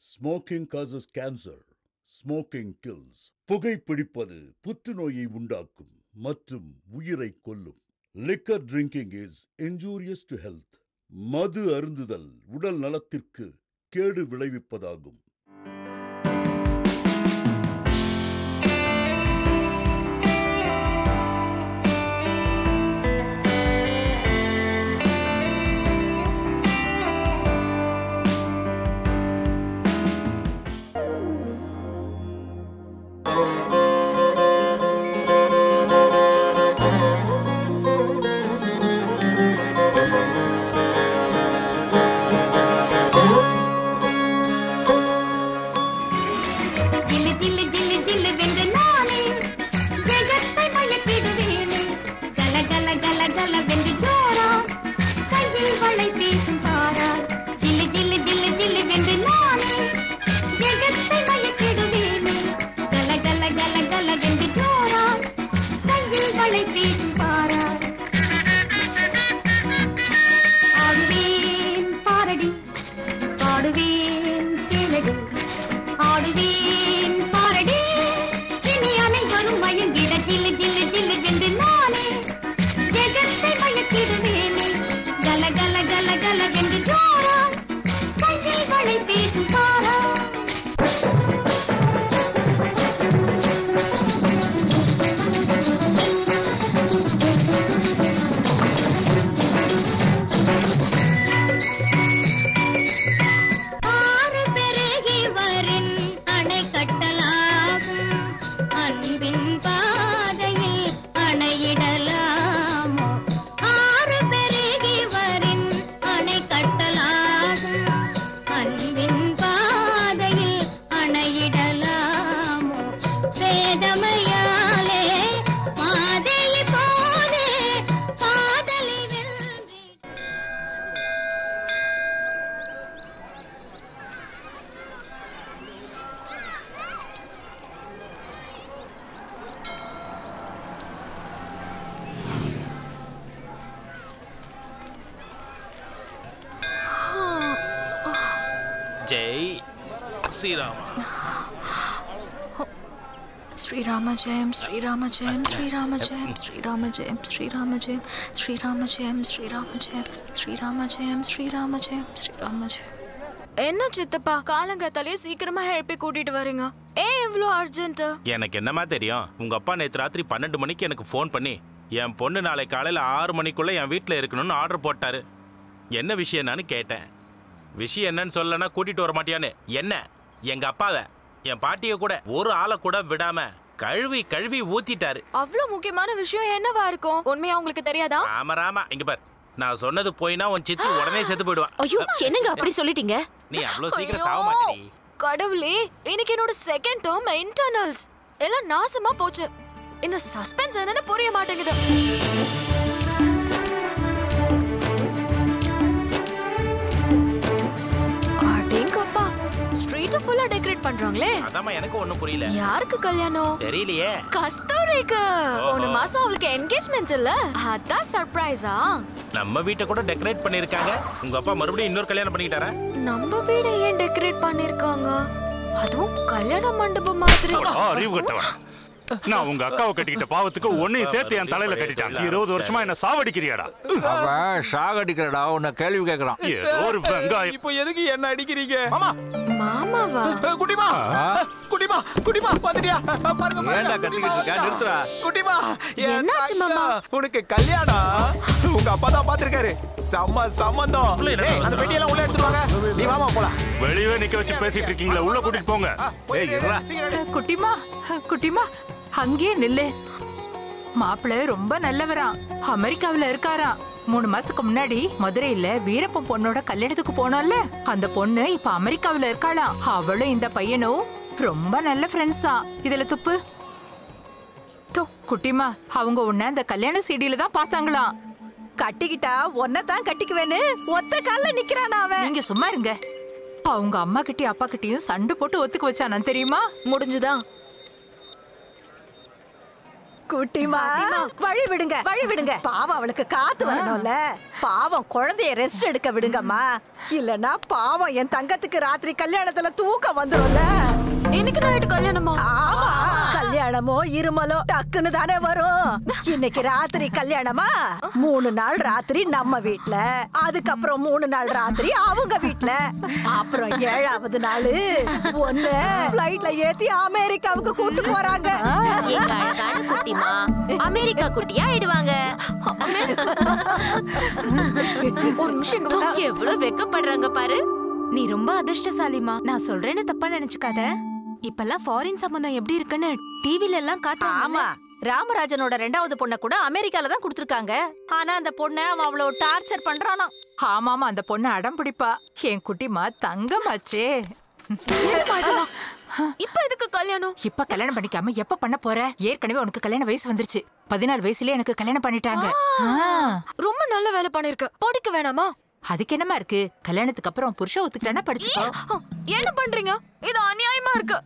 Smoking causes cancer smoking kills புகைப்பிடிப்பது புற்றுநோயை உண்டாக்கும் மற்றும் உயிரை கொல்லும் liquor drinking is injurious to health மது அருந்துதல் உடல் நலத்திற்கு கேடு விளைவிப்பதாகும் ஜில்லு ஜில்லு ஜில்லு ஜில்லு வென்று நானே ஜெகத்தை மயக்கிடுவேனே கல கல கல கல வென்று ஜோரா கையில் வளை பேசும் பாரா ஜில்லு ஜில்லு ஜில்லு ஜில்லு வென்று நானே ஜெகத்தை மயக்கிடுவேனே கல கல கல கல வென்று ஜோரா கையில் வளை பேசும் பாரா ஆடுவேன் பாரடி பாடுவேன் கேளடி ஆடுவேன் பாரடி இனி அனைவரும் மயங்கிட ஜில்லு ஜில்லு ஜில்லு வென்று நானே ஜெகத்தை மயக்கிடுவேனே கல கல கல கல வென்று ஜோரா கையில் வளை பேசும் பாரா ஆறு பெருகி வரின் அணை கட்டலாகும் அன்பின் பாதையில் அணையிடலாமோ ஆறு பெருகி வரின் அணை கட்டலாகும் அன்பின் பாதையில் அணையிடலாமோ வேதமையாலே மாதேயி போலே காதலி வெல்வி ஜெய் ஸ்ரீராமா శ్రీరామ జయం శ్రీరామ జయం శ్రీరామ జయం శ్రీరామ జయం శ్రీరామ జయం శ్రీరామ జయం శ్రీరామ జయం శ్రీరామ జయం శ్రీరామ ஜெயம் ஸ்ரீராம ஜெயம் என்ன சித்தப்பா காலங்காத்தாலேயே சீக்கிரமா எழுப்பி கூட்டிட்டு வரீங்க ஏன் இவ்ளோ அர்ஜென்ட் எனக்கு என்னமா தெரியும் உங்க அப்பா நேற்று ராத்திரி பன்னெண்டு மணிக்கு எனக்கு ஃபோன் பண்ணி என் பொண்ணு நாளை காலையில் ஆறு மணிக்குள்ள என் வீட்டில் இருக்கணும்னு ஆர்டர் போட்டாரு என்ன விஷயம் என்னன்னு கேட்டேன் விஷயம் என்னன்னு சொல்லனா கூட்டிட்டு வர மாட்டியான்னு என்ன எங்க அப்பாவை என் பாட்டியை கூட ஒரு ஆளை கூட விடாம கழுவி கழுவி ஊத்திட்டாரு அவ்ளோ முக்கியமான விஷயம் என்னவா இருக்கும் உண்மையா உங்களுக்கு தெரியாதா ராம ராமா இங்க பார் நான் சொன்னது போயினா உன் சித்தி உடனே செத்து போயிடுவா ஐயோ என்னங்க அப்படி சொல்லிட்டீங்க நீ அவ்வளோ சீக்கிரம் ஐயோ, சாக மாட்டேடி கடவுளே இன்னைக்கு என்னோட செகண்ட் டேர்ம் இன்டர்னல்ஸ் எல்லாம் நாசமா போச்சு இந்த சஸ்பென்ஸ் என்னன்னு புரிய மாட்டேங்குது அடேங்கப்பா ஸ்ட்ரீட் ஃபுல்லா டெக்கரேட் பண்றாங்களே அதாம்மா எனக்கு ஒன்றும் புரியல யாருக்கு கல்யாணம் தெரியலையே கஸ்தூரிக்கு ஓஹோ. போன மாசம் அவளுக்கு என்கேஜ்மெண்ட் இல்ல அதான் சர்ப்ரைஸா நம்ம வீட்டை கூட டெக்கரேட் பண்ணிருக்காங்க உங்க அப்பா மறுபடியும் இன்னொரு கல்யாணம் பண்ணிக்கிட்டாரா நம்ம வீட ஏன் டெக்கரேட் பண்ணிருக்காங்க அதுவும் கல்யாண மண்டபம் மாதிரி ஆ, அறிவு கட்டவன் நான் உங்க அக்காவை கட்டிக்கிட்ட பாவத்துக்கு உன்னையும் சேர்த்து என் தலையில கட்டிட்டாங்க இருபது வருஷமா என்ன சாவடிக்கிறியாடா அவன் சாகடிக்கிறடா உன்னை கேள்வி கேட்கறான் ஏதோ ஒரு வெங்காயம் இப்போ எதுக்கு என்ன அடிக்கிறீங்க மாமா மாமாவா குட்டிமா குட்டிமா குட்டிமா பாத்துட்டியா பாருங்க ஏன்டா பாருங்க, கத்திக்கிட்டு இருக்க? குட்டிமா. நிறுத்துடா. குட்டிமா என் என்னாச்சு, தங்கம். மாமா? உனக்கு கல்யாணம் உங்க அப்பா தான் பாத்துருக்காரு செம்ம சம்பந்தம் ஏய், அந்த பெட்டியெல்லாம் உள்ள எடுத்துருவாங்க நீ வாமா போலாம் வெளியவே நிக்க வச்சு பேசிட்டு இருக்கீங்களா உள்ள கூட்டிட்டு போங்க ஏய் இருடா சீக்கிரம் குட்டிமா குட்டிமா அங்கேயே நில்லு மாப்பிள்ளை ரொம்ப நல்லவரா அமெரிக்காவுல இருக்காரா மூணு மாசத்துக்கு முன்னாடி மதுரையில வீரப்பன் பொண்ணோட கல்யாணத்துக்கு போனோம்ல அந்த பொண்ணு இப்ப அமெரிக்காவுல இருக்காளாம் அவளும் இந்த பையனும் ரொம்ப நல்ல ஃப்ரெண்ட்ஸா இதுல துப்பு தோ குட்டிமா அவங்க உன்ன அந்த கல்யாண சீடியில தான் பார்த்தாங்களாம் கட்டிக்கிட்டா தான் கட்டிக்குவேன்னு ஒத்த கால்ல நிக்கிறான் அவன் நீங்க சும்மா இருங்க அவங்க அம்மா கிட்டயும் அப்பா கிட்டயும் சண்டை போட்டு ஒத்துக்க வச்சானா தெரியுமா முடிஞ்சுதா குட்டிமா வழி விடுங்க வழி விடுங்க பாவம் அவளுக்கு காத்து வரணும்ல பாவம் குழந்தைய ரெஸ்ட் எடுக்க விடுங்கம்மா இல்லனா பாவம் என் தங்கத்துக்கு ராத்திரி கல்யாணத்துல தூக்கம் வந்துரும்ல இன்னைக்கு நைட்டு கல்யாணமா ஆமா கல்யாணமோ இருமலோ டக்குன்னு தானே வரும் இன்னைக்கு ராத்திரி கல்யாணமா மூணு நாள் ராத்திரி நம்ம வீட்ல அதுக்கப்புறம் மூணு நாள் ராத்திரி அவங்க வீட்ல அப்புறம் ஏழாவது நாள் ஒண்ணு பிளைட்ல ஏத்தி அமெரிக்காவுக்கு கூட்டு போறாங்க எங்க அழகான குட்டிமா அமெரிக்கா குட்டியா ஆயிடுவாங்க ஒரு நிமிஷம் இங்க வா. எவ்வளவு வெக்கப்படுறாங்க பாரு நீ ரொம்ப அதிர்ஷ்டசாலிமா நான் சொல்றேன்னு தப்பா நினைச்சுக்காத இப்பெல்லாம் ஃபாரின் சம்பந்தம் எப்படி இருக்குன்னு டிவில எல்லாம் காட்டுறாங்க ஆமா ராமராஜனோட ரெண்டாவது பொண்ணை கூட அமெரிக்கால தான் கொடுத்திருக்காங்க ஆனா அந்த பொண்ணை அவன் அவ்வளவு டார்ச்சர் பண்றானா ஆமாமா அந்த பொண்ணு அடம் பிடிப்பா என் குட்டிமா தங்கமாச்சே என்னம்மா இதெல்லாம்? இப்ப எதுக்கு கல்யாணம் இப்ப கல்யாணம் பண்ணிக்காம எப்ப பண்ண போற ஏற்கனவே உனக்கு கல்யாண வயசு வந்துருச்சு பதினாலு வயசுலயே எனக்கு கல்யாணம் பண்ணிட்டாங்க ஆ, ரொம்ப நல்ல வேலை பண்ணிருக்க படிக்க வேணாமா அதுக்கு என்னமா இருக்கு கல்யாணத்துக்கு அப்புறம் புருஷ ஒத்துக்கிட்டானா படிச்சுக்கோ என்ன பண்றீங்க இது அநியாயமா இருக்கு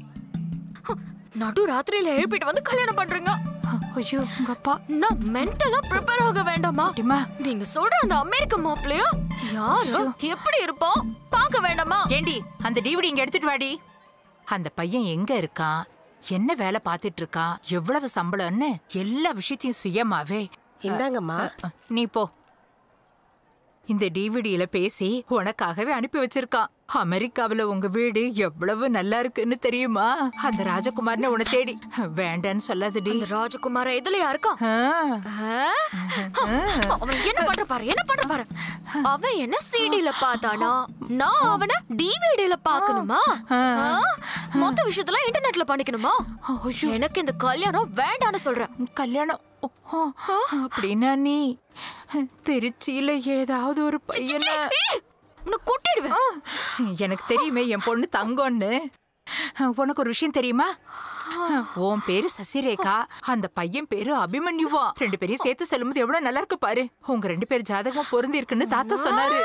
நடு ராத்திரியில எழுப்பிட்டு வந்து கல்யாணம் பண்றீங்க ஐயோ உங்க அப்பா நான் மென்டலா ப்ரிப்பேர் ஆக வேண்டாமா குட்டிமா நீங்க சொல்ற அந்த அமெரிக்க மாப்பிளையா யாரு எப்படி இருப்போம் பார்க்க வேண்டாமா ஏண்டி அந்த டிவிடி இங்க எடுத்துட்டு வாடி அந்த பையன் எங்க இருக்கான் என்ன வேலை பார்த்துட்டு இருக்கான் எவ்வளவு சம்பளம்னு எல்லா விஷயத்தையும் சுயமாவே இந்தாங்கம்மா நீ போ இந்த டிவிடியில பேசி உனக்காகவே அனுப்பி வச்சிருக்கான் அமெரிக்காவுல உங்க வீடு எவ்வளவு நல்லா இருக்குன்னு தெரியுமா அந்த ராஜகுமார்னு உன்னை தேடி வேண்டான்னு சொல்லாதடி இந்த ராஜகுமார இதுலயா இருக்கான் ஆ, ஆ? அவன் என்ன பண்ற பாரு என்ன பண்ற பாரு அவன் என்ன சிடில பார்த்தானா நான் அவன டிவிடில பார்க்கணுமா ஆ? மொத்த விஷயத்துல இன்டர்நெட்ல பண்ணிக்கணுமா எனக்கு இந்த கல்யாணம் வேண்டான்னு சொல்றேன் கல்யாணம் ஓ, ஓ, அப்படின்னா நீ திருச்சியில ஏதாவது ஒரு பையனை உன்னை கூட்டிடுவேன் எனக்கு தெரியுமே என் பொண்ணு தங்கம்னு உனக்கு ஒரு விஷயம் தெரியுமா உன் பேரு சசிரேகா அந்த பையன் பேரு அபிமன்யுவா ரெண்டு பேரையும் சேர்த்து சொல்லும்போது எவ்வளவு நல்லா இருக்கு பாரு உங்க ரெண்டு பேர் ஜாதகம் பொருந்தி இருக்குன்னு தாத்தா சொன்னாரு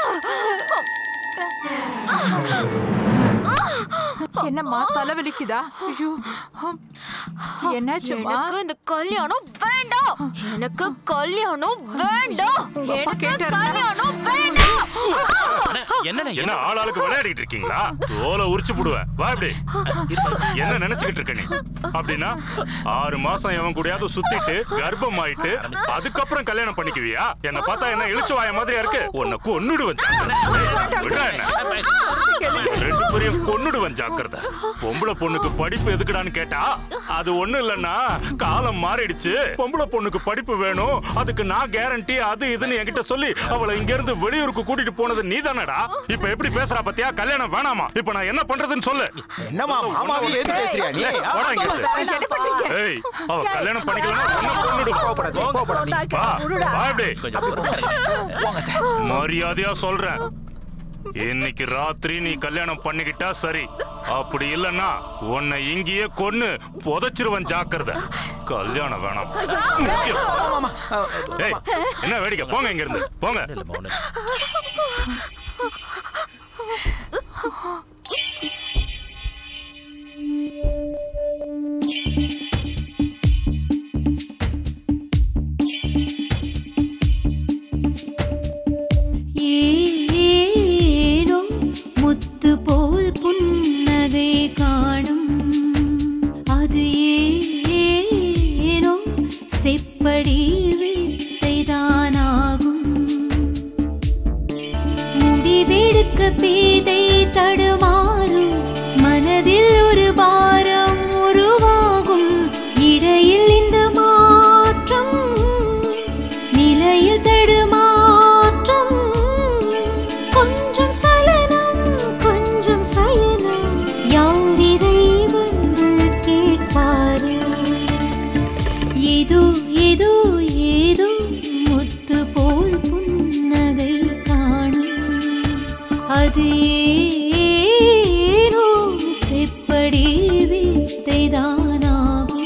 என்னம்மா தலைவலிக்குதா ஐயோ என்னாச்சுமா எனக்கு இந்த கல்யாணம் வேண்டாம் எனக்கு கல்யாணம் வேண்டாம் எனக்கு கேட்டாருன்னா? கல்யாணம் வேண்டாம் என்னண்ணே என்ன ஆளாளுக்கு விளையாடிட்டு இருக்கீங்களா தோலை உரிச்சு போடுவேன் வா இப்படி என்ன நினைச்சுக்கிட்டு இருக்க நீ அப்படின்னா ஆறு மாசம் எவன் கூடயாவது சுத்திட்டு கர்ப்பம் ஆயிட்டு அதுக்கப்புறம் கல்யாணம் பண்ணிக்குவியா என்ன பார்த்தா என்ன இழுச்சு வாய மாதிரியா இருக்கு உன்னை கொன்னுடுவேன் ஜாக்கிரதை. விடுறா என்ன? ரெண்டு பேரையும் கொன்னுடுவேன் ஜாக்கிரதை பொம்பளை பொண்ணுக்கு படிப்பு எதுக்குடான்னு கேட்டா அது ஒண்ணு இல்லன்னா காலம் மாறிடுச்சு பொம்பளை பொண்ணுக்கு படிப்பு வேணும் அதுக்கு நான் கேரண்டி அது இதுன்னு என்கிட்ட சொல்லி அவளை இங்க இருந்து வெளியூருக்கு கூட்டிட்டு போனது நீதானடா இப்ப எப்படி பேசுறா பத்தியா கல்யாணம் வேணாமா இப்ப நான் என்ன பண்றதுன்னு சொல்லு என்னம்மா மாமாவே எது பேசுறியா நீ போடா இங்க இருந்து. என்ன பண்றீங்க ஏய் அவ கல்யாணம் பண்ணிக்கலாம் உன்னை கொன்னுடுவேன். கோபப்படாதீங்க, கோபப்படாதீங்க. சொன்னாக்க வா, விடுடா. வா இப்படி. மரியாதையா சொல்றேன் இன்னைக்கு ராத்திரி நீ கல்யாணம் பண்ணிக்கிட்டா சரி அப்படி இல்லன்னா உன்னை இங்கேயே கொன்னு புதைச்சிருவன் ஜாக்கிரதை கல்யாணம் வேணாம் முக்கியம். ஏய் என்ன வேடிக்கை போங்க இங்க இருந்து போங்க ஏனோ முத்து போல் புன்னகை காணும் அது ஏனோ செப்படி வித்தைதானாகும் முடிவெடுக்க பேதை தடுமாறும் மனதில் ஒரு பாரம் உருவாகும் இடையில் இந்த மாற்றம் நிலையில் தடுமாற்றம் கொஞ்சம் சலனம் கொஞ்சம் சயனம் யார் இதை வந்து கேட்பாரு ஏதோ ஏதோ ஏதோ முத்து போல் புன்னகை காணும் அது ஏனோ செப்படி வித்தைதானாகும்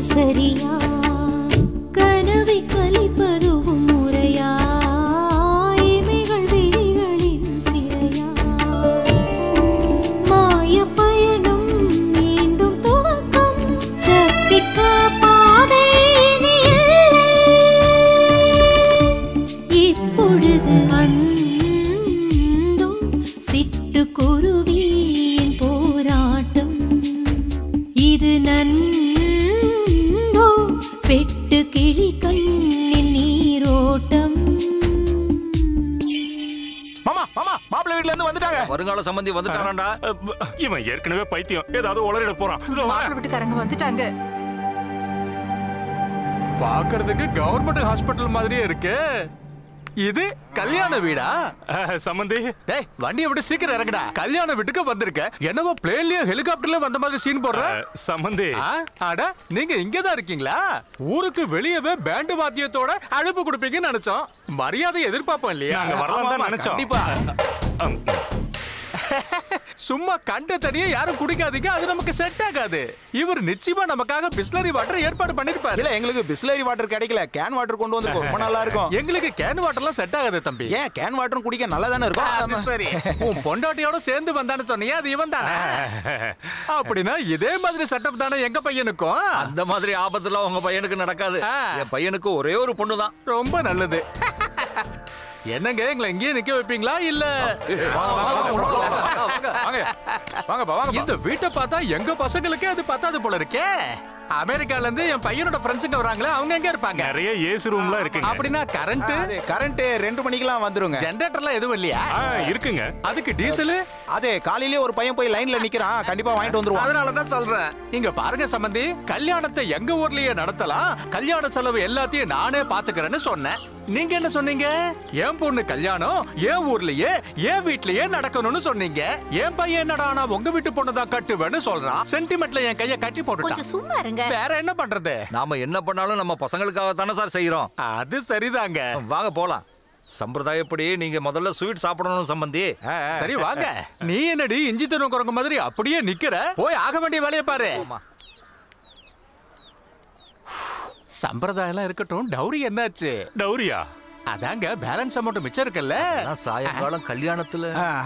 சரியா கனவை கலிப்பதுவும் முறையா இமைகள் விழிகளின் சிறையா மாய பயணம் மீண்டும் துவக்கம் தப்பிக்க பாதை இனி இல்லை. இப்பொழுது அந்தோ சிட்டுக்குருவியின் போராட்டம் இது நன்னோ வெட்டு கிளி கண்ணின் நீரோட்டம் மாமா மாமா மாப்பிள்ளை வீட்ல இருந்து வந்துட்டாங்க வருங்கால சம்பந்தி வந்துட்டாராண்டா இவன் ஏற்கனவே பைத்தியம் ஏதாவது உளறிட போறான் இதோ வரேன். மாப்பிள்ளை வீட்டுக்காரங்க வந்துட்டாங்க பாக்குறதுக்கு கவர்மெண்ட் ஹாஸ்பிட்டல் மாதிரியே இருக்கு இது கல்யாண வீடா அஹ், சம்பந்தி டேய் வண்டியை விட்டு சீக்கிரம் இறங்குடா கல்யாண வீட்டுக்கு வந்திருக்க என்னவோ பிளேன்லயும் ஹெலிகாப்டர்லயும் வந்த மாதிரி சீன் போடுற அஹ், சம்பந்தி ஆ, அட நீங்க இங்க தான் இருக்கீங்களா ஊருக்கு வெளியவே பேண்டு வாத்தியத்தோட அழைப்பு கொடுப்பீங்கன்னு நினைச்சோம் மரியாதை எதிர்பார்ப்போம் இல்லையா நாங்க வரலாம் தான் ஆமா, நினைச்சோம். கண்டிப்பா அம், சும்மா கண்ட தனியா யாரும் குடிக்காதீங்க அது நமக்கு செட் ஆகாது இவர் நிச்சயமா நமக்காக பிஸ்லரி வாட்டர் ஏற்பாடு பண்ணிருப்பாரு இல்ல எங்களுக்கு பிஸ்லரி வாட்டர் கிடைக்கல கேன் வாட்டர் கொண்டு வந்து ரொம்ப நல்லா இருக்கும் எங்களுக்கு கேன் வாட்டர்லாம் செட் ஆகாது தம்பி ஏன் கேன் வாட்டரும் குடிக்க நல்லா தானே அது இருக்கும் சரி உன் பொண்டாட்டியோட சேர்ந்து வந்தான்னு சொன்னியா அது இவன் தானே அப்படின்னா இதே மாதிரி செட்டப் தானே எங்க பையனுக்கும் அந்த மாதிரி ஆபத்துலாம் உங்க பையனுக்கு நடக்காது ஆ. என் பையனுக்கு ஒரே ஒரு பொண்ணு தான் ரொம்ப நல்லது என்னங்க எங்களை இங்கேயே நிக்க வைப்பீங்களா இல்ல வாங்கப்பா வாங்க இந்த வீட்டை பார்த்தா எங்க பசங்களுக்கே அது பத்தாது போல இருக்கே அமெரிக்கால இருந்து என் பையனோட ஃப்ரெண்ட்ஸுங்க வராங்களே அவங்க எங்க இருப்பாங்க நிறைய ஏசி ரூம்லாம் இருக்குங்க அப்படின்னா கரண்ட் கரண்ட் ரெண்டு மணிக்கெல்லாம் வந்துருங்க ஜெனரேட்டர்லாம் எதுவும் இல்லையா ஆ, இருக்குங்க அதுக்கு டீசல் அதே காலையிலேயே ஒரு பையன் போய் லைன்ல நிக்கிறான் கண்டிப்பா வாங்கிட்டு வந்துருவான் அதனாலதான் சொல்றேன் இங்க பாருங்க சம்பந்தி கல்யாணத்தை எங்க ஊர்லயே நடத்தலாம் கல்யாண செலவு எல்லாத்தையும் நானே பாத்துக்கிறேன்னு சொன்னேன் நீங்க என்ன சொன்னீங்க என் பொண்ணு கல்யாணம் என் ஊர்லயே என் வீட்லயே நடக்கணும்னு சொன்னீங்க என் பையன் என்னடா நான் உங்க வீட்டு பொண்ணு தான் கட்டுவேன்னு சொல்றான் சென்டிமெண்ட்ல என் கைய கட்டி போட்டுட்டான் கொஞ்சம் சும்மா இருங்க வேற என்ன பண்றது நாம என்ன பண்ணாலும் நம்ம பசங்களுக்காக தானே சார் செய்யறோம் அது சரிதாங்க வாங்க போலாம் சம்பிரதாயப்படி நீங்க முதல்ல ஸ்வீட் சாப்பிடணும் சம்பந்தி ஆ, ஆ. சரி வாங்க நீ என்னடி இஞ்சி தரும் குரங்கு மாதிரி அப்படியே நிக்கிற போய் ஆக வேண்டிய வேலையை பாரு ஆமா. சம்பிரதாயம் எல்லாம் இருக்கட்டும் டௌரி என்னாச்சு டௌரியா அதாங்க பேலன்ஸ் அமௌண்ட் மிச்சம் இருக்குல்ல நான் சாயங்காலம் கல்யாணத்துல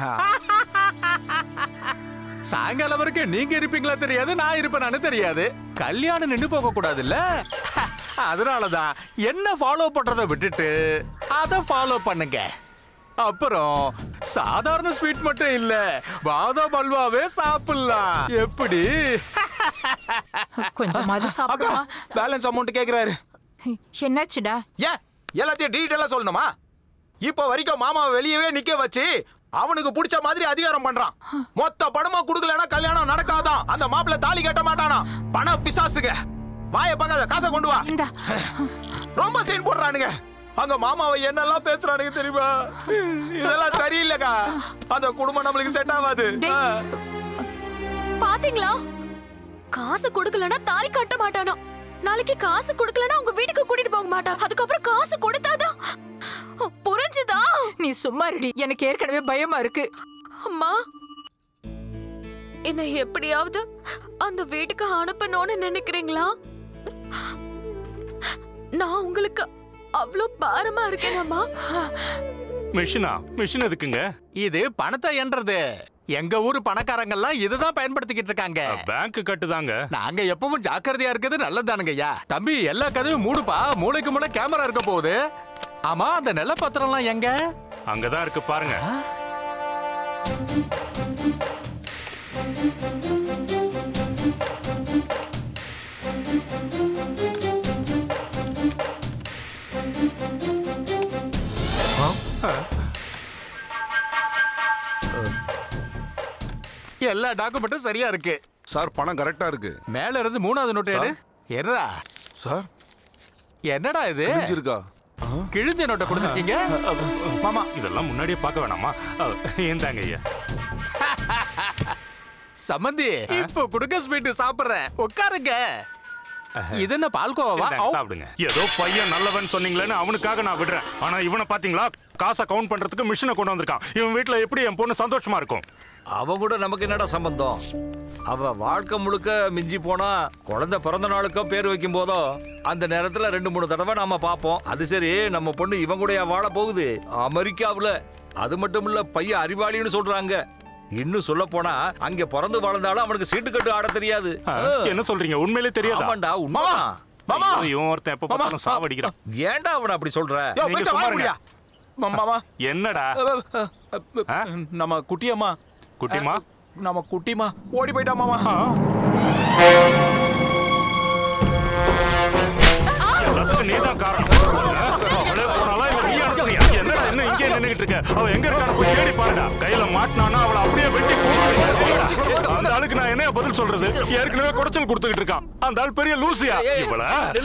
சாயங்காலம் வரைக்கும் நீங்க இருப்பீங்களா தெரியாது நான் இருப்பேனானு தெரியாது கல்யாணம் நின்னு போக கூடாதுல்ல அதனாலதான் என்ன ஃபாலோ பண்றத விட்டுட்டு அத ஃபாலோ பண்ணுங்க அப்புறம் சாதாரண ஸ்வீட் மட்டும் இல்ல பாதாம் அல்வாவே சாப்பிடலாம் எப்படி கொஞ்சமாவது சாப்பிடுமா பேலன்ஸ் அமௌண்ட் கேக்குறாரு என்னாச்சுடா ஏன் எல்லாத்தையும் டீட்டெயிலா சொல்லணுமா இப்போ வரைக்கும் மாமாவை வெளியவே நிக்க வச்சு அவனுக்கு பிடிச்ச மாதிரி அதிகாரம் பண்றான் மொத்த பணமா குடுக்கலனா கல்யாணம் நடக்காதான் அந்த மாப்பிள்ளை தாலி கட்ட மாட்டானா பண பிசாசுங்க வாய பார்க்காத காசை கொண்டு வா இந்தா ரொம்ப சீன் போடுறானுங்க அங்க மாமாவை என்னெல்லாம் பேசுறானுங்க தெரியுமா இதெல்லாம் சரியில்லைக்கா அந்த குடும்பம் நம்மளுக்கு செட் ஆகாது டேய். பாத்தீங்களா காசு கொடுக்கலனா தாலி கட்ட மாட்டானா நாளைக்கு காசு கொடுக்கலனா உங்க வீட்டுக்கு கூட்டிட்டு போக மாட்டான் அதுக்கப்புறம் காசு கொடுத்தாதான் புரிஞ்சுதா நீ சும்மா இருடி எனக்கு ஏற்கனவே பயமா இருக்கு அம்மா என்ன எப்படியாவது அந்த வீட்டுக்கு அனுப்பணும்னு நினைக்கிறீங்களா நான் உங்களுக்கு அவ்வளோ பாரமா இருக்கேனம்மா மிஷினா மிஷின் எதுக்குங்க இது பணத்தை என்றது எங்க ஊரு பணக்காரங்கெல்லாம் இதுதான் பயன்படுத்திக்கிட்டு இருக்காங்க பேங்க் கட்டுதாங்க நாங்க எப்பவும் ஜாக்கிரதையா இருக்கிறது நல்லதானுங்க ஐயா தம்பி எல்லா கதவும் மூடுப்பா மூளைக்கு மூளை கேமரா இருக்க போகுது ஆமா அந்த நிலப்பத்திரம்லாம் எங்க அங்கதான் இருக்கு பாருங்க எல்லா டாக்குமெண்ட்டும் சரியா இருக்கு சார் பணம் கரெக்டா இருக்கு மேல இருந்து மூணாவது நோட்டு எடு என்னடா சார் என்னடா இது புரிஞ்சிருக்கா கிழிஞ்ச நோட்டை கொடுத்துருக்கீங்க மாமா இதெல்லாம் முன்னாடியே பார்க்க வேணாமா அஹ், ஏந்தாங்க ஐயா சம்மந்தி இப்போ குடுக்க ஸ்வீட் சாப்பிடுறேன் உட்காருங்க இது என்ன பால்கோவா இந்தாங்க, சாப்பிடுங்க ஏதோ பையன் நல்லவன் சொன்னீங்களேன்னு அவனுக்காக நான் விடுறேன் ஆனா இவனை பாத்தீங்களா காசை கவுண்ட் பண்றதுக்கு மிஷினை கொண்டு வந்திருக்கான் இவன் வீட்ல எப்படி என் பொண்ணு சந்தோஷமா இருக்கும் அவன் கூட நமக்கு என்னடா சம்பந்தம் அவ வாழ்க்கை முழுக்க மிஞ்சி போனா குழந்தை பிறந்த நாளுக்கோ பேர் வைக்கும் போதோ அந்த நேரத்துல ரெண்டு மூணு தடவை நாம பார்ப்போம் அது சரி நம்ம பொண்ணு இவன் கூடயா வாழ போகுது அமெரிக்காவுல அது மட்டும் இல்ல பையன் அறிவாளின்னு சொல்றாங்க இன்னும் சொல்ல போனா அங்க பிறந்து வளர்ந்தாலும் அவனுக்கு சீட்டு கட்டு ஆட தெரியாது என்ன சொல்றீங்க உண்மையிலே தெரியாதா ஆமாண்டா உண்மை மாமா இவன் ஒருத்தன் எப்ப பார்த்தாலும் சாவடிக்கிறான் ஏன்டா அவனை அப்படி சொல்ற யோ, நீங்க பேச சும்மா வாய இருங்க. முடியா? மாமா என்னடா நம்ம குட்டியம்மா குட்டிமா நம்ம குட்டிமா ஓடி போயிட்டா மாமா எல்லாத்துக்கும் நீதான் காரணம் அவளே போனாலா இல்ல நீ அனுப்புறியா என்னடா என்ன இங்கே நின்னுகிட்டு இருக்க அவ எங்க இருக்கான்னு போய் தேடி பாருடா கையில மாட்டினானா அவளை அப்படியே வெட்டி கொன்னுடுங்க. அந்த ஆளுக்கு நான் என்ன பதில் சொல்றது ஏற்கனவே குடைச்சல் கொடுத்துக்கிட்டு இருக்கான் அந்த ஆள் பெரிய லூசியா இவள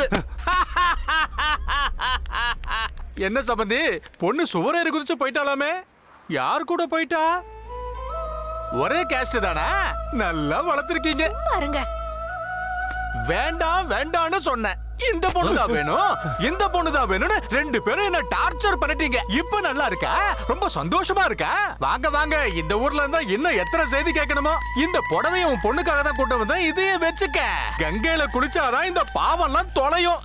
என்ன சம்பந்தி பொண்ணு சுவரேறி குதிச்சு போயிட்டாலாமே யார் கூட போயிட்டா ஒரே கேஸ்ட் தானே நல்லா வளர்த்திருக்கீங்க பாருங்க வேண்டாம் வேண்டாம்னு சொன்னேன் இந்த பொண்ணு தான் வேணும் இந்த பொண்ணு தான் வேணும்னு ரெண்டு பேரும் என்ன டார்ச்சர் பண்ணிட்டீங்க இப்ப நல்லா இருக்கா ரொம்ப சந்தோஷமா இருக்கா வாங்க வாங்க இந்த ஊர்ல இருந்தா இன்னும் எத்தனை செய்தி கேட்கணுமோ இந்த புடவைய உன் பொண்ணுக்காக தான் கூட்டு வந்தேன் இதையே வச்சுக்க கங்கையில குளிச்சாதான் இந்த பாவம்லாம் தொலையும்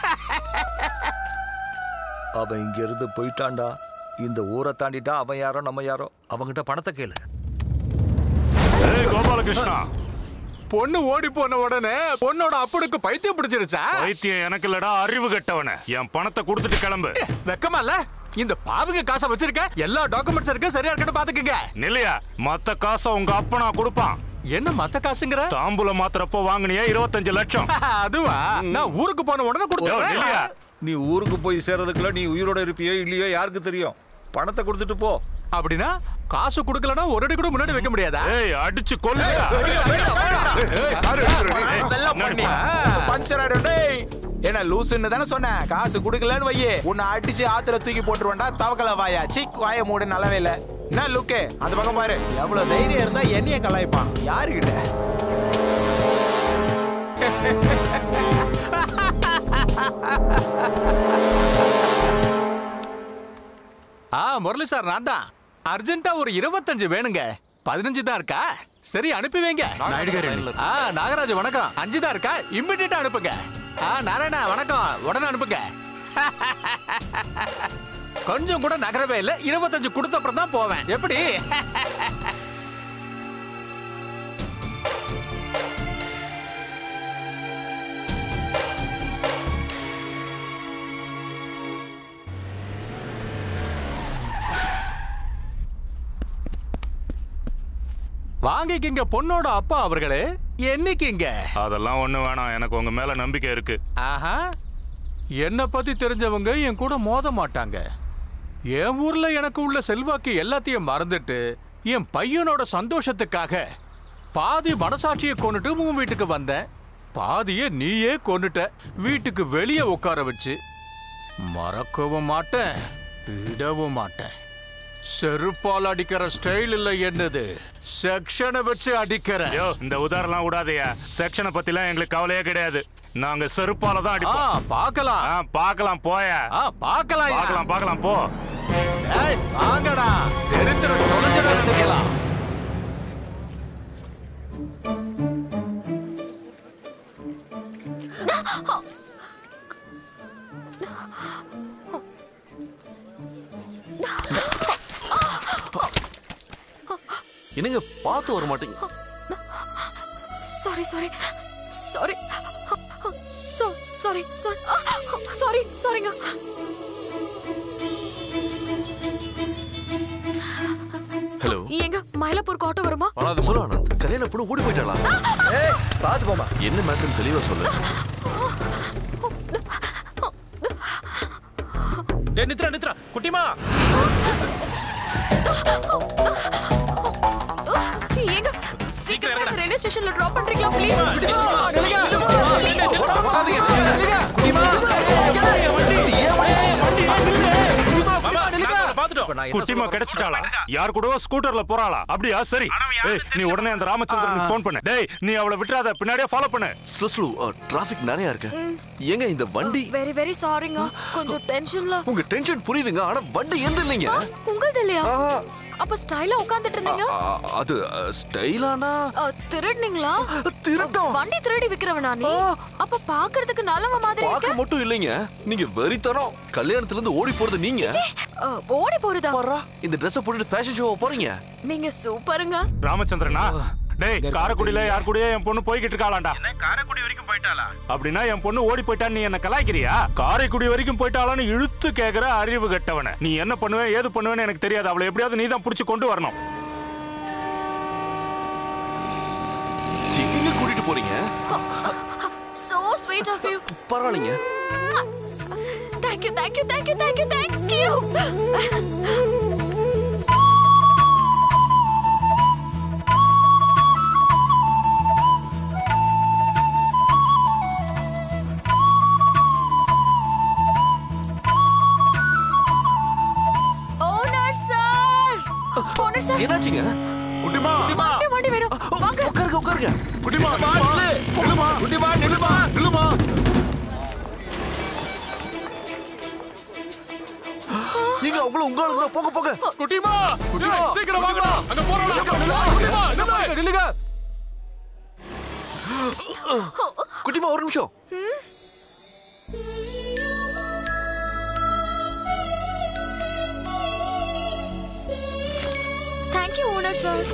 அவன் இங்க இருந்து போயிட்டான்டா இந்த ஊரை தாண்டிட்டா அவன் யாரோ நம்ம யாரோ அவங்கிட்ட பணத்தை கேளு ஏய் கோபாலகிருஷ்ணா பொண்ணு ஓடி போன உடனே பொண்ணோட அப்பனுக்கு பைத்தியம் பிடிச்சிருச்சா பைத்தியம் எனக்கு இல்லடா அறிவு கெட்டவன என் பணத்தை கொடுத்துட்டு கிளம்பு வெக்கமா இல்ல இந்த பாவுங்க காசை வச்சிருக்க எல்லா டாக்குமெண்ட்ஸ் இருக்கு சரியா இருக்கணும் பாத்துக்கங்க நிலையா மத்த காசை உங்க அப்பனா கொடுப்பான் என்ன மத்த காசுங்கிற தாம்பூல மாத்திரப்போ வாங்கினியா இருபத்தஞ்சு லட்சம் அதுவா நான் ஊருக்கு போன உடனே யோ, நில்லையா? கொடுத்துறேன் நீ ஊருக்கு போய் சேர்றதுக்குள்ள நீ உயிரோட இருப்பியோ இல்லையோ யாருக்கு தெரியும் பணத்தை கொடுத்துட்டு போ அப்படின்னா காசு கொடுக்கலனா ஒரு அடி கூட முன்னாடி வைக்க முடியாதா ஏய் அடிச்சு கொல்லுடா இதெல்லாம் பண்ணி பஞ்சர் ஆயிடும் டேய் என்ன லூசுன்னு தானே சொன்னேன் காசு குடுக்கலன்னு வையே உன்னை அடிச்சு ஆத்துல தூக்கி போட்டுருவேன்டா தவக்கல வாயா சிக் வாய மூடு நல்லாவே இல்ல என்ன லுக்கு அந்த பக்கம் பாரு எவ்வளவு தைரியம் இருந்தா என்னைய கலாய்ப்பான் யாருகிட்ட ஆ முரளி சார் நான் தான் அர்ஜென்ட்டா ஒரு இருபத்தஞ்சு வேணுங்க பதினஞ்சு தான் இருக்கா சரி அனுப்பி வைங்க ஆ நாகராஜ் வணக்கம் அஞ்சு தான் இருக்கா இம்மிடியா அனுப்புங்க ஆ நாராயணா வணக்கம் உடனே அனுப்புங்க கொஞ்சம் கூட நகரவே இல்ல இருபத்தஞ்சு கொடுத்த அப்புறம் தான் போவேன் எப்படி வாங்கிக்கிங்க பொண்ணோட அப்பா அவர்களே என்னைக்குங்க அதெல்லாம் ஒண்ணு வேணாம் எனக்கு உங்க மேல நம்பிக்கை இருக்கு ஆஹா என்னை பத்தி தெரிஞ்சவங்க என் கூட மோத மாட்டாங்க என் ஊர்ல எனக்கு உள்ள செல்வாக்கு எல்லாத்தையும் மறந்துட்டு என் பையனோட சந்தோஷத்துக்காக பாதி மனசாட்சியை கொண்டுட்டு உன் வீட்டுக்கு வந்தேன் பாதிய நீயே கொண்டுட்ட வீட்டுக்கு வெளியே உட்கார வச்சு மறக்கவும் மாட்டேன் விடவும் மாட்டேன் செருப்பால் அடிக்கிற ஸ்டைல் இல்ல என்னது செக்ஷனை வச்சு அடிக்கிறேன் யோ இந்த உதாரணம் விடாதயா செக்ஷனை பத்திலாம் எங்களுக்கு கவலையே கிடையாது நாங்க செருப்பால தான் ஆ அடிப்போம் பார்க்கலாம் ஆ, பார்க்கலாம் போயா ஆ பார்க்கலாம் பார்க்கலாம் பார்க்கலாம் போ ஏய் வாங்கடா தெரித்திர தொலைஞ்சத நினைக்கலாம் என்னங்க பார்த்து வர மாட்டீங்க sorry sorry sorry sorry sorry sorry சாரிங்க ஹலோ எங்க மயிலாப்பூருக்கு ஆட்டோ வருமா வராது சொல்லு ஆனந்த் கல்யாண பொண்ணு ஓடி போயிட்டாளா ஏய் பாத்து போமா என்ன மேட்டர் தெளிவா சொல்லு டேய் நித்ரா நித்ரா குட்டிமா எங்க சீக்கிரம் ரயில்வே ஸ்டேஷன்ல டிராப் பண்றீங்களா ப்ளீஸ் பாத்து பாத்துட்டோம் குட்டிமா கிடைச்சிட்டாளா யார் கூடவோ ஸ்கூட்டர்ல போறாளா அப்படியா சரி ஏய் நீ உடனே அந்த ராமச்சந்திரனுக்கு ஃபோன் பண்ணு டேய் நீ அவளை விட்டுறாத பின்னாடியே ஃபாலோ பண்ணு ஸ்லோ ஸ்லோ டிராஃபிக் நிறைய இருக்கு ஏங்க இந்த வண்டி வெரி வெரி சாரிங்க கொஞ்சம் டென்ஷன்ல உங்க டென்ஷன் புரியுதுங்க ஆனா வண்டி எந்த இல்லைங்க உங்களது இல்லையா அப்ப ஸ்டைலா உட்கார்ந்துட்டு இருந்தீங்க அ- அது ஸ்டைலானா அ, திருடுனீங்களா திருட்டம் வண்டி திருடி விக்கிறவனா நீ அப்ப பாக்குறதுக்கு நல்லவ மாதிரி இருக்க பார்க்க மட்டும் இல்லைங்க நீங்க வெறித்தனம் கல்யாணத்துல இருந்து ஓடி போறது நீங்க அ, ஓடி போறதா இந்த ட்ரெஸ் போட்டுட்டு ஃபேஷன் ஷோ போறீங்க நீங்க சூப்பருங்க ராமச்சந்திரனா டேய் காரைக்குடியில யார் கூடயே என் பொண்ணு போய்கிட்டு இருக்காளாண்டா காரைக்குடி வரைக்கும் போயிட்டாளா அப்படின்னா என் பொண்ணு ஓடி போயிட்டான்னு நீ என்ன கலாய்க்கிறியா காரைக்குடி வரைக்கும் போயிட்டாளான்னு இழுத்து கேக்குற அறிவு கெட்டவன நீ என்ன பண்ணுவ ஏது பண்ணுவேன்னு எனக்கு தெரியாது அவளை எப்படியாவது நீ தான் புடிச்சு கொண்டு வரணும் எங்க கூட்டிட்டு போறீங்க சோ ஸ்வீட் ஆஃப் யூ பரவாயில்லைங்க thank you thank you thank you thank you thank you owner sir owner sir என்னாச்சுங்க குட்டிமா குட்டிமா வண்டி வண்டி வேணும் வாங்க உட்காருங்க உட்காருங்க குட்டிமா நில்லுமா குட்டிமா நில்லுமா நில்லுமா நீங்க அவங்களும் உங்க ஆளுங்க தான். போங்க போங்க குட்டிமா குட்டிமா சீக்கிரம் வாங்க அங்க போறோம் குட்டிமா நில்லுங்க நில்லுங்க குட்டிமா ஒரு நிமிஷம் தேங்க் யூ ஓனர் சார்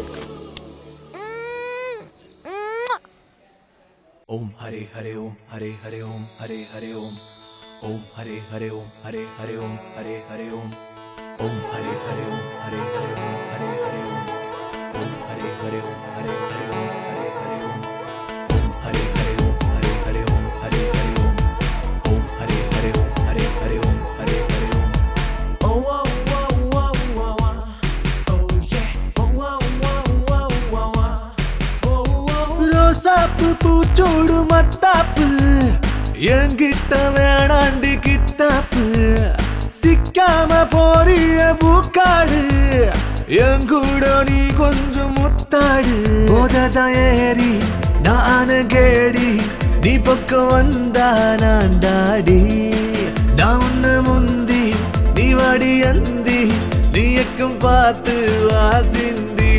ओम हरे हरे ओम हरे हरे ओम हरे हरे ओम ओम हरे हरे ओम हरे हरे ओम हरे हरे ओम ओम हरे हरे ओम हरे हरे ओम हरे हरे ओम ओम हरे हरे ओम हरे हरे ओम हरे हरे ओम ओम हरे हरे ओम हरे हरे ओम हरे हरे ओम ओम हरे हरे ओम हरे हरे ओम हरे हरे ओम Oh oh oh oh oh oh oh yeah oh oh oh oh oh oh ரோசாப்பு பூச்சோடு மத்தாப்பு என்கிட்ட வேணாண்டி கித்தாப்பு சிக்காம போறிய பூக்காடு எங்கூட நீ கொஞ்சம் முத்தாடு போததான் ஏறி நானு கேடி நீ பக்கம் வந்தா நான் டாடி நான் உன்ன முந்தி நீ வாடி அந்தி நீ எக்கம் பார்த்து வாசிந்தி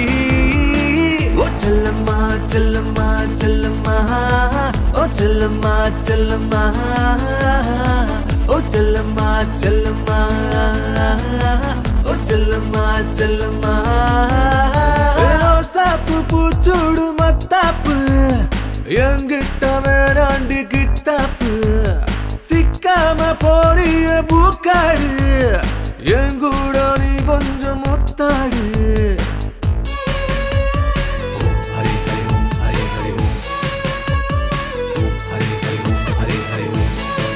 ஓ செல்லம்மா செல்லம்மா செல்லம்மா ஓ செல்லம்மா செல்லம்மா ஓ செல்லம்மா செல்லம்மா ஓ செல்லம்மா செல்லம்மா சாப்பு பூச்சூடு மத்தாப்பு எங்கிட்ட வேணாண்டி கித்தாப்பு சிக்காம போறிய பூக்காடு எங்கூட நீ கொஞ்சம் முத்தாடு हरे हरे ओम हरे हरे ओम ओम हरे हरे ओम हरे हरे ओम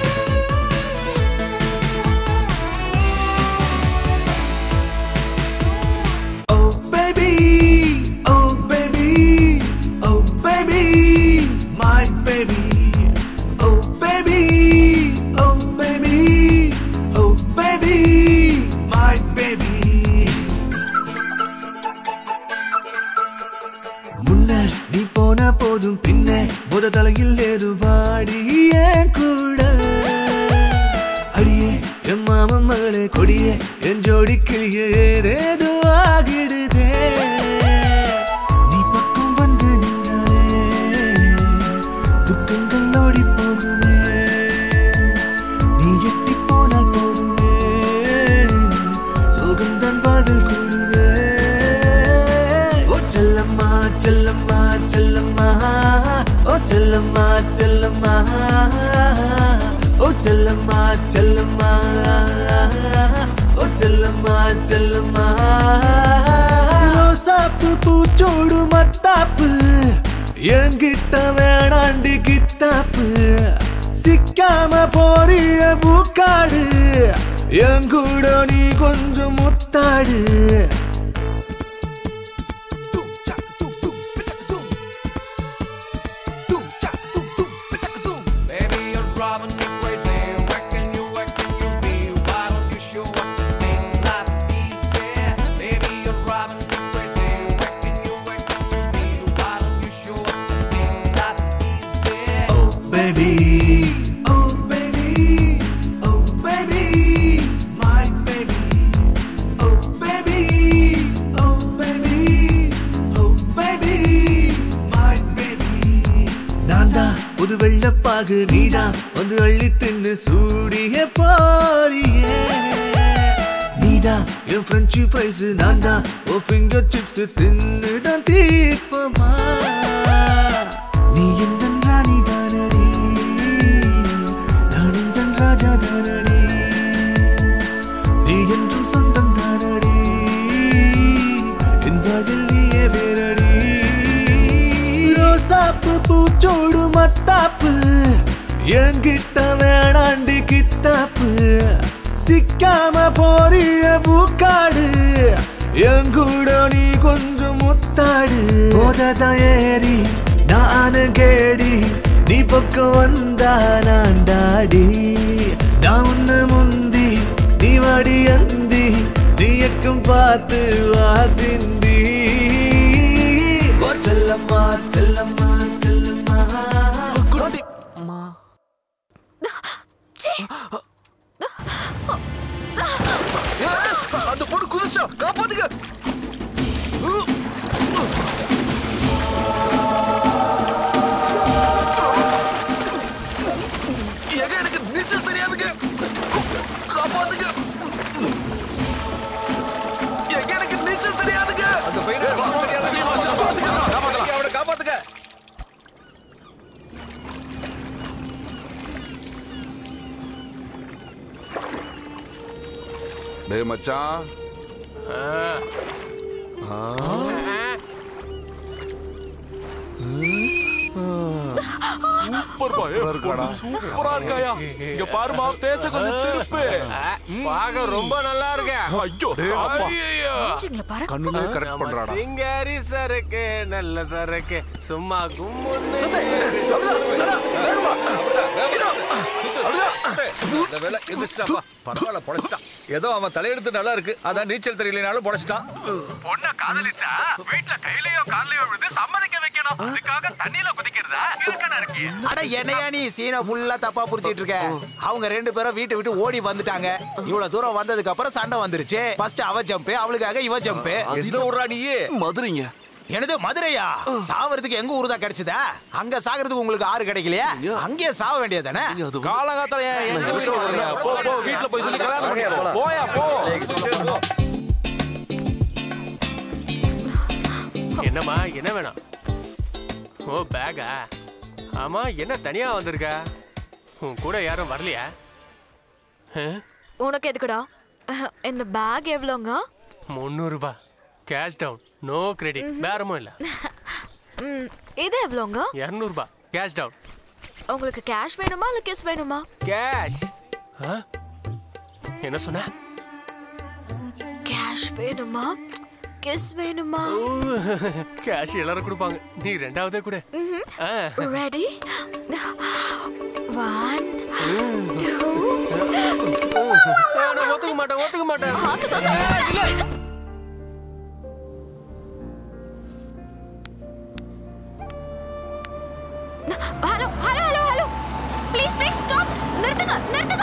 Oh baby, oh baby, oh baby, my baby. Oh baby, oh baby, oh baby, my baby. முன்ன நீ போன போதும் பின்ன முத தலையில் ஏது வாடி என் கூட அடியே என் மாமன் மகளே கொடியே என் ஜோடி கிளியே ஏதேதோ ஆகிடுதே நீ பக்கம் வந்து நின்றாலே துக்கங்கள் ஓடி போகுமே நீ எட்டி போனால் போதுமே சோகம் தான் வாழ்வில் கூடுவே ஓ செல்லம்மா செல்லம்மா செல்லம்மா ஓ செல்லம்மா செல்லம்மா ஓ செல்லம்மா செல்லம்மா ஓ செல்லம்மா செல்லம்மா ரோசாப்பு பூச்சோடு மத்தாப்பு என்கிட்ட வேணாண்டி கித்தாப்பு சிக்காம போறிய பூக்காடு எங்கூட நீ கொஞ்சம் முத்தாடு Baby, you're driving me crazy. Where can you, where can you be? Why don't you show up to me? புது வெள்ளப்பாகு நீதான் வந்து அள்ளி தின்னு சூடிய போறியே நீதான் என் ஃப்ரெஞ்சு ஃப்ரைஸ் நான் தான் ஓ ஃபிங்கர் சிப்ஸ் தின்னு தான் தீர்ப்பமா நீ எந்த ராணி தானடி நான் இந்த ராஜா தானடி நீ என்றும் சொந்தம் தானடி என் வாழ்வில் நீயே வேறடி ரோசாப்பு பூச்சோடு மத்தாப்பு என்கிட்ட வேணாண்டி கித்தாப்பு சிக்காம போறிய பூக்காடு என் கூட நீ கொஞ்சம் முத்தாடு போததான் ஏறி நானு கேடி நீ பக்கம் வந்தா நான் டாடி நான் உன்ன முந்தி நீ வாடி அந்தி நீ எக்கம் பார்த்து வாசிந்தி ஓ செல்லம்மா செல்லம்மா செல்லம்மா குட்டி அம்மா அந்த பொண்ணு குதிச்சா காப்பாத்துங்க எங்க எனக்கு நீச்சல் தெரியாதுங்க காப்பாத்துங்க எங்க எனக்கு நீச்சல் தெரியாதுங்க அந்த பையனை காப்பாத்துங்க அவனை காப்பாத்துக்க டேய் மச்சான் ஆ. சூப்பர்ப்பா ஏ, இருக்காடா. சூப்பரா இருக்காயா இங்க பாருமா பேச கொஞ்சம் திருப்பு பாக்க ரொம்ப நல்லா இருக்க ஐயோ டேய், அப்பா. ஐயோ மூஞ்சிங்கள பாரு கண்ணுலே கரெக்ட் நம்ம பண்றாடா சிங்காரி சரக்கு நல்ல சரக்கு சும்மா கும்முன்னு இந்த வேலை எந்திரிச்சிட்டாப்பா பரவாயில்ல பொழைச்சிட்டான் ஏதோ அவன் தலையெடுத்து நல்லா இருக்கு அதான் நீச்சல் தெரியலனாலும் பொழைச்சிட்டான் பொண்ண காதலிச்சா வீட்ல கையிலயோ கால்லயோ விழுந்து சம்மதிக்க வைக்கணும் அதுக்காக தண்ணியில குதிக்கிறதா இருக்கணும் இருக்கு அட என்னையா நீ சீனை ஃபுல்லா தப்பா புரிச்சிட்டு இருக்க அவங்க ரெண்டு பேரும் வீட்டை விட்டு ஓடி வந்துட்டாங்க இவ்வளவு தூரம் வந்ததுக்கு அப்புறம் சண்டை வந்துருச்சு ஃபர்ஸ்ட் அவ ஜம்ப் அவளுக்காக இவ ஜம்ப் எந்த ஊரா நீயே மதுரைங்க எனது மதுரையா சாவறதுக்கு எங்க ஊர் தான் கிடைச்சதா அங்க சாகிறதுக்கு உங்களுக்கு ஆறு கிடைக்கலையா அங்கேயே சாவ வேண்டியதானே காலங்காத்தால ஏன் எங்க வீட்டுல வர்றீங்க? போ போ வீட்ல போய் சொல்லி கல்யாணம் பண்ணிக்கோ. போயா போ என்னம்மா என்ன வேணும் ஓ பேகா ஆமா என்ன தனியா வந்திருக்க உன் கூட யாரும் வரலையா உனக்கு எதுக்குடா அஹ், இந்த பேக் எவ்வளோங்க முந்நூறு ரூபாய் கேஷ் டவுன் நோ கிரெடிட் பேரமும் இல்ல ம், இது எவ்வளோங்க இரநூறுபா கேஷ் டவுன் உங்களுக்கு கேஷ் வேணுமா இல்லை கிஸ் வேணுமா கேஷ் என்ன சொன்ன கேஷ் வேணுமா கிஸ் வேணுமா கேஷ் எல்லாரும் கொடுப்பாங்க நீ ரெண்டாவதே கூட ஆ. ரெடி ஒன் டூ நான் ஒத்துக்க மாட்டேன் ஒத்துக்க மாட்டேன் இல்ல. Hello hello hello hello please please stop நிறுத்துங்க நிறுத்துங்க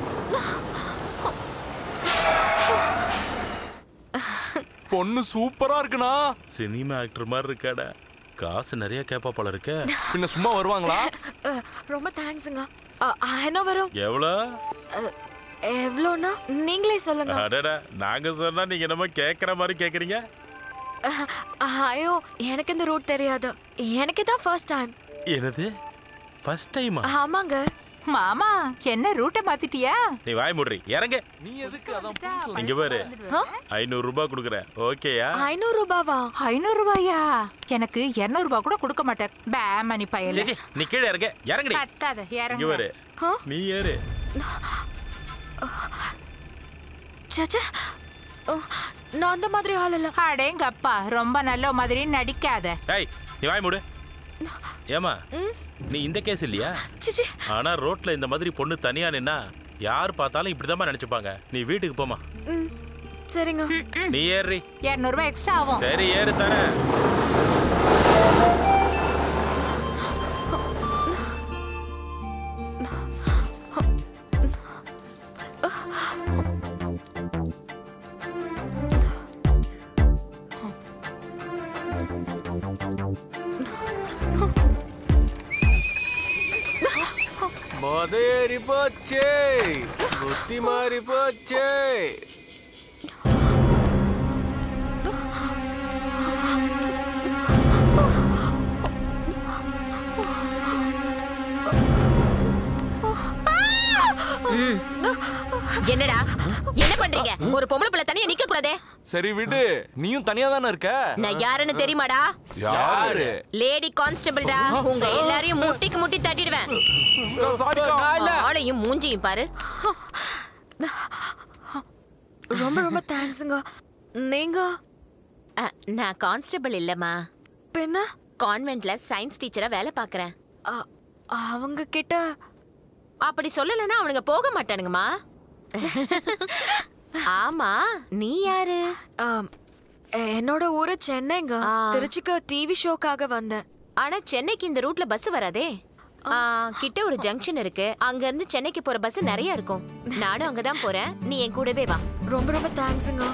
பொண்ணு சூப்பரா இருக்குண்ணா சினிமா ஆக்டர் மாதிரி இருக்காடா காசு நிறைய கேப்பா போல இருக்க பின்ன சும்மா வருவாங்களா அஹ், ரொம்ப தேங்க்ஸுங்க அஹ், என்ன வரும் எவ்வளோ அஹ், எவ்வளோனா நீங்களே சொல்லுங்க அடடா நாங்க சொன்னா நீங்க என்னமோ கேக்குற மாதிரி கேக்குறீங்க அஹ், ஐயோ எனக்கு இந்த ரூட் தெரியாது எனக்கு தான் ஃபர்ஸ்ட் டைம் என்னது ஃபர்ஸ்ட் டைமா ஆமாங்க மாமா என்ன ரூட்டை மாத்திட்டியா நீ வாய் முடுறி இறங்க நீ எதுக்கு அதான் இங்க பாரு ஐநூறு ரூபாய் கொடுக்குறேன் ஓகேயா ஐநூறு ரூபாவா ஐநூறு ரூபாயா எனக்கு இருநூறு ரூபாய் கூட கொடுக்க மாட்டேன் பே மணி பயல சீ, சீ, நீ கீழே இறங்க இறங்கடி கத்தாத இங்க இறங்கு பாரு நீ ஏறு சச்சா நான் அந்த மாதிரி ஆள் இல்ல அடேங்கப்பா ரொம்ப நல்ல மாதிரி நடிக்காத ஏய் நீ வாய் மூடு ஏமா நீ இந்த கேஸ் இல்லையா சிச்சி ஆனா ரோட்ல இந்த மாதிரி பொண்ணு தனியா நின்னா யார் பார்த்தாலும் இப்படிதான் நினைச்சுப்பாங்க நீ வீட்டுக்கு போமா ம் சரிங்க நீ ஏறி இருநூறு ரூபாய் எக்ஸ்ட்ரா ஆகும் சரி ஏறு தரேன் மொத ஏறி போச்சே புத்தி மாறி போச்சே ம். என்னடா என்ன பண்றீங்க ஒரு பொம்பளை பிள்ளை தனியா நிக்க கூடாதே சரி விடு நீயும் தனியா தானே இருக்க நான் யாருன்னு தெரியுமாடா யாரு லேடி கான்ஸ்டபிள்டா உங்க எல்லாரையும் முட்டிக்கு முட்டி தட்டிடுவேன் ஆளையும் மூஞ்சியும் பாரு ரொம்ப ரொம்ப தேங்க்ஸுங்க நீங்க அ, நான் கான்ஸ்டபிள் இல்லம்மா பின்ன கான்வென்ட்ல சயின்ஸ் டீச்சரா வேலை பார்க்கறேன் அ- அவங்க கிட்ட அப்படி சொல்லலைன்னா அவனுங்க போக மாட்டானுங்கம்மா ஆமா நீ யாரு ஆம், என்னோட ஊரு சென்னைங்க திருச்சிக்கு டிவி ஷோக்காக வந்தேன் ஆனா சென்னைக்கு இந்த ரூட்ல பஸ் வராதே ஆ, கிட்ட ஒரு ஜங்ஷன் இருக்கு அங்க இருந்து சென்னைக்கு போற பஸ் நிறைய இருக்கும் நானும் அங்கதான் போறேன் நீ என் கூடவே வா ரொம்ப ரொம்ப தேங்க்ஸுங்க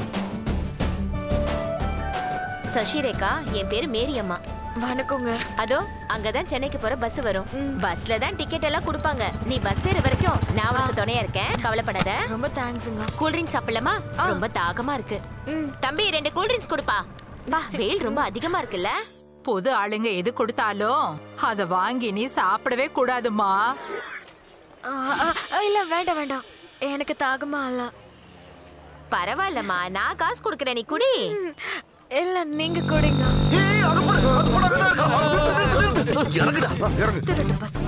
சசிரேகா என் பேரு மேரி அம்மா வணக்கங்க அதோ அங்கதான் சென்னைக்கு போற பஸ் வரும் பஸ்ல தான் டிக்கெட் எல்லாம் கொடுப்பாங்க நீ பஸ் ஏற வரைக்கும் நான் உனக்கு துணையா இருக்கேன் கவலைப்படாத ரொம்ப தேங்க்ஸுங்க கூல் ட்ரிங்க்ஸ் சாப்பிடலாமா ரொம்ப தாகமா இருக்கு தம்பி ரெண்டு கூல் ட்ரிங்க்ஸ் கொடுப்பா பா வெயில் ரொம்ப அதிகமா இருக்குல்ல புது ஆளுங்க எது கொடுத்தாலும் அத வாங்கி நீ சாப்பிடவே கூடாதுமா ஆ, ஆ, இல்ல வேண்டாம் வேண்டாம் எனக்கு தாகமா இல்ல பரவாயில்லம்மா நான் காசு கொடுக்கறேன் நீ குடி இல்ல நீங்க குடிங்க இறங்குடா இறங்கு திருட்டு பசங்க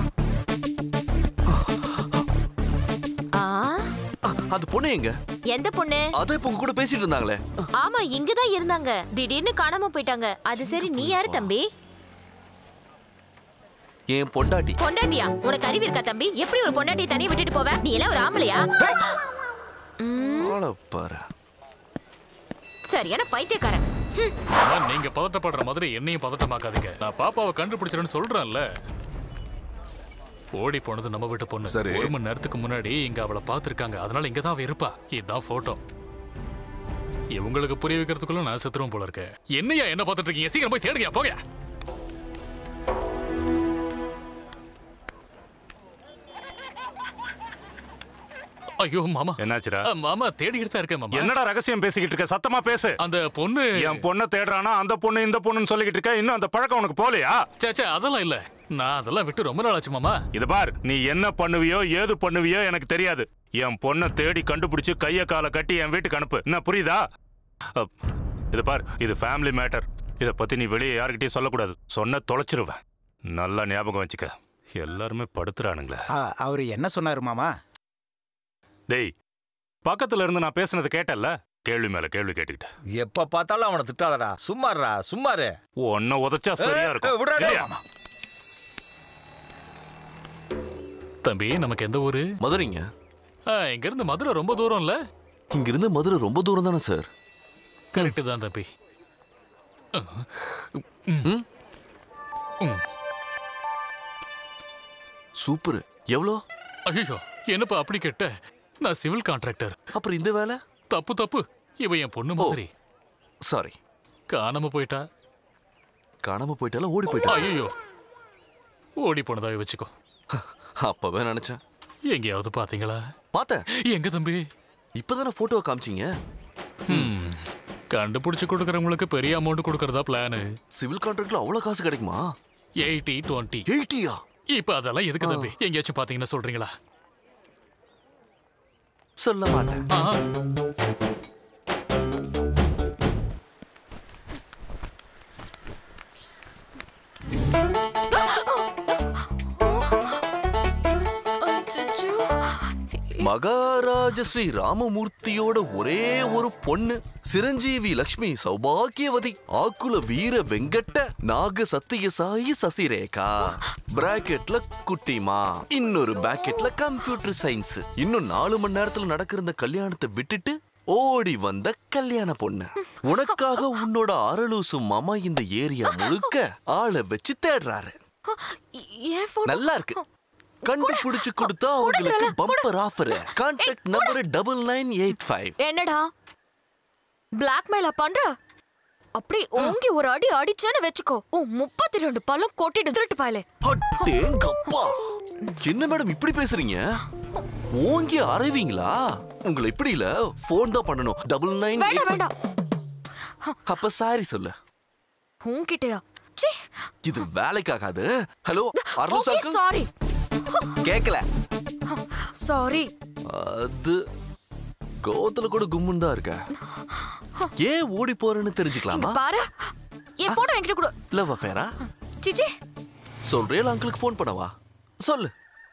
ஆ அது பொண்ணு எங்க எந்த பொண்ணு அதான் இப்ப உங்க கூட பேசிட்டு இருந்தாங்களே ஆமா இங்கதான் இருந்தாங்க திடீர்னு காணாம போயிட்டாங்க அது சரி நீ யாரு தம்பி என் பொண்டாட்டி பொண்டாட்டியா உனக்கு அறிவு இருக்கா தம்பி எப்படி ஒரு பொண்டாட்டியை தனியா விட்டுட்டு போவ நீ எல்லாம் ஒரு ஆம்பளையா ஆளை பாரு சரியான பைத்தியக்காரன் ஹம். ஆனா, நீங்க பதட்டப்படுற மாதிரி என்னையும் பதட்டமாக்காதீங்க நான் பாப்பாவை கண்டுபிடிச்சிருன்னு சொல்றேன்ல ஓடி போனது நம்ம வீட்டு பொண்ணு சரி. ஒரு மணி நேரத்துக்கு முன்னாடி இங்க அவளை பார்த்திருக்காங்க அதனால இங்க தான் அவ இருப்பா இதுதான் போட்டோ இவங்களுக்கு புரிய வைக்கிறதுக்குள்ள நான் செத்துருவோம் போல இருக்கேன் என்னையா என்ன பார்த்துட்டு இருக்கீங்க சீக்கிரம் போய் தேடுங்க போங்க ஐயோ மாமா என்னாச்சுடா அ, மாமா தேடிக்கிட்டு தான் இருக்கேன் மாமா என்னடா ரகசியம் பேசிக்கிட்டு இருக்க சத்தமா பேசு அந்த பொண்ணு என் பொண்ணை தேடுறானா அந்த பொண்ணு இந்த பொண்ணுன்னு சொல்லிக்கிட்டு இருக்க இன்னும் அந்த பழக்கம் உனக்கு போலையா சேச்சே அதெல்லாம் இல்ல நான் அதெல்லாம் விட்டு ரொம்ப நாள் ஆச்சு மாமா இது பார் நீ என்ன பண்ணுவியோ ஏது பண்ணுவியோ எனக்கு தெரியாது என் பொண்ணை தேடி கண்டுபிடிச்சு கைய காலை கட்டி என் வீட்டுக்கு அனுப்பு என்ன புரியுதா அப், இது பார் இது ஃபேமிலி மேட்டர் இத பத்தி நீ வெளியே யாருக்கிட்டையும் சொல்லக்கூடாது சொன்ன தொலைச்சிருவேன் நல்லா ஞாபகம் வச்சுக்க எல்லாருமே படுத்துறானுங்களே அவர் என்ன சொன்னாரு மாமா டேய் பக்கத்துல இருந்து நான் பேசுனது கேட்டல்ல கேள்வி மேல கேள்வி கேட்டுக்கிட்ட எப்ப பார்த்தாலும் அவனை திட்டாதடா சும்மாறா சும்மாரு உன்னை உதைச்சா சரியா இருக்கும் விடாடா இல்லையா? தம்பி நமக்கு எந்த ஊரு மதுரைங்க ஆ, இங்க இருந்து மதுரை ரொம்ப தூரம் இல்ல இங்க இருந்து மதுரை ரொம்ப தூரம் தானே சார் கரெக்ட் தான் தம்பி சூப்பர் எவ்வளோ ஐயோ என்னப்பா அப்படி கேட்ட நான் சிவில் கான்ட்ராக்டர் அப்புறம் இந்த வேலை தப்பு தப்பு இவ என் பொண்ணு மாதிரி சாரி காணாம போயிட்டா காணாம போயிட்டால ஓடி போயிட்டா ஐயோ ஓடி போனதாவே வச்சுக்கோ அப்பவே நினைச்சேன் எங்கேயாவது பாத்தீங்களா பார்த்தேன் எங்க தம்பி இப்பதானே போட்டோ காமிச்சீங்க ம், கண்டுபிடிச்சு கொடுக்கறவங்களுக்கு பெரிய அமௌண்ட் கொடுக்கறதா பிளானு சிவில் கான்ட்ராக்ட்ல அவ்வளவு காசு கிடைக்குமா எயிட்டி டுவெண்ட்டி எயிட்டியா இப்ப அதெல்லாம் எதுக்கு தம்பி எங்கேயாச்சும் பாத்தீங்கன்னா சொல்றீங்களா சொல்ல மாட்டேன் ஆ, மகாராஜ ஸ்ரீ ராமமூர்த்தியோட ஒரே ஒரு பொண்ணு சிரஞ்சீவி லக்ஷ்மி சௌபாக்கியவதி ஆக்குல வீர வெங்கட்ட நாக சத்தியசாயி சசிரேகா பிராக்கெட்ல குட்டிமா இன்னொரு பிராக்கெட்ல கம்ப்யூட்டர் சயின்ஸ் இன்னும் நாலு மணி நேரத்துல நடக்கிற இந்த கல்யாணத்தை விட்டுட்டு ஓடி வந்த கல்யாண பொண்ணு உனக்காக உன்னோட அரலூசு மாமா இந்த ஏரியா முழுக்க ஆளை வச்சு தேடுறாரு ஏன் போட்டோ நல்லா இருக்கு கண்டுபிடிச்சு கொடுத்தா உங்களுக்கு bumper offer contact number double nine eight five என்னடா பிளாக்மெயிலா பண்ற அப்படி ஓங்கி ஒரு அடி அடிச்சேன்னு வெச்சுக்கோ உன் முப்பத்தி ரெண்டு பல்லும் கொட்டிட்டு திருட்டு பாயலே அட்டேங்கப்பா என்ன மேடம் இப்படி பேசுறீங்க ஓங்கி அறைவீங்களா உங்களை இப்படி இல்ல போன் தான் பண்ணணும் டபுள் நைன் வேண்டாம் வேண்டாம் அப்ப சாரி சொல்லு உன்கிட்டயா ச்சீ இது வேலைக்காகாது ஹலோ அருள் ஓகே சாக்கு சாரி கேக்கல சாரி அது கோவத்துல கூட கும்முன்னு தான் இருக்க ஏன் ஓடி போறேன்னு தெரிஞ்சுக்கலாமா பாரு என் போட்டோ என்கிட்ட கொடு லவ் அஃபேரா சிச்சி சொல்றேன் அங்கிளுக்கு ஃபோன் பண்ணவா சொல்லு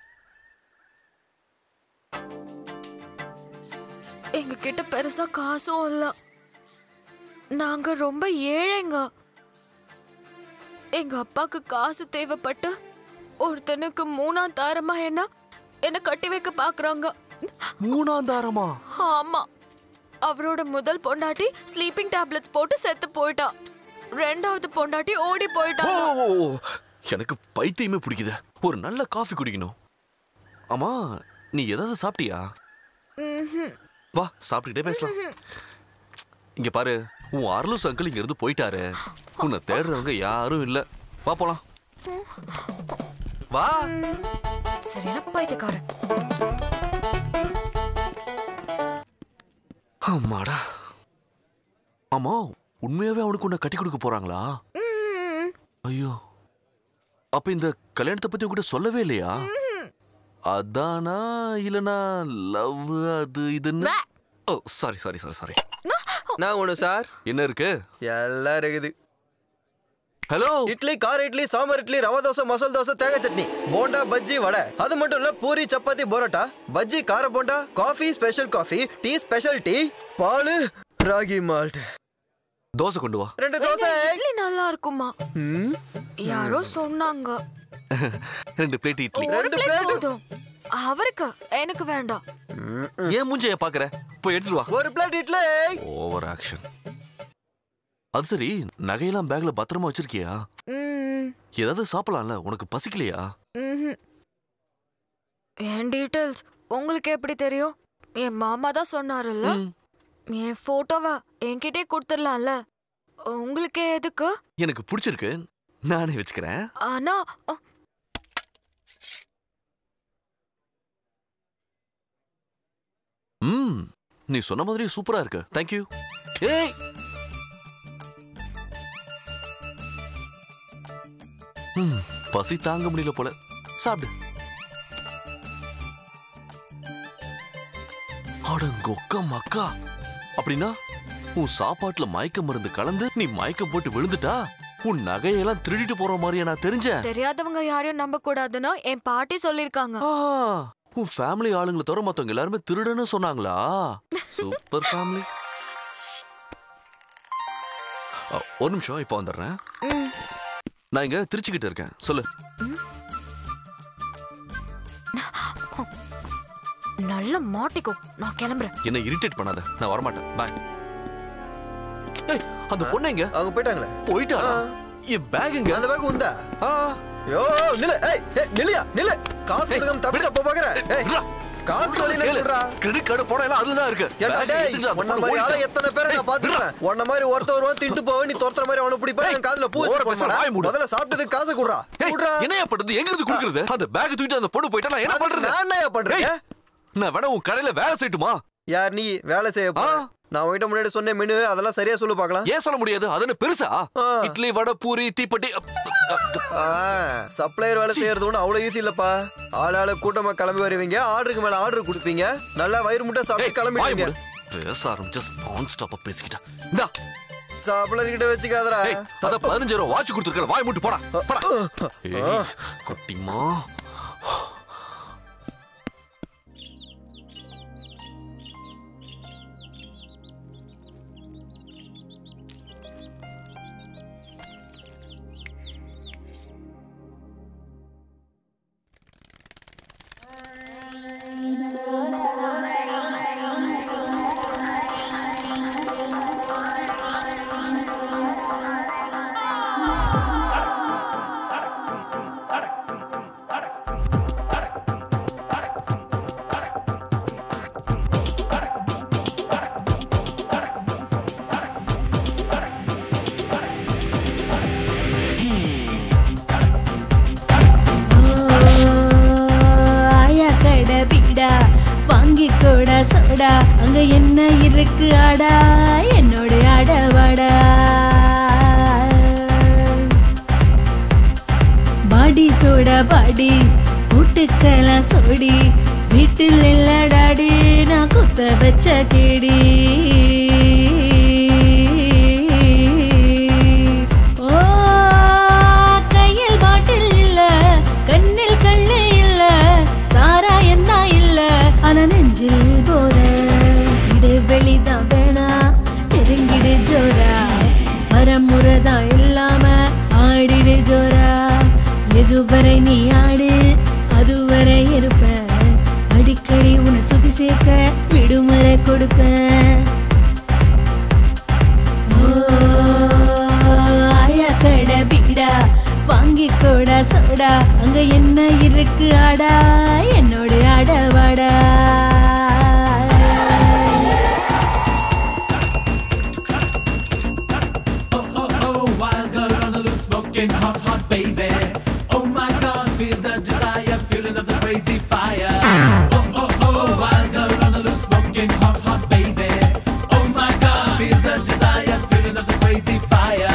எங்க கிட்ட பெருசா காசும் இல்ல நாங்க ரொம்ப ஏழைங்க எங்க அப்பாக்கு காசு தேவைப்பட்டு ஒருத்தனுக்கு மூணாம் தாரமா என்ன என்ன கட்டி வைக்க பாக்குறாங்க மூணாம் தாரமா ஆமா அவரோட முதல் பொண்டாட்டி ஸ்லீப்பிங் டேப்லெட்ஸ் போட்டு செத்து போயிட்டா ரெண்டாவது பொண்டாட்டி ஓடி ஓ, போயிட்டா ஓ, ஓ. எனக்கு பைத்தியமே பிடிக்குது ஒரு நல்ல காஃபி குடிக்கணும் ஆமா நீ ஏதாவது சாப்பிட்டியா ம்ஹும். வா சாப்பிட்டுக்கிட்டே பேசலாம் இங்க பாரு உன் அருளுஸ் அங்கிள் இங்க இருந்து போயிட்டாரு உன்னை தேடுறவங்க யாரும் இல்ல வா போலாம் வா சரியான பைத்தியக்காரன் அம்மாடா ஆமா உண்மையாவே அவனுக்கு உன்னை கட்டி கொடுக்க போறாங்களா ம். ஐயோ அப்ப இந்த கல்யாணத்தை பத்தி உங்ககிட்ட சொல்லவே இல்லையா அதானா இல்லனா லவ் அது இதுன்னு oh sorry sorry sorry sorry நான் ஒண்ணு சார் என்ன இருக்கு எல்லாம் இருக்குது ஹலோ இட்லி கார இட்லி சாம்பார் இட்லி ரவா தோசை மசால் தோசை தேங்காய் சட்னி போண்டா பஜ்ஜி வடை அது மட்டும் இல்ல பூரி சப்பாத்தி பரோட்டா பஜ்ஜி கார bonda coffee special coffee tea special tea பால் ராகி மால்ட் தோசை கொண்டு வா ரெண்டு தோசை இட்லி நல்லா இருக்குமா ம், யாரோ சொன்னாங்க ரெண்டு பிளேட் இட்லி ஒரு பிளேட் போதும் அவருக்கு எனக்கு வேண்டாம் ஏன் மூஞ்சைய பாக்குற போய் எடுத்துட்டு வா ஒரு பிளேட் இட்லி ஓவர் ஆக்ஷன் அது சரி நகையெல்லாம் பேக்ல பத்திரமா வச்சிருக்கியா ம், ஏதாவது சாப்பிடலாம்ல உனக்கு பசிக்கலையா ம்ஹும். என் டீடைல்ஸ் உங்களுக்கு எப்படி தெரியும் என் மாமா தான் சொன்னாருல்ல என் போட்டோவை என்கிட்டே கொடுத்துடலாம்ல உங்களுக்கு எதுக்கு எனக்கு பிடிச்சிருக்கு நானே வச்சுக்கிறேன் ஆனா அ, ம் நீ சொன்ன மாதிரி சூப்பரா இருக்கு தேங்க்யூ ஏய் ம், பசி தாங்க முடியல போல சாப்பிடு அடங்கொக்க மக்கா அப்படின்னா உன் சாப்பாட்டுல மயக்க மருந்து கலந்து நீ மயக்கம் போட்டு விழுந்துட்டா உன் நகையெல்லாம் திருடிட்டு போற மாதிரியா நான் தெரிஞ்சேன் தெரியாதவங்க யாரையும் நம்ப கூடாதுன்னு என் பாட்டி சொல்லிருக்காங்க ஆ, உன் ஃபேமிலி ஆளுங்களை தவிர மத்தவங்க எல்லாருமே திருடன்னு சொன்னாங்களா சூப்பர் ஃபேமிலி ஒரு நிமிஷம் இப்போ வந்துடுறேன் நான் இங்க திருச்சிக்கிட்டு இருக்கேன் சொல்லு நல்ல மாட்டிக்கோ நான் கிளம்புறேன் என்ன இரிட்டேட் பண்ணாத நான் வரமாட்டேன் பாய் ஏய் அந்த பொண்ணு எங்க அவங்க போயிட்டாங்களே போயிட்டா என் பேக் எங்க அந்த பேக் உண்டா யோ நில்லு ஏய் ஏய், நில்லுயா நில்லு காசு கொடுக்காம தப்பிச்ச போ பாக்குறேன் ஏய் காசு வழி சொல்றா கிரெடிட் கார்டு போட எல்லாம் அதுல தான் இருக்கு ஏன்டா Bag டேய், எடுத்துட்டு அந்த உன்ன பொண்ணு மாதிரி ஆளை ஓடிட்டா. எத்தனை பேரை நான் பாத்துருக்கேன் உன்ன மாதிரி ஒருத்த வருவான் திண்டு போவன் நீ துரத்துற மாதிரி அவனை பிடிப்பா என் காதுல பூ ஓர வச்சு பேசுற, வாய் மூடு. முதல்ல சாப்பிட்டதுக்கு காசு குடுறா ஏய், குடுறா என்னையா பண்றது எங்க இருந்து குடுக்குறது அந்த பேக் தூக்கிட்டு அந்த பொண்ணு போயிட்டா நான் என்ன அதுக்கு பண்றது நான் என்னய்யா பண்றது? ஏய், நான் வேணா உன் கடையில வேலை செய்யட்டுமா யார் நீ வேலை செய்ய போ நான் உன்கிட்ட முன்னாடி சொன்ன மெனு அதெல்லாம் சரியா சொல்லு பார்க்கலாம் ஏன் சொல்ல முடியாது அது என்ன பெருசா இட்லி வடை பூரி தீப்பெட்டி சப்ளையர் வேலை செய்யறது ஒன்றும் அவ்வளவு ஈஸி இல்லப்பா ஆள் ஆளு கூட்டமா கிளம்பி வருவீங்க ஆர்டருக்கு மேல ஆர்டர் கொடுப்பீங்க நல்லா வயிறு முட்டை சாப்பிட்டு கிளம்பிடுவீங்க பேச ஆரம்பிச்சா நான் ஸ்டாப்பா பேசிக்கிட்டேன் இந்தா சப்ளையர் கிட்ட வச்சுக்காதடா ஏய், அதான் பதினஞ்சு ரூபா வாட்ச் கொடுத்துருக்கல வாய் மூட்டு போடா போடா ஏய், குட்டிமா சோடா அங்க என்ன இருக்கு ஆடா என்னோட ஆடவாடா பாடி சோடா பாடி கூட்டுக்கலாம் சோடி வீட்டில் இல்லடாடி நான் குத்த வச்ச கேடி ஓ கையில் பாட்டில் இல்ல கண்ணில் கண்ணு இல்ல சாராயம் தான் இல்ல ஆனா நெஞ்சில் போற இடைவெளி தான் வேணா நெருங்கிடு ஜோரா வரமுறை தான் இல்லாம ஆடிடு ஜோரா எதுவரை நீ ஆடு அதுவரை இருப்பேன் அடிக்கடி உன்னை சுத்தி சேர்க்க விடுமுறை கொடுப்பேன் ஓ, ஆயா கடை பீடா வாங்கிக்கோடா சோடா அங்க என்ன இருக்கு ஆடா என்னோட ஆடவாடா Oh, wild girl on the loose, smoking hot, hot, baby. Oh my God, feel the desire, feeling of the crazy fire. Oh, oh, oh, wild girl on the loose, smoking hot, hot, baby. Oh my God, feel the desire, feeling of the crazy fire.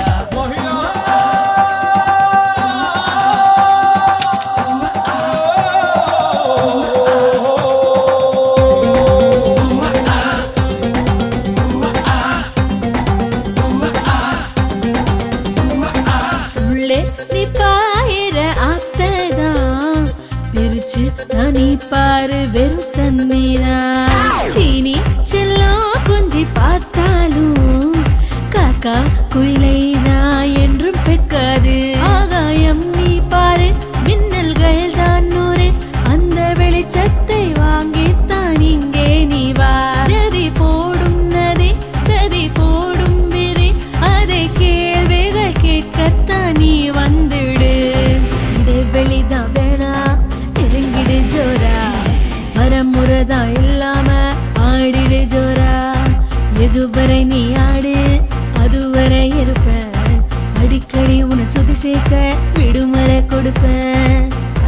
உள்ளே நீ பாயிர ஆத்ததான் பிரிச்சு நான் நீ பாரு வெறும் தண்ணீரா சீனி செல்லம் குஞ்சி பார்த்தாலும் காக்கா குயிலை நான் என்றும் பெக்காது ஆகாயம் நீ பாரு மின்னல்கள் தான் நூறு அந்த வெளிச்சத்தை வாங்கித்தான் இங்கே நீ வா ஜதி போடும் நதி சதி போடும் விதி அதை கேள்விகள் கேட்கத்தான் நீ வந்துடு இடைவெளிதான் வேணா நெருங்கிடு ஜோரா வரமுறைதான் இல்லாம ஆடிடு ஜோரா எதுவரை நீ ஆடு அதுவரை இருப்பேன் அடிக்கடி உன்னை சுதி சேர்க்க விடுமுறை கொடுப்பேன்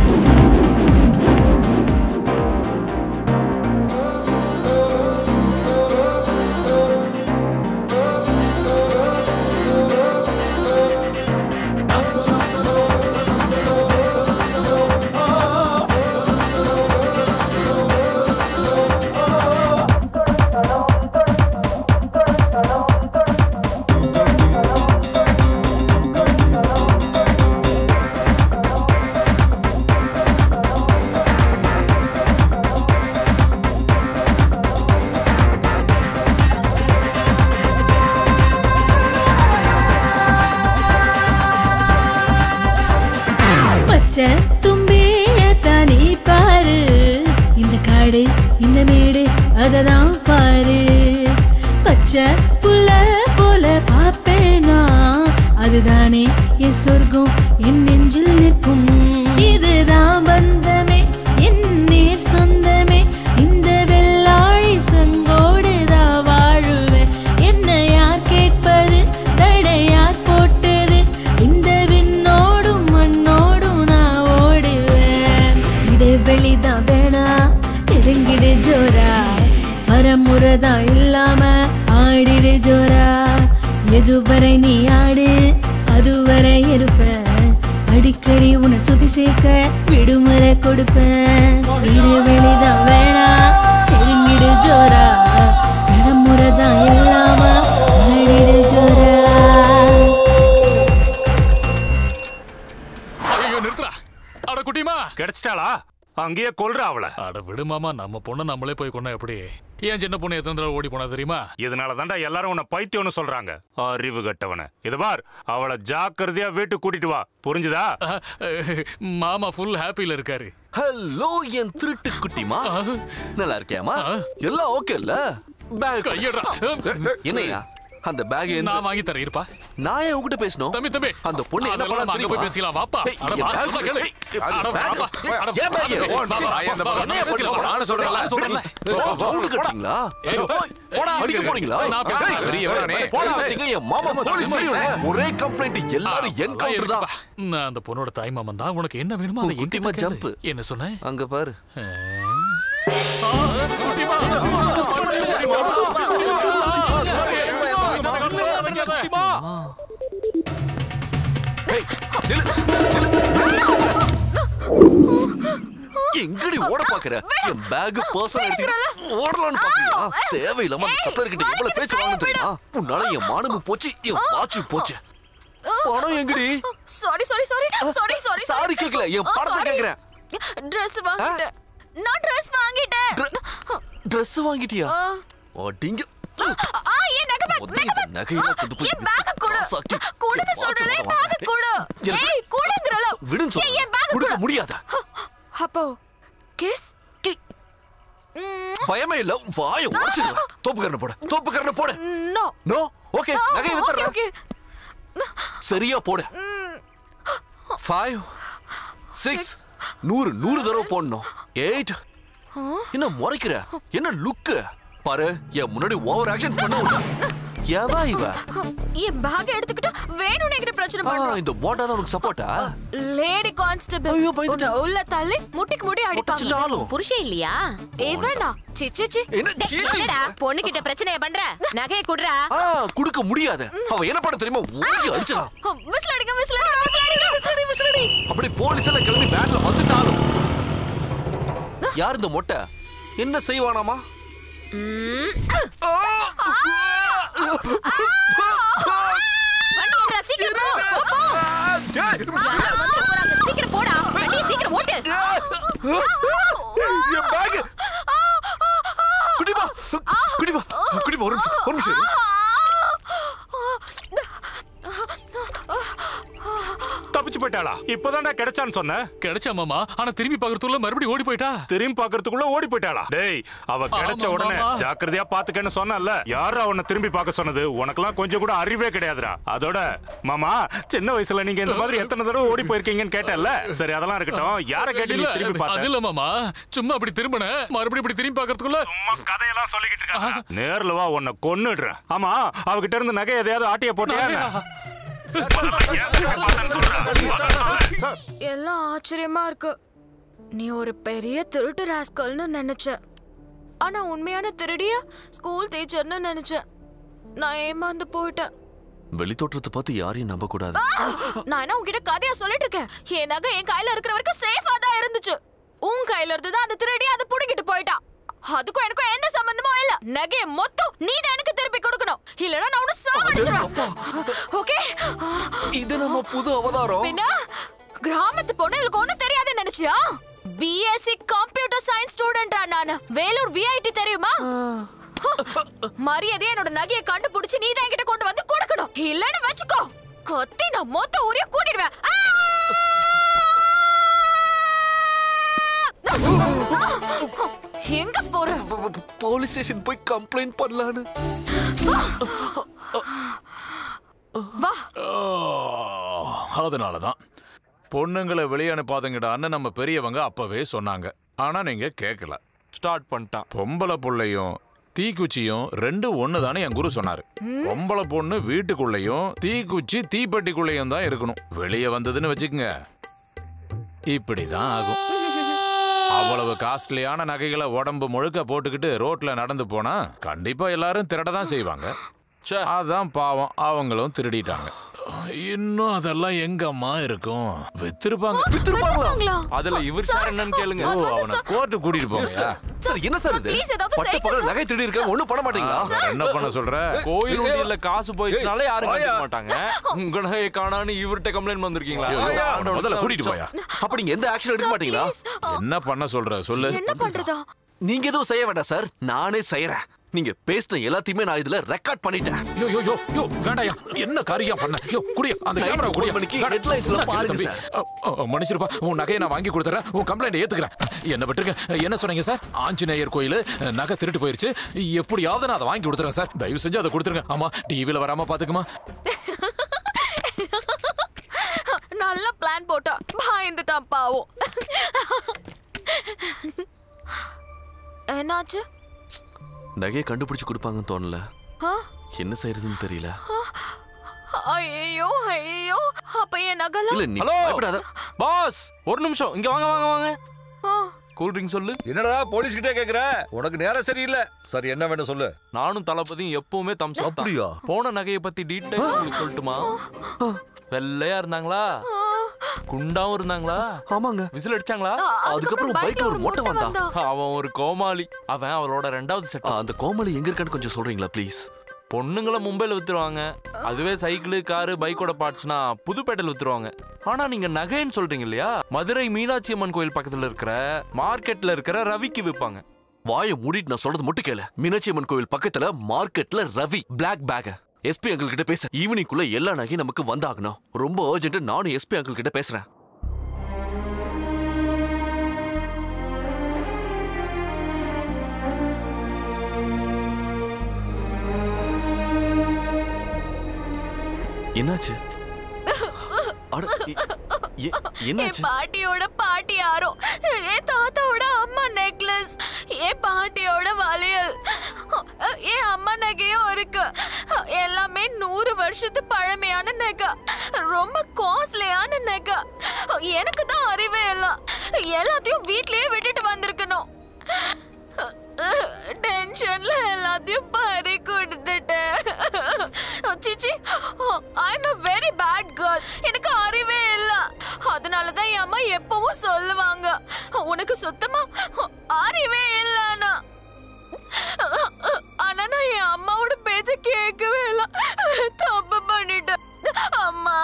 பச்சை தும்பியத்தான் நீ பாரு இந்த காடு இந்த மேடு அததான் பாரு பச்சை புள்ள போல பாப்பேனா அதுதானே என் சொர்க்கம் என் நெஞ்சில் நிற்கும் இதுதான் பந்தமே என் நேர் சொந்தமே இந்த வெள்ளாழி சங்கோடு தான் வாழுவேன் என்ன யார் கேட்பது தடை யார் போட்டது இந்த விண்ணோடும் மண்ணோடும் நான் ஓடுவேன் இடைவெளிதான் வேணா நெருங்கிடு ஜோரா வரமுறைதான் இல்லாம ஆடிடு ஜோரா எதுவரை நீ ஆடு அதுவரை இருப்பேன் அடிக்கடி உன்னை சுத்தி சேர்க்க விடுமுறை கொடுப்பேன் இடைவெளிதான் வேணா நெருங்கிடு ஜோரா விடுமுறைதான் இல்லாம ஆடிடு ஜோரா ஐயோ நிறுத்துறா அட குட்டிமா கிடைச்சிட்டாளா அங்கேயே கொல்ற அவளை அட விடு மாமா நம்ம பொண்ணை நம்மளே போய் கொண்டா எப்படி ஏன் சின்ன பொண்ணு எத்தனை தடவை ஓடி போனா தெரியுமா இதனால தாண்டா எல்லாரும் உன்னை பைத்தியம்னு சொல்றாங்க அறிவு கட்டவன இது பார் அவளை ஜாக்கிரதையா வீட்டுக்கு கூட்டிட்டு வா புரிஞ்சுதா மாமா ஃபுல் ஹாப்பில இருக்காரு ஹலோ என் திருட்டு குட்டிமா நல்லா இருக்கியாமா எல்லாம் ஓகே இல்ல பேக் கையடா என்னையா அந்த பேக் நான் வாங்கி தரேன் இருப்பா நான் ஏன் உங்ககிட்ட பேசணும் தம்பி தம்பி அந்த பொண்ணு என்ன அதெல்லாம் பண்ணா நம்ம அங்க போய் பேசிக்கலாம் வாப்பா ஏய், அட என் வா bag சொன்னா கேளு ஏய், அட bag. வாப்பா அட ஏன் bag? வா, வா, வா, வா, என்ன வா, வா, பண்ண பேசிக்கலாம். போறீங்க? நானும் சொல்றேன்ல, சொல்றேன்ல. ரவுண்டு கட்டுறீங்களா? ஏய், ஓய், போடா, அடிக்க இருக்கு. போறீங்களா? நான் பேசுறேன். ஏய், பெரியவனே. ஏய், போடா வச்சுங்க, என் மாமா போலீஸ் தெரியும் ஒரே கம்ப்ளைண்ட் எல்லாரும் என் கவுண்டர் தான் நான் அந்த பொண்ணோட தாய் மாமன் தான் உனக்கு என்ன வேணுமோ அதை குட்டிமா என்கிட்ட ஜம்ப் கேளு. என்ன சொன்ன அங்க பாரு எங்கடி ஓட பாக்குற என் பேக் பர்சன் எடுத்துக்கிட்டு ஓடலாம்னு பாக்குறியா தேவையில்லாம அந்த கப்பலர் கிட்ட எவ்வளவு பேச்சு வாங்கணும் தெரியுமா உன்னால என் மானமும் போச்சு என் வாட்சி போச்சு பணம் எங்கடி sorry sorry sorry sorry sorry sorry கேக்கல என் பணத்தை கேக்குறேன் Dress வாங்கிட்டேன் நான் Dress வாங்கிட்டேன் Dress வாங்கிட்டியா ஆ. அடிங்க ஆ என் நகை bag, முதல்ல நகை இந்த நகையெல்லாம் கொண்டு போய் என் பேக் கொடு காசாக்கி கொடுன்னு என் சொல்றல watch பேக் கொடு எனக்கு- ஏய் கொடுங்கறல விடுன்னு சொல்றேன். என் பேக் கொடுக்க கொடு முடியாத அப்போ கிஸ் பயமே இல்ல வாய உடைச்சிருவேன் தோப்புக்கரண போடு தோப்புக்கரண போடு நோ நோ ஓகே நகையை ஓகே வித்துறேன் ஓகே சரியா போடு ஃபைவ் சிக்ஸ் நூறு நூறு தடவை போடணும் எயிட் என்ன முறைக்கிற என்ன லுக்கு பாரு என் முன்னாடி ஓவர் ஆக்ஷன் பண்ண விட எவா இவ என் பேக் எடுத்துக்கிட்டு வேணும்னு என்கிட்ட பிரச்சனை ஆ, பண்றான் இந்த போட்டா தான் உனக்கு சப்போர்ட்டா லேடி கான்ஸ்டபிள் உன்னை உள்ள தள்ளி முட்டிக்கு முடி அடிப்பாங்க உடைச்சிட்டாலும். புருஷன் இல்லையா இவனா சி சி சி டேய், என்னடா பொண்ணு கிட்ட பிரச்சனைய பண்ற நகையை குடுறா ஆ குடுக்க முடியாது அவ என்ன பண்ண தெரியுமா ஓடி அடிச்சலாம் விசில் அடிங்க விசில் அடிங்க விசில் அடிங்க விசில் அடி விசில் அடி அப்படி போலீஸ் எல்லாம் கிளம்பி வேன்ல வந்துட்டாலும் யார் இந்த மொட்டை என்ன செய்வானாமா வண்டி எடுடா, சீக்கிரம் போ, போ, போ. யாராவது வந்துட போறாங்க. சீக்கிரம் போடா வண்டியை சீக்கிரம் ஓட்டு என் பேக் குடிமா குடிமா குடிமா ஒரு நிமிஷம் ஒரு நிமிஷம் இரு. தப்பிச்சு போயிட்டாளா இப்பதான்டா கிடைச்சான்னு சொன்ன கிடைச்சா மாமா ஆனா திரும்பி பாக்குறதுக்குள்ள மறுபடியும் ஓடி போயிட்டா திரும்பி பாக்குறதுக்குள்ள ஓடி போயிட்டாளா டேய் அவ கிடைச்ச ஆமா, உடனே மாமா. ஜாக்கிரதையா பாத்துக்கன்னு சொன்னல யாரா உன்னை திரும்பி பார்க்க சொன்னது உனக்கெல்லாம் கொஞ்சம் கூட அறிவே கிடையாதுடா அதோட மாமா சின்ன வயசுல நீங்க இந்த மாதிரி எத்தனை தடவை ஓடி போயிருக்கீங்கன்னு கேட்டல சரி அதெல்லாம் இருக்கட்டும் யார கேட்டு நீ இல்ல, திரும்பி அது பார்த்த இல்ல மாமா சும்மா அப்படி திரும்பின மறுபடியும் இப்படி திரும்பி பாக்குறதுக்குள்ள கதையெல்லாம் சொல்லிக்கிட்டு இருக்காங்க நேர்ல வா உன்னை கொன்னுடுறேன் ஆமா அவகிட்ட இருந்து நகை எதையாவது ஆட்டிய போட்டியா எல்லாம் ஆச்சரியமா இருக்கு நீ ஒரு பெரிய திருட்டு ராஸ்கல்னு நினைச்ச ஆனா உண்மையான திருடிய ஸ்கூல் டீச்சர்னு நினைச்சேன் நான் ஏமாந்து போயிட்டேன் வெளித்தோற்றத்தை பார்த்து யாரையும் நம்ப கூடாது நான் என்ன உன்கிட்ட கதையா சொல்லிட்டு இருக்கேன் என் நகை என் கையில இருக்கிற வரைக்கும் சேஃபா தான் இருந்துச்சு உன் கையில இருந்து அந்த திருடி அதை புடுங்கிட்டு போயிட்டான் அதுக்கும் எனக்கும் எந்த சம்பந்தமும் இல்ல நகைய மொத்தம் நீ தான் எனக்கு திருப்பி கொடுக்கணும் இல்லனா நான் உன்னை சாவடிச்சிடுவேன் ஓகே இது நம்ம புது அவதாரம் பின்ன கிராமத்து பொண்ணுங்களுக்கு ஒண்ணும் தெரியாதுன்னு நினைச்சியா பிஎஸ்சி கம்ப்யூட்டர் சயின்ஸ் ஸ்டூடெண்டா நானு வேலூர் விஐடி தெரியுமா மரியாதையா என்னோட நகையை கண்டுபிடிச்சு நீ தான் என்கிட்ட கொண்டு வந்து கொடுக்கணும் இல்லன்னு வச்சுக்கோ கொத்தி நான் மொத்த ஊரையும் கூட்டிடுவேன் ஆ! எங்க போற போலீஸ் ஸ்டேஷன் போய் கம்ப்ளைண்ட் பண்ணலான்னு வா அதனாலதான் பொண்ணுங்களை வெளியே அனுப்பாதுங்கடான்னு நம்ம பெரியவங்க அப்பவே சொன்னாங்க ஆனா நீங்க கேட்கல ஸ்டார்ட் பண்ணிட்டான் பொம்பளை புள்ளையும் தீக்குச்சியும் ரெண்டும் ஒண்ணு தானே என் குரு சொன்னாரு பொம்பளை பொண்ணு வீட்டுக்குள்ளேயும் தீக்குச்சி தீப்பெட்டிக்குள்ளேயும் தான் இருக்கணும் வெளியே வந்ததுன்னு வச்சுக்கோங்க இப்படிதான் ஆகும் அவ்வளவு காஸ்ட்லியான நகைகளை உடம்பு முழுக்க போட்டுக்கிட்டு ரோட்ல நடந்து போனா கண்டிப்பா எல்லாரும் திருட தான் செய்வாங்க அதான் பாவம் அவங்களும் திருடிட்டாங்க இன்னும் அதெல்லாம் எங்கம்மா இருக்கும் வித்திருப்பாங்க வித்திருப்பாங்களா? அதுல இவர் சார் என்னன்னு கேளுங்க ஓ அவனை கோர்ட்டு கூட்டிட்டு போங்க சார் என்ன சார் இது Please, ஏதாவது பட்ட செய்யுங்க, பகல் sir. நகை திருடி இருக்காங்க ஒண்ணும் பண்ண மாட்டீங்களா வேற என்ன பண்ண சொல்ற கோயில் உண்டியல்ல காசு போயிடுச்சுனால யாரும் வாயா. கண்டுக்க மாட்டாங்க உங்க நகையை காணான்னு இவர்கிட்ட கம்ப்ளைண்ட் வந்திருக்கீங்களா ஐயோ, ஐயோ, முதல்ல கூட்டிட்டு போயா அப்ப நீங்க எந்த ஆக்ஷன் எடுக்க மாட்டீங்களா என்ன பண்ண சொல்ற சொல்லு என்ன பண்றதா நீங்க எதுவும் செய்ய வேண்டாம் சார் நானே செய்யறேன் நீங்க பேசின எல்லாத்தையுமே நான் இதுல ரெக்கார்ட் பண்ணிட்டேன் யோ யோ யோ யோ வேண்டாயா என்ன காரியம் பண்ண யோ குடியா அந்த Night கேமரா one குடியா மணிக்கு வேண்டாம். headlinesல என்ன பாருங்க தம்பி? சார். அ, அ, மன்னிச்சிருப்பா உன் நகையை நான் வாங்கி கொடுத்துறேன் உன் கம்ப்ளைண்ட் ஏத்துக்கிறேன் என்ன விட்டுருங்க என்ன சொன்னீங்க சார் ஆஞ்சநேயர் கோயில் நகை திருட்டு போயிருச்சு எப்படியாவது நான் அதை வாங்கி கொடுத்துறேன் சார் தயவு செஞ்சு அதை கொடுத்துருங்க ஆமா டிவில வராம பாத்துக்குமா நல்ல பிளான் போட்டா பயந்துட்டான் பாவம் என்னாச்சு நகையை கண்டுபிடிச்சு கொடுப்பாங்கன்னு தோணல ஆ? என்ன செய்யறதுன்னு தெரியல ஐயோ ஐயோ அப்ப என் நகலாம் இல்ல நீ ஹலோ பயப்படாத பாஸ் ஒரு நிமிஷம் இங்க வாங்க வாங்க வாங்க ஆ, கூல் ட்ரிங்க் சொல்லு என்னடா போலீஸ் கிட்டே கேக்குற உனக்கு நேரம் சரியில்லை சரி என்ன வேணும் சொல்லு நானும் தளபதியும் எப்பவுமே தம்ஸ் அப் தான் அப்படியா? போன நகையை பத்தி டீடைல் உங்களுக்கு சொல்லட்டுமா வெள்ளையா இருந்தாங்களா குண்டாவும் இருந்தாங்களா ஆமாங்க விசில் அடிச்சாங்களா அதுக்கப்புறம் பைக்ல ஒரு மொட்டை வந்தான் அவன் ஒரு கோமாளி அவன் அவளோட ரெண்டாவது செட் அந்த கோமாளி எங்க இருக்கான்னு கொஞ்சம் சொல்றீங்களா ப்ளீஸ் பொண்ணுங்களை மும்பைல வித்துருவாங்க அதுவே சைக்கிள் காரு பைக்கோட பார்ட்ஸ்னா புதுப்பேட்டையில் வித்துருவாங்க ஆனா நீங்க நகைன்னு சொல்றீங்க இல்லையா மதுரை மீனாட்சி அம்மன் கோயில் பக்கத்துல இருக்கிற மார்க்கெட்ல இருக்கிற ரவிக்கு விற்பாங்க வாயை மூடிட்டு நான் சொல்றது மட்டும் கேளு மீனாட்சி அம்மன் கோவில் பக்கத்துல மார்க்கெட்ல Ravi black bag SP uncle கிட்ட பேச ஈவினிங்குள்ள எல்லா நகையும் நமக்கு வந்தாகணும் ரொம்ப அர்ஜென்ட் நானும் எஸ்பி அங்கிள் கிட்ட பேசுறேன் என்னாச்சு அட, எ- எ- என் என்னாச்சு பாட்டியோட பாட்டி யாரோ என் தாத்தாவோட அம்மா நெக்லஸ் என் பாட்டியோட வளையல் என் அம்மா நகையும் இருக்கு எல்லாமே நூறு வருஷத்து பழமையான நகை ரொம்ப காஸ்ட்லியான நகை எனக்கு தான் அறிவே இல்லை எல்லாத்தையும் வீட்லயே விட்டுட்டு வந்திருக்கணும் டென்ஷன்ல எல்லாத்தையும் பறி கொடுத்துட்டேன் சிச்சி I am a very bad girl எனக்கு அறிவே இல்ல அதனால தான் என் அம்மா எப்பவும் சொல்லுவாங்க உனக்கு சுத்தமா அறிவே இல்லைன்னா ஆனா நான் என் அம்மாவோட பேச்ச கேட்கவே இல்ல தப்பு பண்ணிட்டேன் அம்மா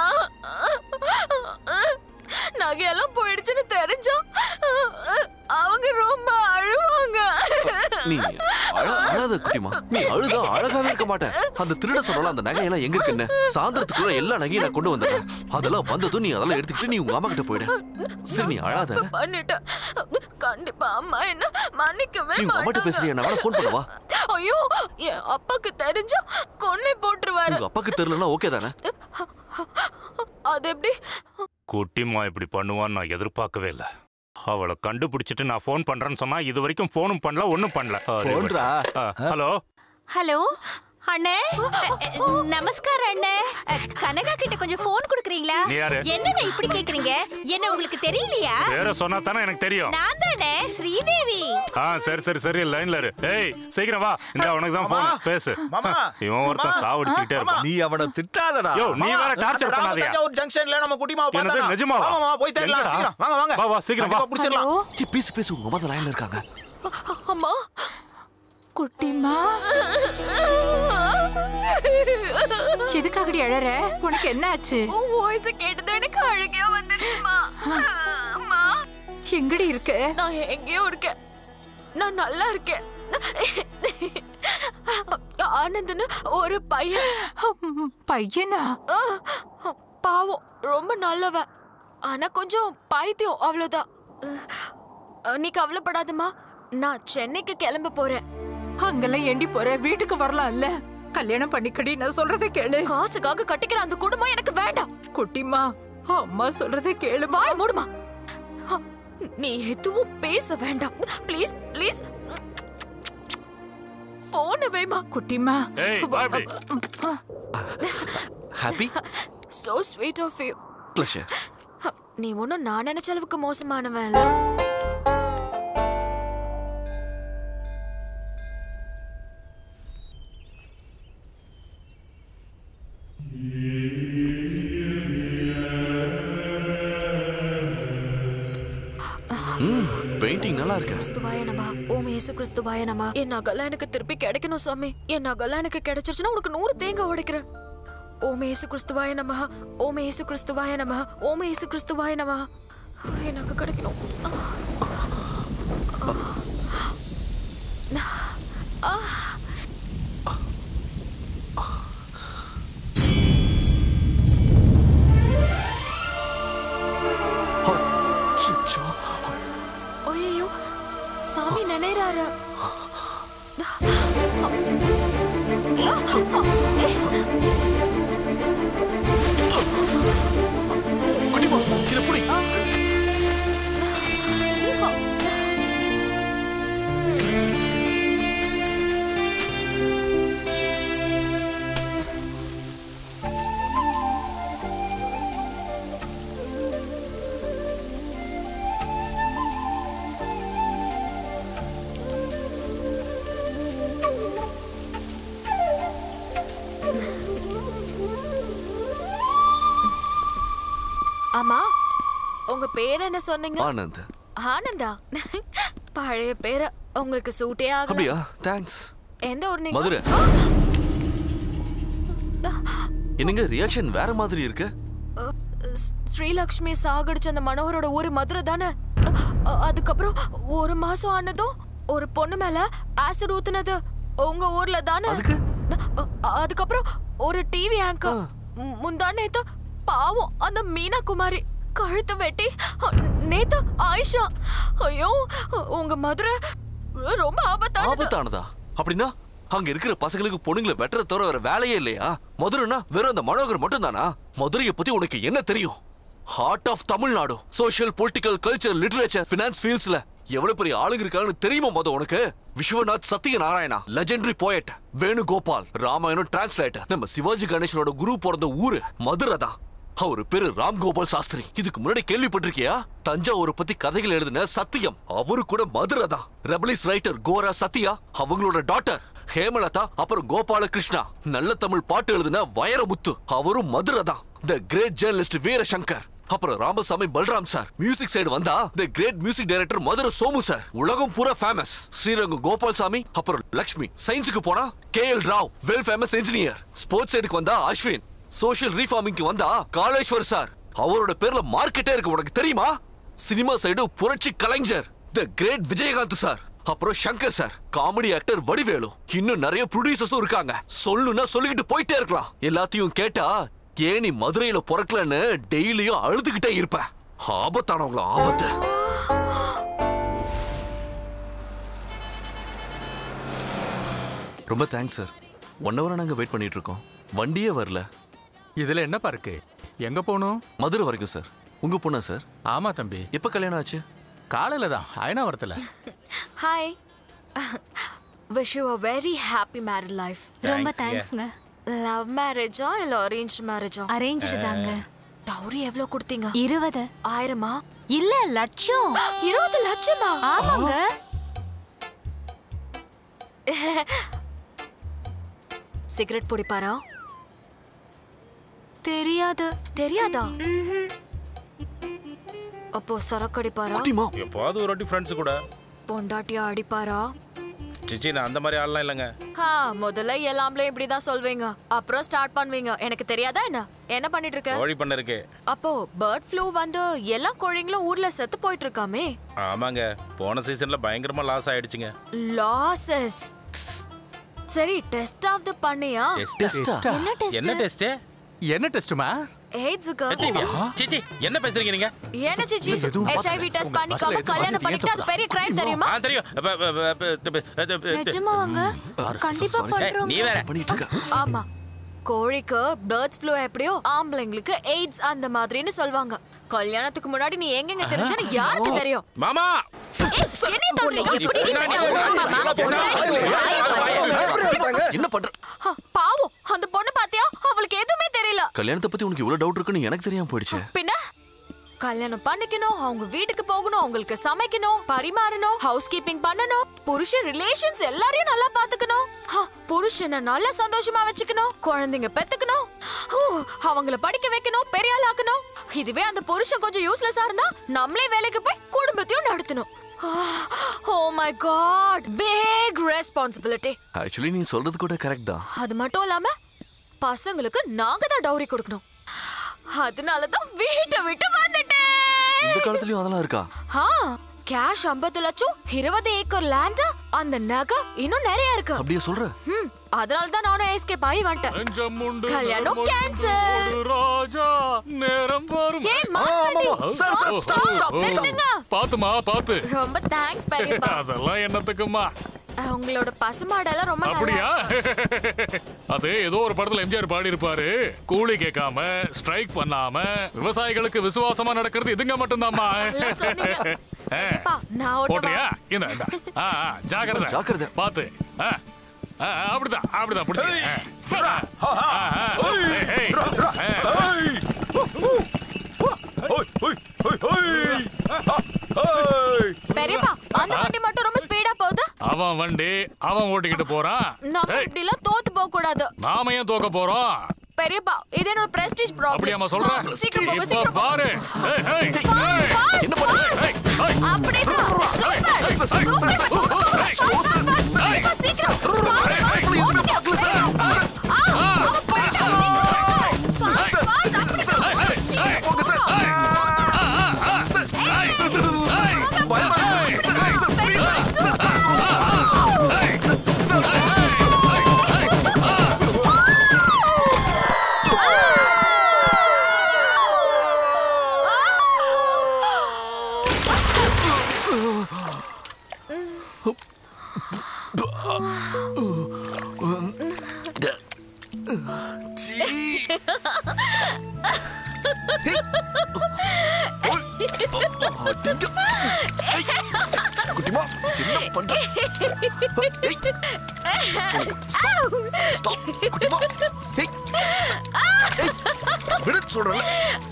நகையெல்லாம் போயிடுச்சுன்னு தெரிஞ்சா அவங்க ரொம்ப அழுவாங்க நீ அழ அழாத குட்டிமா நீ அழுதா அழகாவே இருக்க மாட்டேன் அந்த திருட சொன்னால அந்த நகையெல்லாம் எங்க இருக்குன்னு சாயந்தரத்துக்குள்ள எல்லா நகையும் நான் கொண்டு வந்துடுறேன் அதெல்லாம் வந்ததும் நீ அதெல்லாம் எடுத்துக்கிட்டு நீ உங்க அம்மா கிட்ட போயிடு சரி நீ அழாத தப்பு பண்ணிட்டேன் கண்டிப்பா அம்மா என்ன மன்னிக்கவே நீ உங்க அம்மாட்ட மாட்டாங்க. பேசுறியா நான் வேணா ஃபோன் பண்ணவா ஐயோ என் அப்பாக்கு தெரிஞ்சா கொன்னை போட்டுருவாரு உங்க அப்பாக்கு தெரியலன்னா ஓகே தானே அது எப்படி குட்டிமா இப்படி பண்ணுவான்னு நான் எதிர்பார்க்கவே இல்லை அவளை கண்டுபிடிச்சிட்டு நான் ஃபோன் பண்றேன்னு சொன்னா இது வரைக்கும் ஃபோனும் பண்ணல ஒன்றும் பண்ணல போன்றா? ஹலோ ஹலோ அண்ணே நமஸ்காரம் அண்ணே கனகா கிட்ட கொஞ்சம் ஃபோன் குடுக்குறீங்களா நீ யாரு? என்னண்ணே இப்படி கேக்குறீங்க என்ன உங்களுக்கு தெரியலையா வேற சொன்னா தானே எனக்கு தெரியும் நான் தானே ஸ்ரீதேவி ஆ சரி சரி சரி லைன்ல இரு ஏய் சீக்கிரம் வா இந்த உனக்கு தான் ஃபோன் பேசு இவன் ஒருத்தன் சாவடிச்சுக்கிட்டே இருக்கான் நீ அவனை திட்டாதடா யோ நீ வேற டார்ச்சர் பண்ணாதயா ஒரு ஜங்ஷன்ல நம்ம குட்டிமாவை என்னது, பார்த்தா நிஜமாவா? ஆமாமா போய் தேடலாம் எங்கடா? சீக்கிரம் வாங்க வாங்க வா, வா, சீக்கிரம் வா. கண்டிப்பா புடிச்சிடலாம் ஏய், பேசு பேசு உங்க அம்மா தான் லைன்ல இருக்காங்க அம்மா குட்டிமா எதுக்காகடி அழற உனக்கு என்ன ஆச்சு உன் வாய்ஸ் கேட்டதும் எனக்கு அழுகையா வந்துடுச்சுமா அம்மா எங்கடி இருக்க நான் எங்கேயோ இருக்கேன் நான் நல்லா இருக்கேன் ஆனந்த்னு ஒரு பையன் பையனா பாவம் ரொம்ப நல்லவன் ஆனா கொஞ்சம் பைத்தியம் அவ்வளவுதான் நீ கவலைப்படாதம்மா நான் சென்னைக்கு கிளம்ப போறேன் அங்கெல்லாம் ஏண்டி போற வீட்டுக்கு வரலாம்ல கல்யாணம் பண்ணிக்கடி நான் சொல்றதை கேளு காசுக்காக கட்டிக்கிற அந்த குடும்பம் எனக்கு வேண்டாம் குட்டிமா அம்மா சொல்றதை கேளு வாய மூடுமா நீ எதுவும் பேச வேண்டாம் ப்ளீஸ் ப்ளீஸ் போன வைமா குட்டிமா ஏய் வா இப்படி happy so sweet of you pleasure நீ ஒன்றும் நான் நினைச்ச அளவுக்கு மோசமானவன் இல்ல ம் பெயிண்டிங் நல்லா இருக்கு கிறிஸ்துவாய நம ஓம் இயேசு கிறிஸ்துவாய நம என் நகெல்லாம் எனக்கு திருப்பி கிடைக்கணும் சாமி என் நகெல்லாம் எனக்கு கிடைச்சிருச்சுன்னா உனக்கு நூறு தேங்காய் உடைக்கிறேன் ஓம் இயேசு கிறிஸ்துவாய நம ஓம் இயேசு கிறிஸ்துவாய நம ஓம் இயேசு கிறிஸ்துவாய நம என் நகை கிடைக்கணும் ஆ. ஐயோ சாமி நினைறாரு குட்டிமா இத புடி பேர் என்ன சொன்னீங்க ஆனந்த் ஆனந்தா பழைய பேரு உங்களுக்கு சூட்டே ஆகல அப்படியா தேங்க்ஸ் எந்த ஊர் நீங்க மதுரை என்னங்க ரியாக்ஷன் வேற மாதிரி இருக்கு அஹ், ஸ்- ஸ்ரீலக்ஷ்மி சாகடிச்ச அந்த மனோகரோட ஊரு மதுரை தானே அ- அதுக்கப்புறம் ஒரு மாசம் ஆனதும் ஒரு பொண்ணு மேல ஆசிட் ஊத்துனது உங்க ஊர்ல தானே அ- அதுக்கப்புறம் ஒரு டிவி ஆங்கர் முந்தா நேத்து பாவம் அந்த மீனா குமாரி கழுத்து வெட்டி அ, நேத்து ஆயிஷா ஐயோ உங்க மதுரை ரொம்ப ஆபத்தானது ஆபத்தானதா அப்படின்னா அங்க இருக்கிற பசங்களுக்கு பொண்ணுங்களை வெட்டுற தவிர வேற வேலையே இல்லையா மதுரைனா வெறும் அந்த மனோகர் மட்டும் தானா மதுரையை பத்தி உனக்கு என்ன தெரியும் heart of Tamil Nadu social political culture literature finance ஃபீல்ட்ஸ்ல எவ்வளவு பெரிய ஆளுங்க இருக்காங்கன்னு தெரியுமா மொத உனக்கு Viswanath Sathya Narayana legendary poet Venugopal Ramayanam translator நம்ம சிவாஜி கணேசனோட குரு பிறந்த ஊரு மதுரை தான் அவர் பேரு ராம் கோபால் சாஸ்திரி இதுக்கு முன்னாடி கேள்விப்பட்டிருக்கியா தஞ்சாவூரை பத்தி கதைகள் எழுதின சத்தியம் அவரு கூட மதுரை தான் ரெபலிஸ் ரைட்டர் கோரா சத்யா அவங்களோட டாட்டர் ஹேமலதா அப்புறம் கோபால கிருஷ்ணா நல்ல தமிழ் பாட்டு எழுதின வைரமுத்து அவரும் மதுரை தான் த கிரேட் ஜேர்னலிஸ்ட் வீரசங்கர் அப்புறம் Ramasamy Balram sir music side வந்தா the great music director Madurai Somu sir உலகம் பூரா ஃபேமஸ் ஸ்ரீரங்கம் கோபால் சாமி அப்புறம் லக்ஷ்மி சயின்ஸுக்கு போனா K L Rao well famous engineer sports சைடுக்கு வந்தா அஸ்வின் சோஷியல் ரீஃபார்மிங்க்கு வந்தா காலேஸ்வர் சார் அவரோட பேர்ல மார்க்கெட்டே இருக்கு உனக்கு தெரியுமா சினிமா சைடு புரட்சி கலைஞர் த கிரேட் விஜயகாந்த் சார் அப்புறம் Shankar sir comedy actor Vadivelu இன்னும் நிறைய ப்ரொடியூசர்ஸும் இருக்காங்க சொல்லுன்னா சொல்லிக்கிட்டு போயிட்டே இருக்கலாம் எல்லாத்தையும் கேட்டா ஏன் நீ மதுரையில பிறக்கலன்னு டெய்லியும் அழுதுகிட்டே இருப்ப ஆபத்தானவங்கள ஆபத்து ரொம்ப தேங்க்ஸ் சார் ஒன் ஹவரா நாங்க வெயிட் பண்ணிட்டு இருக்கோம் வண்டியே வரல இதுல என்னப்பா இருக்கு எங்க போகணும் மதுரை வரைக்கும் சார் உங்க பொண்ணா சார் ஆமா தம்பி எப்ப கல்யாணம் ஆச்சு காலையில தான் அயனாவரத்துல hi wish you a very happy married life ரொம்ப தேங்க்ஸ்ங்க லவ் மேரேஜா இல்ல அரேஞ்ச் மேரேஜா அரேஞ்ச்டு தாங்க டவுரி எவ்வளவு கொடுத்தீங்க இருபது ஆயிரமா இல்ல லட்சம் இருபது லட்சமா ஆமாங்க சிகரெட் பிடிப்பாரா தெரியாது தெரியாதா அப்போ சரக்கு அடிப்பாரா எப்பாவது ஒரு வாட்டி ஃப்ரெண்ட்ஸ் கூட பொண்டாட்டியா அடிப்பாரா சிச்சி நான் அந்த மாதிரி ஆள்லாம் இல்லைங்க ஹா முதல்ல எல்லாம்ல இப்படிதான் சொல்வீங்க அப்புறம் ஸ்டார்ட் பண்ணுவீங்க எனக்கு தெரியாதா என்ன என்ன பண்ணிட்டு இருக்க கோழி பண்ண இருக்கு அப்போ பேர்ட் ஃப்ளூ வந்து எல்லா கோழிங்களும் ஊர்ல செத்து போயிட்டு இருக்காமே ஆமாங்க போன சீசன்ல பயங்கரமா லாஸ் ஆயிடுச்சுங்க லாசஸ் சரி டெஸ்ட் ஆஃப் த பண்ணியா என்ன டெஸ்ட் என்ன டெஸ்ட் என்ன டெஸ்ட்டுமா எய்ட்ஸுக்கு சிச்சி என்ன பேசுறீங்க நீங்க என்ன சிச்சி எதுவும் ஹெச்ஐவி டெஸ்ட் பண்ணிக்காம கல்யாணம் பண்ணிட்டு அது பெரிய கிரைம் தெரியுமா ஆ தெரியும் அப்ப, அப்ப, அப்ப, அப்ப, அப்ப, நிஜமாவாங்க கண்டிப்பா ஏய், நீ வேற ஆமா கோழிக்கு பேர்ட்ஸ் ஃப்ளூ எப்படியோ ஆம்பளைங்களுக்கு எய்ட்ஸ் அந்த மாதிரின்னு சொல்வாங்க கல்யாணத்துக்கு முன்னாடி நீ எங்கெங்க தெரிஞ்சேன்னு யாருக்கு தெரியும் மாமா என்னைய தொடுறீங்க? எப்படி என்ன பண்ற ஹ, பாவம் அந்த பொண்ணு பாத்தியா அவளுக்கு எதுவுமே தெரியல கல்யாணத்தை பத்தி உனக்கு இவ்வளவு டவுட் இருக்குன்னு எனக்கு தெரியாம போயிடுச்சு பின்ன கல்யாணம் பண்ணிக்கணும் அவங்க வீட்டுக்கு போகணும் அவங்களுக்கு சமைக்கணும் பரிமாறணும் ஹவுஸ் கீப்பிங் பண்ணணும் புருஷன் ரிலேஷன்ஸ் எல்லாரையும் நல்லா பாத்துக்கணும் ஹ, புருஷனை நல்லா சந்தோஷமா வச்சுக்கணும் குழந்தைங்க பெத்துக்கணும் ஹூ, அவங்கள படிக்க வைக்கணும் பெரிய ஆளாக்கணும் இதுவே அந்த புருஷன் கொஞ்சம் யூஸ்லெஸ்ஸா இருந்தா நம்மளே வேலைக்கு போய் குடும்பத்தையும் நடத்தணும் oh my god big responsibility actually நீ சொல்றது கூட கரெக்ட் தான் அது மட்டும் இல்லாம பசங்களுக்கு நாங்க தான் டவுரி கொடுக்கணும் அதனால தான் வீட்டை விட்டு வந்துட்டேன் இந்த காலத்துலயும் அதெல்லாம் இருக்கா ஆ கேஷ் 50 லட்சம் இருபது ஏக்கர் லேண்ட் அந்த நகை இன்னும் நிறைய இருக்கு அப்படியே சொல்ற ம் அதனால தான் நானும் எஸ்கேப் ஆகி வந்துட்டேன் கல்யாணம் கேன்சல் ராஜா நேரம் வரும் ஏய் மாமாடி சார், சார், stop, stop, நிறுத்துங்க பாத்துமா பாத்து ரொம்ப தேங்க்ஸ் பெரியப்பா அதெல்லாம் என்னத்துக்குமா உங்களோட பசுமாடெல்லாம் ரொம்ப நல்லா அப்படியா அது ஏதோ ஒரு படத்துல எம்ஜிஆர் பாடி இருப்பாரு கூலி கேட்காம ஸ்ட்ரைக் பண்ணாம விவசாயிகளுக்கு விசுவாசமா நடக்கிறது இதுங்க மட்டும்தாம்மா நல்லா சொன்னீங்க. பெரியப்பா, நான் ஓட்டவா? போட்றியா இந்த இந்த ஆ, ஆ, ஜாக்கிரதை ஜாக்கிரதை பாத்து ஆ, ஆ, ஆ, அப்படிதான் அப்படிதான் பிடிச்சி பெரியப்பா அந்த வண்டி மட்டும் ரொம்ப ஸ்பீடா போகுது அவன் வண்டி அவன் ஓட்டிக்கிட்டு போறான் நம்ம ஏய், இப்படி எல்லாம் தோத்து போக கூடாது நாம ஏன் தோக்க போறோம் பெரியப்பா இது என்னோட பிரஸ்டீஜ் ப்ராப்ளம் அப்படியாம்மா சொல்றேன் சீக்கிரம் போங்க இப்ப சீக்கிரம் போங்க. பாரு ஏய், ஏய், ஏய். என்ன பண்ற அப்படிதான் சூப்பர் சூப்பர் சூப்பர் சீக்கிரம் குட்டிமா என்ன பண்ற ஸ்டாப் குட்டிமா ஏய் ஏய், விடு சொல்றல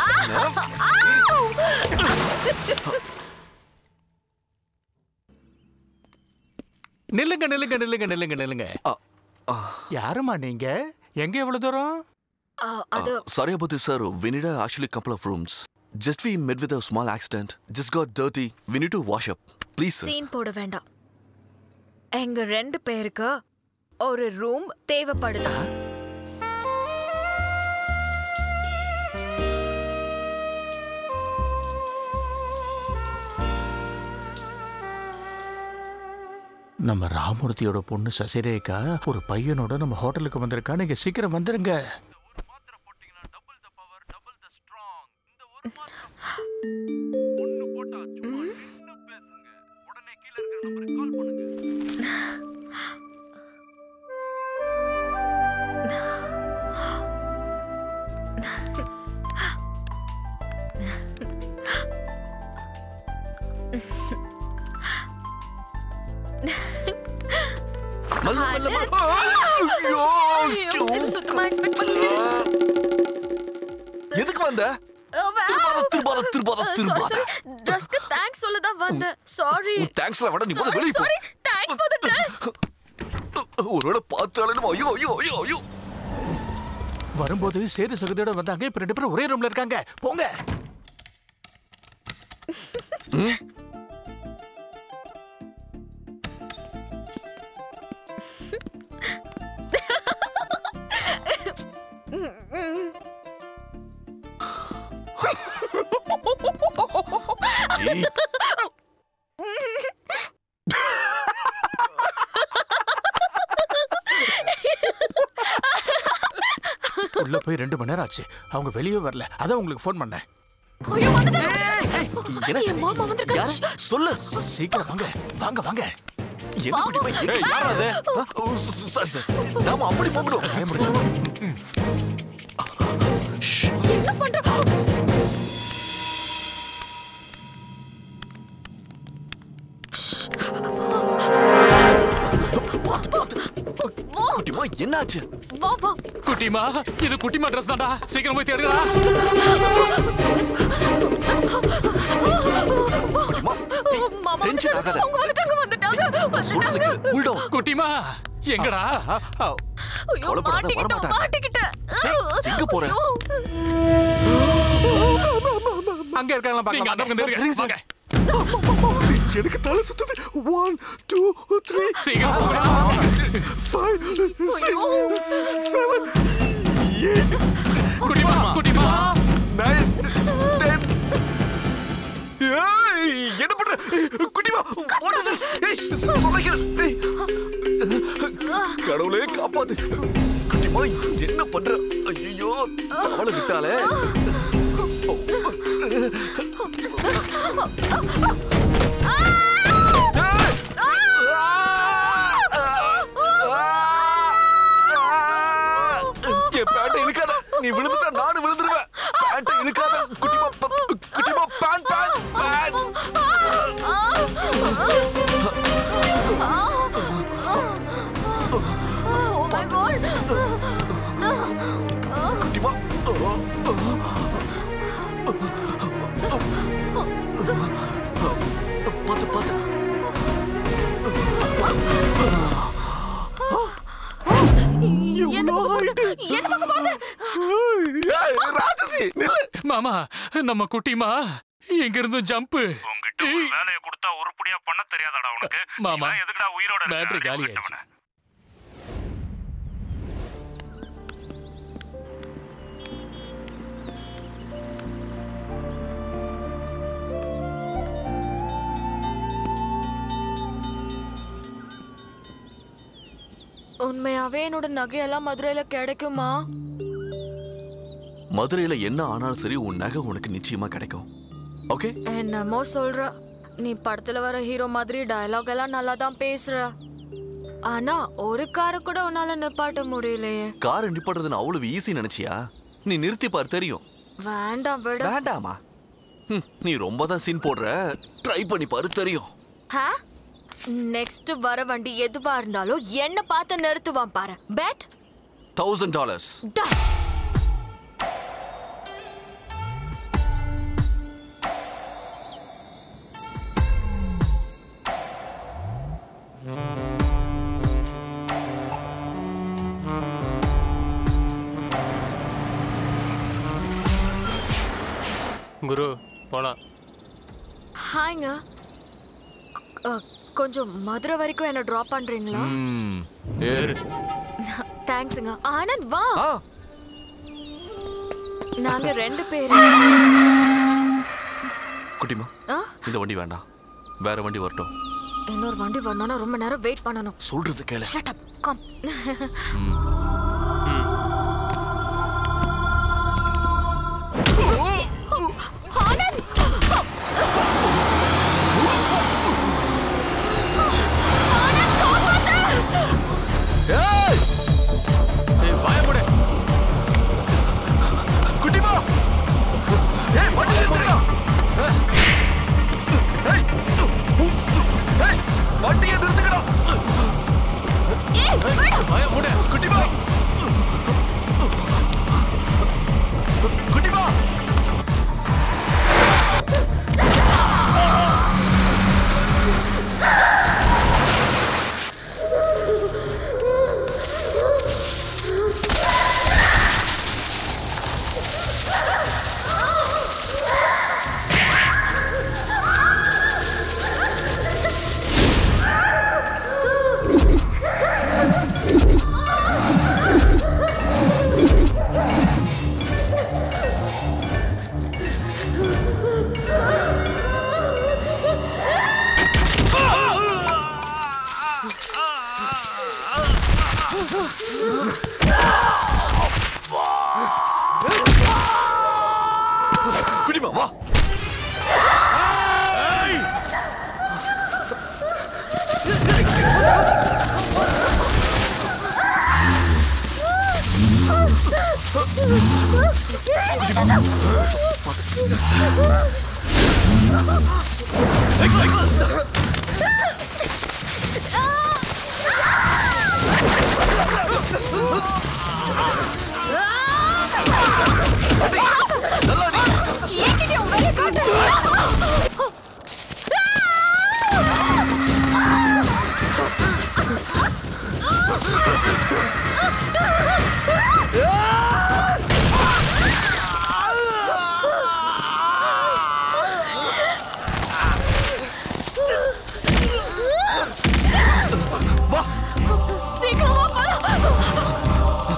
நில்லுங்க நில்லுங்க நில்லுங்க நில்லுங்க நில்லுங்க யாருமா நீங்க எங்க எவ்வளவு தூரம் அது Sorry about this, sir. We need a actually couple of rooms. Just we met with a small accident. Just got dirty. We need to wash up. Please, sir. Scene போட வேண்டாம் எங்க ரெண்டு பேருக்கு ஒரு ரூம் தேவைப்படுதா நம்ம ராமூர்த்தியோட பொண்ணு சசிரேகா ஒரு பையனோட நம்ம ஹோட்டலுக்கு வந்திருக்கா நீங்க சீக்கிரம் வந்துருங்க மெல்ல, மெல்ல, மெல்ல. ஐயோ, ஐயோ. சுத்தமா எக்ஸ்பெக்ட் பண்ணல எதுக்கு வந்த திரும்பாத திரும்பாத திரும்பாத திரும்பாத ட்ரெஸ்க்கு தேங்க்ஸ் சொல்ல தான் வந்தேன் சாரி உன் thanks எல்லாம் வேண்டாம், நீ முதல்ல வெளிய போ. Sorry thanks for the dress ஒருவேளை பார்த்தாலும் ஐயோ ஐயோ ஐயோ ஐயோ வரும்போது சேது சகதியோட வந்தாங்க இப்ப ரெண்டு பேரும் ஒரே ரூம்ல இருக்காங்க போங்க ஏய், உள்ள போய் ரெண்டு மணி நேரம் ஆச்சு அவங்க வெளியே வரல அதான் உங்களுக்கு ஃபோன் பண்ணேன் என்ன என் மாமா வந்திருக்காரு யாரு? சொல்லு சீக்கிரம் வாங்க வாங்க வாங்க என்ன குட்டிமா என்ன ஏய், யார் அது? சாரி சார் நாம அப்படி போகணும் என்ன பண்ற குட்டிமா என்னாச்சு வா வா குட்டிமா இது குட்டிமா ட்ரெஸ் தான்டா சீக்கிரம் போய் தேடுடா மாமா டென்ஷன் ஆகாத அவங்க வந்துட்டாங்க வந்துட்டாங்க சொல்றதுக்கு கூல் டவுன் குட்டிமா எங்கடா ஐயோ கவலைப்படாத, மாட்டிக்கிட்டோம் வரமாட்டாங்க. மாட்டிக்கிட்டேன் எங்க போற அங்க இருக்காங்களா நீங்க அந்த பார்க்கலாம் பக்கம் தெரியுங்க வாங்க எனக்கு தலை சுத்துது ஒன் டூ த்ரீ சீக்கிரம் போங்கடா. ஃபைவ் சிக்ஸ் செவன் எயிட் குட்டிமா குட்டிமா நைன் டென் என்ன பண்ற குட்டிமா what is this? ஏய், சொலைக்கிறேன். ஏய். கடவுளே காப்பாத்து குட்டிமா என்ன பண்ற ஐயோ தவளை விட்டாலே என் பேட்டை இழுக்காத நீ விழுந்துட்டா நானும் விழுந்துருவேன் பேட்டை இழுக்காத குட்டிமா ப- குட்டிமா பேன் பேன் பேன் Oh my god குட்டிமா பார்த்து பார்த்து எந்த பக்கம் போறது எந்த பக்கம் போறது மாமா நம்ம குட்டிமா எங்க இருந்தும் ஜம்ப் உங்ககிட்ட ஒரு வேலையை கொடுத்தா உருப்படியா பண்ண தெரியாதாடா உனக்கு மாமா இவன் எதுக்குடா உயிரோட இருக்க? பேட்டரி காலி அறிவு ஆயிடுச்சு உண்மையாவே என்னோட நகையெல்லாம் மதுரையில கிடைக்குமா மதுரையில என்ன ஆனாலும் சரி உன் நகை உனக்கு நிச்சயமா கிடைக்கும் ஓகே என்னமோ சொல்ற நீ படத்துல வர ஹீரோ மாதிரி டயலாக் எல்லாம் நல்லா தான் பேசுற ஆனா ஒரு காரை கூட உன்னால நிப்பாட்ட முடியலையே காரை நிப்பாட்டுறதுன்னு அவ்வளவு ஈஸி நினைச்சியா நீ நிறுத்தி பார் தெரியும் வேண்டாம் விட வேண்டாமா ஹம், நீ ரொம்ப தான் சீன் போடுற ட்ரை பண்ணி பாரு தெரியும் நெக்ஸ்ட் வர வண்டி எதுவா இருந்தாலும் என்ன பார்த்து நிறுத்துவான் பாரு பேட் தௌசண்ட் டாலர்ஸ் குரு போலாம் ஹாய்ங்க அ, கொஞ்சம் மதுரை வரைக்கும் என்ன ட்ராப் பண்றீங்களா ம், ஏறு தேங்க்ஸுங்க ஆனந்த் வா நாங்க ரெண்டு பேரு குட்டிமா ஆ? இந்த வண்டி வேண்டாம் வேற வண்டி வரட்டும் இன்னொரு வண்டி வரணும்னா ரொம்ப நேரம் வெயிட் பண்ணணும் சொல்றது கேளு ஷட் அப் கம் ஏய் வாய மூடு குட்டிமா ஏய் வண்டி நிறுத்துடா ஏய் ஏய் வண்டியை நிறுத்துக்கடா வாய மூடு குட்டிமா குட்டிமா குட்டிமா வா சீக்கிரமா போலாம்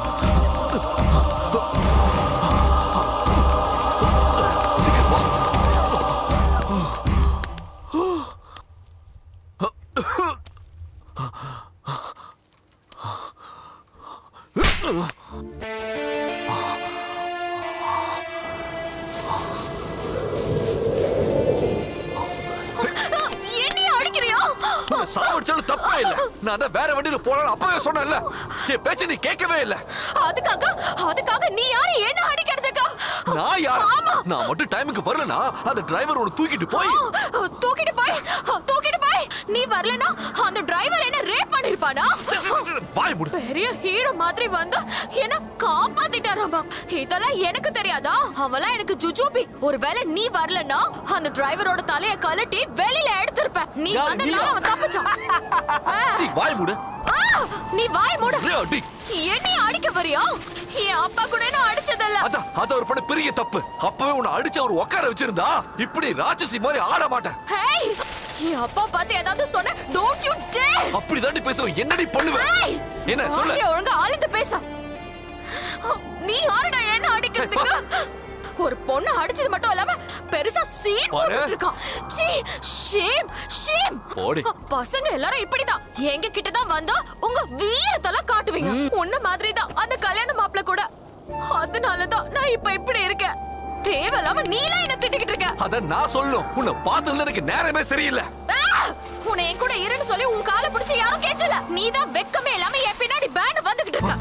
என்னைய அடிக்கிறியா உன்னை சாவடிச்சாலும் தப்பே இல்ல நான் தான் வேற வண்டியில போலாம் அப்பவே சொன்னேன்ல என் பேச்ச நீ கேட்கவே இல்ல அதுக்காக அதுக்காக நீ யாரு என்ன அடிக்கிறதுக்கா நான் யார் நான் மட்டும் டைமுக்கு வரலனா அந்த டிரைவர் உன்னை தூக்கிட்டு போய் தூக்கிட்டு போய் தூக்கிட்டு போய் நீ வரலனா அந்த டிரைவர் என்ன ரேப் பண்ணிருப்பானா வாய் மூடு பெரிய ஹீரோ மாதிரி வந்து என்ன காப்பாத்திட்டாராமா இதெல்லாம் எனக்கு தெரியாதா அவன்லாம் எனக்கு ஜுஜூபி ஒருவேளை நீ வரலனா அந்த டிரைவரோட தலைய கழட்டி வெளியில எடுத்திருப்ப நீ யார் வந்தனால நீயா? அவன் தப்பிச்சான் சீ, வாய் மூடு ஆ, நீ வாய் மூடு ஏய், அடி. என்னைய அடிக்க வரியா என் அப்பா கூட நான் அடிச்சதல்ல அதான் அது ஒரு பண்ண பெரிய தப்பு அப்பவே உன்னை அடிச்சு அவர் உட்கார வச்சிருந்தா இப்படி ராட்சசி மாதிரி ஆட மாட்டேன் ஹேய் என் அப்பா பார்த்து ஏதாவது சொன்ன டோன்ட் யூ டேர் அப்படி தாண்டி பேசுவேன் என்னடி பண்ணுவேன் என்ன சொல்லு வாயை ஒழுங்கா ஆளுந்து பேச நீ யாருடா என்ன அடிக்கிறதுக்கு ஒரு பொண்ணு அடிச்சது மட்டும் இல்லாம பெருசா சீன் பாரு. போட்டுட்டு இருக்கான் சீ ஷேம் ஷேம் போடி. பசங்க எல்லாரும் இப்படிதான் எங்க கிட்ட தான் வந்தா உங்க வீரத்தெல்லாம் காட்டுவீங்க உன்ன மாதிரி தான் அந்த கல்யாண மாப்பிள்ள கூட அதனாலதான் நான் இப்ப இப்படி இருக்கேன் தேவையில்லாம நீலாம் என்ன திட்டிக்கிட்டு இருக்க அத நான் சொல்லணும் உன்னை பார்த்ததுல எனக்கு நேரமே சரியில்லை ஆ! உன்னை என் கூட இருன்னு சொல்லி உன் காலை பிடிச்சு யாரும் கேட்கல நீ தான் வெக்கமே இல்லாம என் பின்னாடி பேண்ட் வந்துகிட்டு இருக்க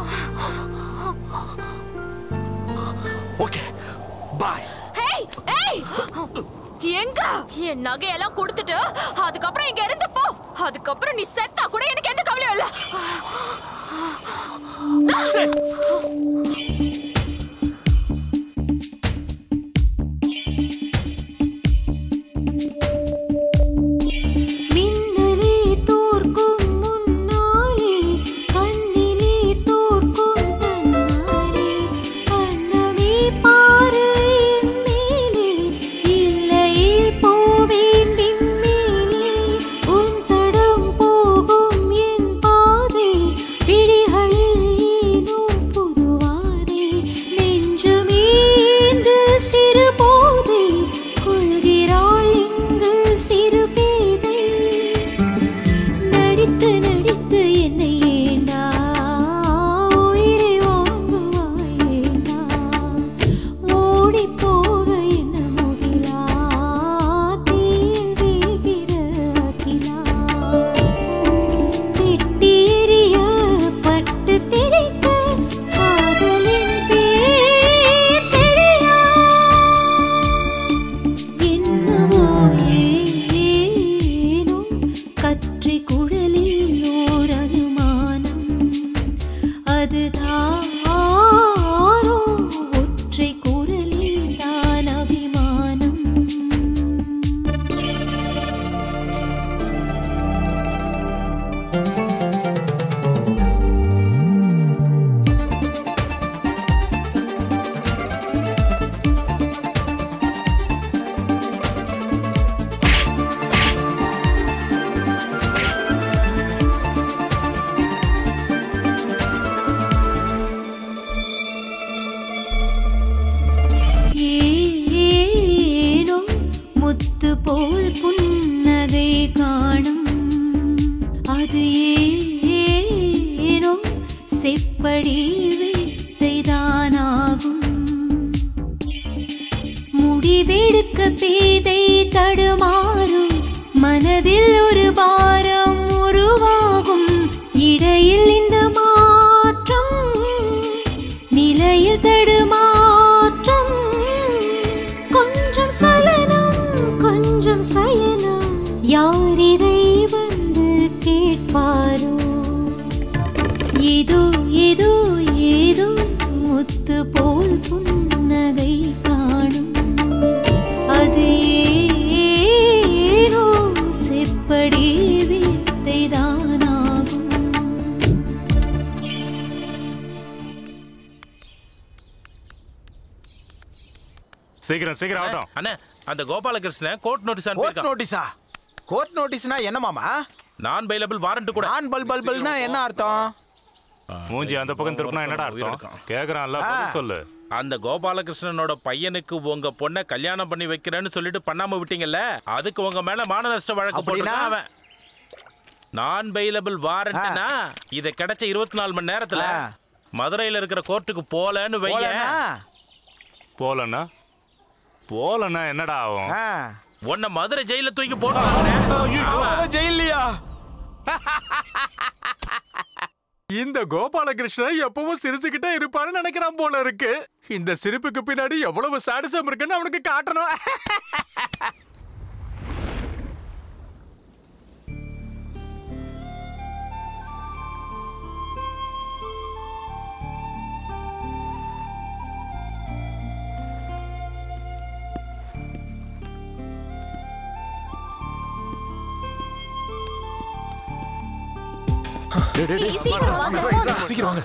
ஓகே பாய் ஹேய் ஏய் எங்க என் நகையெல்லாம் கொடுத்துட்டு அதுக்கப்புறம் இங்க இருந்து போ அதுக்கப்புறம் நீ செத்தா கூட எனக்கு எந்த கவலையும் இல்ல மின்னலே தோற்கும் முன்னாலே கண்ணிலே தோற்கும் தன்னாலே கண்ணமே பாரு என் மேலே இல்லையில் போவேன் விண்மேலே உன் தடம் போகும் என் பாதை விழிகளில் ஏனோ புதுவாரே நெஞ்சுமேந்து சிறு போதை கொள்கிறாள் இங்கு சிறு பேதை நடித்து நடித்து என்னை ஏண்டா உயிரை வாங்குவாயேண்டா ஓடி போக என்ன முகிலா தீயில் வேகிற அகிலா வெட்டி எறிய பட்டு திரைக்க காதலின் பேர் செழியா என்னவோ ஏனோ கற்றி குழலில் ஓர் அனுமானம் அதுதானோ ஒற்றை குரலில் தான் அபிமானம் ஏனோ முத்து போல் புன்னகை காணும் அது ஏனோ செப்படி வித்தைதானாகும் முடிவெடுக்க பேதை தடுமாறும் மனதில் ஒரு பாரம் உருவாகும் இடையில் இந்த மாற்றம் நிலையில் தடுமாற்றம் கொஞ்சம் சலனம் கொஞ்சம் சயனம் யார் இதை வந்து கேட்பாரோ ஏதோ ஏதோ ஏதோ முத்து போல் புன்னகை காணும் அது ஏனோ செப்படி வித்தைதானாகும் சீக்கிரம் சீக்கிரம் ஆகட்டும் அண்ணே அந்த கோபாலகிருஷ்ணன் கோர்ட் நோட்டீஸ் கோர்ட் நோட்டீஸா கோர்ட் நோட்டீஸ்னா என்ன மாமா நான் பைலபிள் வாரண்ட் கூட நான் பல் பல் பல்னா என்ன அர்த்தம் மூஞ்சி அந்த பக்கம் திருப்பினா என்னடா அர்த்தம் கேக்குறான்ல பதில் சொல்லு அந்த கோபாலகிருஷ்ணனோட பையனுக்கு உங்க பொண்ணை கல்யாணம் பண்ணி வைக்கிறேன்னு சொல்லிட்டு பண்ணாம விட்டீங்கல்ல அதுக்கு உங்க மேல மான நஷ்ட வழக்கு அப்படின்னா? போட்டுருக்கான் அவன் நான் பெயிலபிள் வாரண்ட்னா இத கிடைச்ச இருபத்தி நாலு மணி நேரத்துல மதுரையில இருக்கிற கோர்ட்டுக்கு போலன்னு வைய போலன்னா? போலன்னா போலன்னா என்னடா ஆகும் உன்னை மதுரை ஜெயில தூக்கி போடுவாங்க ஜெயிலியா இந்த கோபாலகிருஷ்ணன் எப்பவும் சிரிச்சுக்கிட்டே இருப்பான்னு நினைக்கிறான் போல இருக்கு இந்த சிரிப்புக்கு பின்னாடி எவ்வளவு சாடிசம் இருக்குன்னு அவனுக்கு காட்டணும் டேய், டேய், டேய். சீக்கிரம் வாங்க. சீக்கிரம் வாங்க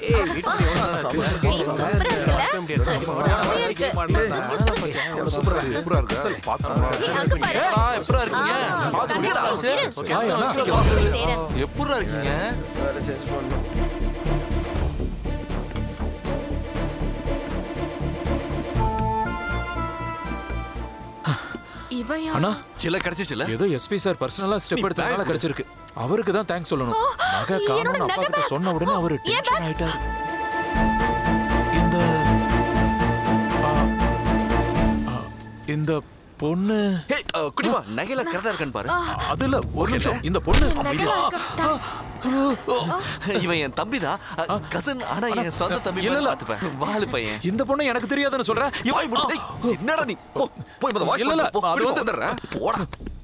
சூப்பரா இருக்கு சூப்பரா இருக்கு பாத்துறேன் ஆ, எப்படிடா இருக்கீங்க பாத்து முடியல ஆச்சு ஹாய், அண்ணா. எப்படிடா இருக்கீங்க இவன் அண்ணா எல்லாம் கிடைச்சிச்சுல ஏதோ எஸ்பி சார் பர்சனலா ஸ்டெப் நீ எடுத்தனால bag கிடைச்சிருக்கு அவருக்கு தான் தேங்க்ஸ் சொல்லணும் நகை என்னோட காணோம்னு அப்பா நகை கிட்ட bag. சொன்ன உடனே அவரு என் டென்ஷன் bag. ஆயிட்டாரு இந்த ஆ, ஆ, இந்த பொண்ணு ஹே குடிமா நகையில கரெக்டா இருக்கான்னு பாரு அதுல ஒரு நிமிஷம் இந்த பொண்ணு இவன் என் தம்பி தான் கசன் ஆனா என் சொந்த தம்பி இல்ல, இல்ல. பாத்துப்பேன் வாழு பையன் இந்த பொண்ணு எனக்கு தெரியாதுன்னு சொல்றேன் இவன் வாய் மூடு. டேய், என்னடா நீ போ போய் முத வாஷ் இல்ல, இல்ல, பண்ணு போ அது அது வந்து- வந்துடுறேன் போடா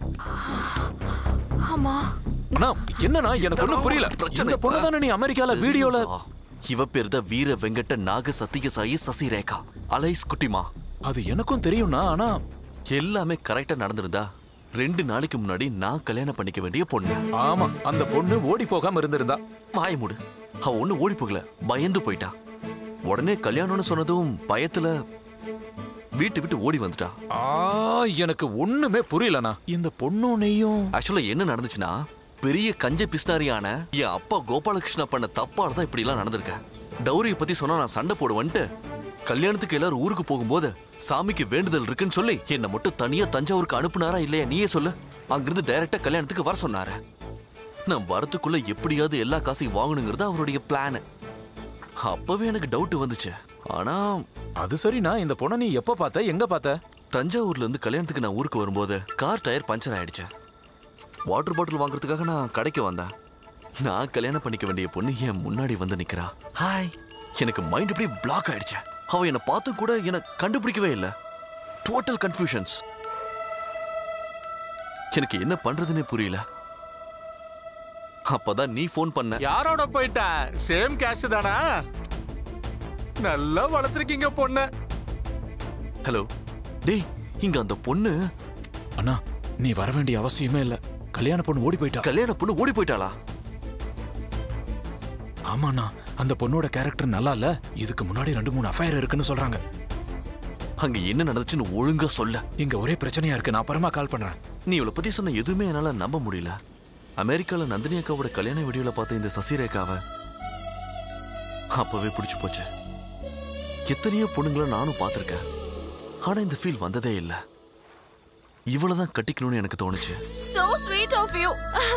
ஆமா அண்ணா என்னண்ணா எனக்கு ஒண்ணும் புரியல இந்த பொண்ணு தானே நீ அமெரிக்கால வீடியோல இவ பேர் தான் வீர வெங்கட்ட நாக சத்தியசாயி சசிரேகா அலைஸ் குட்டிமா அது எனக்கும் தெரியும்னா ஆனா எல்லாமே கரெக்டா நடந்திருந்தா ரெண்டு நாளைக்கு முன்னாடி நான் கல்யாணம் பண்ணிக்க வேண்டிய பொண்ணு ஆமா அந்த பொண்ணு ஓடி போகாம இருந்திருந்தா வாய மூடு அவ ஒண்ணு ஓடி போகல பயந்து போயிட்டா உடனே கல்யாணம்னு சொன்னதும் பயத்துல வீட்டு விட்டு ஓடி வந்துட்டா ஆ எனக்கு ஒண்ணுமே புரியலண்ணா இந்த பொண்ணும் நெய்யும் ஆக்சுவலா என்ன நடந்துச்சுன்னா பெரிய கஞ்ச பிஸ்னாரியான என் அப்பா கோபாலகிருஷ்ணா பண்ண தப்பால தான் இப்படி எல்லாம் நடந்திருக்க டௌரியை பத்தி சொன்னா நான் சண்டை போடுவேன்ட்டு கல்யாணத்துக்கு எல்லாரும் ஊருக்கு போகும்போது சாமிக்கு வேண்டுதல் இருக்குன்னு சொல்லி என்னை மட்டும் தனியா தஞ்சாவூருக்கு அனுப்புனாரா இல்லையா நீயே சொல்லு அங்கிருந்து டைரக்டா கல்யாணத்துக்கு வர சொன்னாரு நான் வரத்துக்குள்ள எப்படியாவது எல்லா காசையும் வாங்கணுங்கிறது அவருடைய பிளான் அப்பவே எனக்கு டவுட் வந்துச்சு ஆனா அது சரிண்ணா இந்த பொண்ணை நீ எப்ப பார்த்த எங்க பார்த்த தஞ்சாவூர்ல இருந்து கல்யாணத்துக்கு நான் ஊருக்கு வரும்போது கார் டயர் பஞ்சர் ஆயிடுச்சு வாட்டர் பாட்டில் வாங்குறதுக்காக நான் கடைக்கு வந்தேன் நான் கல்யாணம் பண்ணிக்க வேண்டிய பொண்ணு என் முன்னாடி வந்து நிக்கிறா ஹாய் எனக்கு மைண்ட் அப்படியே பிளாக் ஆயிடுச்சு அவ என்னை பார்த்தும் கூட என்னை கண்டுபிடிக்கவே இல்லை டோட்டல் கன்ஃபியூஷன்ஸ் எனக்கு என்ன பண்றதுன்னே புரியல அப்பதான் நீ ஃபோன் பண்ண யாரோட போயிட்ட சேம் கேஷ் தானா நல்லா வளர்த்துருக்கீங்க பொண்ணு ஹலோ டேய் இங்க அந்த பொண்ணு அண்ணா நீ வர வேண்டிய அவசியமே இல்ல கல்யாண பொண்ணு ஓடி போயிட்டா கல்யாண பொண்ணு ஓடி போயிட்டாளா ஆமாண்ணா அந்த பொண்ணோட கேரக்டர் நல்லா இல்ல இதுக்கு முன்னாடி ரெண்டு மூணு அஃபயர் இருக்குன்னு சொல்றாங்க அங்க என்ன நடந்துச்சுன்னு ஒழுங்கா சொல்ல இங்க ஒரே பிரச்சனையா இருக்கு நான் அப்புறமா கால் பண்றேன் நீ இவளை பத்தி சொன்ன எதுவுமே என்னால நம்ப முடியல அமெரிக்கால நந்தினி அக்காவோட கல்யாண வீடியோல பார்த்த இந்த சசிரேகாவை அப்பவே பிடிச்சு போச்சு எத்தனையோ பொண்ணுங்களை நானும் பார்த்திருக்கேன் ஆனா இந்த ஃபீல் வந்ததே இல்ல இவ்வளவுதான் கட்டிக்கணும்னு எனக்கு தோணுச்சு So sweet of you.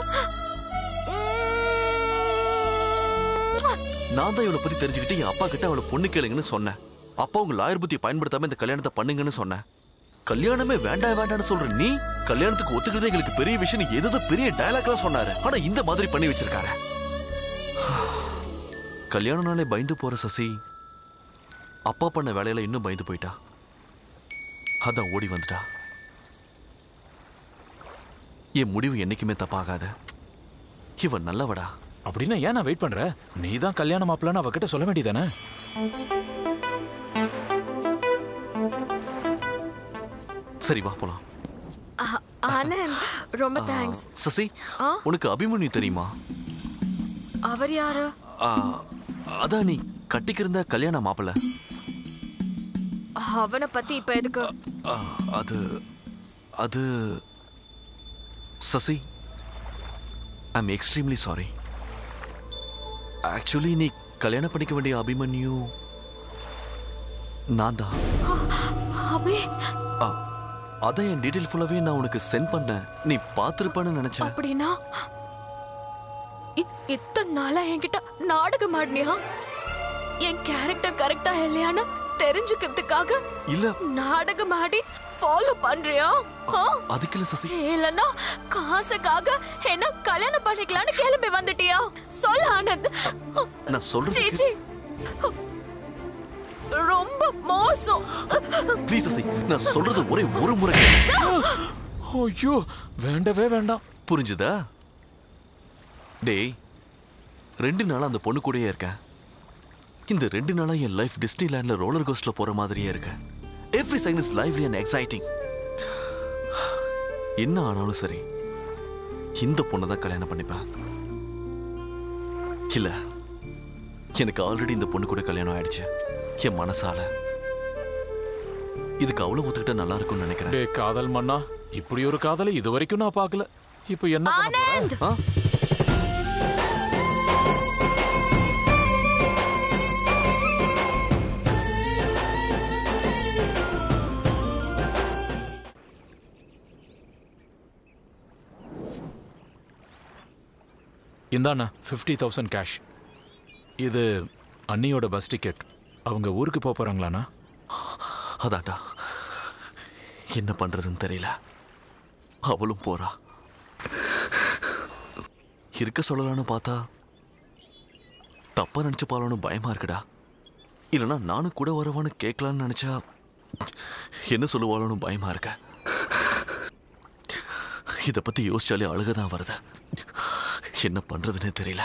நான் தான் இவளை பத்தி தெரிஞ்சுக்கிட்டு என் அப்பா கிட்ட அவளை பொண்ணு கேளுங்கன்னு சொன்னேன் அப்பா உங்க லாயர் புத்தியை பயன்படுத்தாம இந்த கல்யாணத்தை பண்ணுங்கன்னு சொன்னேன் கல்யாணமே வேண்டாம் வேண்டாம்னு சொல்ற நீ கல்யாணத்துக்கு ஒத்துக்கிறதே எங்களுக்கு பெரிய விஷயம் ஏதோ பெரிய டயலாக்லாம் சொன்னாரு ஆனா இந்த மாதிரி பண்ணி வச்சிருக்காரு கல்யாணம்னாலே பயந்து போற சசி அப்பா பண்ண வேலையில இன்னும் பயந்து போயிட்டா அதான் ஓடி வந்துட்டா என் முடிவு என்னைக்குமே தப்பாகாத இவன் நல்லவடா அப்படின்னா ஏன் நான் வெயிட் பண்ற நீ தான் கல்யாண மாப்பிள்ளன்னு அவகிட்ட சொல்ல வேண்டியதானே சரி வா போலாம் ஆ- ஆனந்த் ரொம்ப தேங்க்ஸ் சசி ஆ? உனக்கு அபிமன்யு தெரியுமா அவர் யாரு ஆ, அதான் நீ கட்டிக்கிருந்த கல்யாண மாப்பிள்ள அவனை பத்தி இப்ப எதுக்கு ஆ, அது அது Sasi I am extremely sorry actually நீ கல்யாணம் பண்ணிக்க வேண்டிய அபிமன்யு நான் தான் அபி ஆ, அதான் என் டீட்டெயில் ஃபுல்லாவே நான் உனக்கு சென்ட் பண்ணேன் நீ பார்த்திருப்பான்னு நினைச்சேன் அப்படின்னா இ- இத்தனை நாளா என்கிட்ட நாடகம் ஆடினியா என் கேரக்டர் கரெக்டா இல்லையான்னு தெரிஞ்சுக்கிறதுக்காக இல்ல நாடகம் ஆடி ஃபாலோ பண்றியா ஆ? அதுக்கு இல்ல சசி இல்லன்னா காசுக்காக என்ன கல்யாணம் பண்ணிக்கலாம்னு கிளம்பி வந்துட்டியா சொல்ல ஆனந்த் நான் சொல்றது சீச்சி ரொம்ப மோசம் ப்ளீஸ் சசி நான் சொல்றது ஒரே ஒரு முறை கேளு. ஐயோ வேண்டவே வேண்டாம் புரிஞ்சுதா டேய் ரெண்டு நாளா அந்த பொண்ணு கூடயே இருக்கேன் இந்த ரெண்டு நாளா என் லைஃப் டிஸ்னிலேண்ட்ல ரோலர் கோஸ்ட்ல போற மாதிரியே இருக்கு every sign is lively and exciting என்ன ஆனாலும் சரி இந்த பொண்ணை தான் கல்யாணம் பண்ணிப்பேன் இல்ல எனக்கு ஆல்ரெடி இந்த பொண்ணு கூட கல்யாணம் ஆயிடுச்சு என் மனசால இதுக்கு அவ்வளவு ஒத்துக்கிட்டா நல்லா இருக்கும்னு நினைக்கிறேன் டேய் காதல் மண்ணா இப்படி ஒரு காதலை இது வரைக்கும் நான் பார்க்கல இப்போ என்ன பண்ண போற? ஆ? இந்தாண்ணா ஃபிஃப்டி தௌசண்ட் கேஷ் இது அண்ணியோட பஸ் டிக்கெட் அவங்க ஊருக்கு போக போகிறாங்களாண்ணா அதான்டா என்ன பண்றதுன்னு தெரியல அவளும் போறா இருக்க சொல்லலாம்னு பார்த்தா தப்பா நினைச்சு பாலனும் பயமா இருக்குடா இல்லைன்னா நானும் கூட வரவான்னு கேட்கலான்னு நினைச்சா என்ன சொல்லுவாளோன்னு பயமா இருக்க இத பத்தி யோசிச்சாலே அழுகதான் வருது என்ன பண்றதுன்னே தெரியல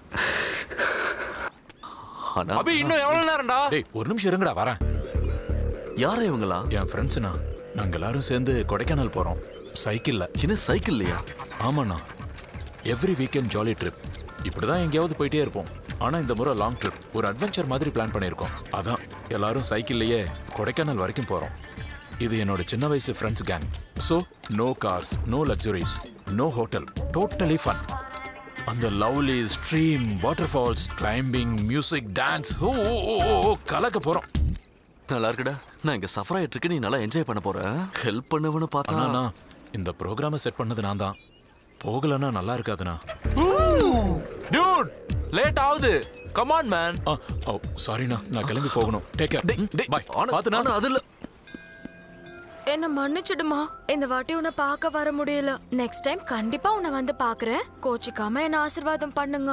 ஆனா அபி இன்னும் எவ்வளவு நேரம்டா டேய் ஒரு நிமிஷம் இருங்கடா வரேன் யாரா இவங்கலாம் என் ஃப்ரெண்ட்ஸ்ண்ணா நாங்க எல்லாரும் சேர்ந்து கொடைக்கானல் போறோம் சைக்கிள்ல என்ன சைக்கிள்லையா ஆமாண்ணா எவ்ரி வீக்கெண்ட் ஜாலி ட்ரிப் இப்படிதான் எங்கேயாவது போயிட்டே இருப்போம் ஆனா இந்த முறை லாங் ட்ரிப் ஒரு அட்வென்ச்சர் மாதிரி பிளான் பண்ணியிருக்கோம் அதான் எல்லாரும் சைக்கிள்லயே கொடைக்கானல் வரைக்கும் போறோம் இது என்னோட சின்ன வயசு friends gang so no cars no luxuries no hotel totally fun அந்த lovely stream waterfalls climbing music dance ஓ ஓ, ஓ, ஓ, ஓ, கலக்க போறோம் நல்லா இருக்குடா நான் இங்க சஃபர் ஆயிட்டு இருக்கேன் நீ நல்லா என்ஜாய் பண்ண போற ஹெல்ப் பண்ணவனு பார்த்தா ஆனா இந்த ப்ரோக்ராமை செட் பண்ணது நான் தான் போகலன்னா நல்லா இருக்காதுண்ணா டியூட் லேட் ஆகுது கமான் மேன் ஓ சாரிண்ணா நான் கிளம்பி போகணும் டேக் கேர் பை பாத்துனா அது இல்ல என்ன மன்னிச்சிடுமா இந்த வாட்டி உன்னை பார்க்க வர முடியல நெக்ஸ்ட் டைம் கண்டிப்பா உன்னை வந்து பார்க்கறேன் கோச்சிக்காம என்ன ஆசீர்வாதம் பண்ணுங்க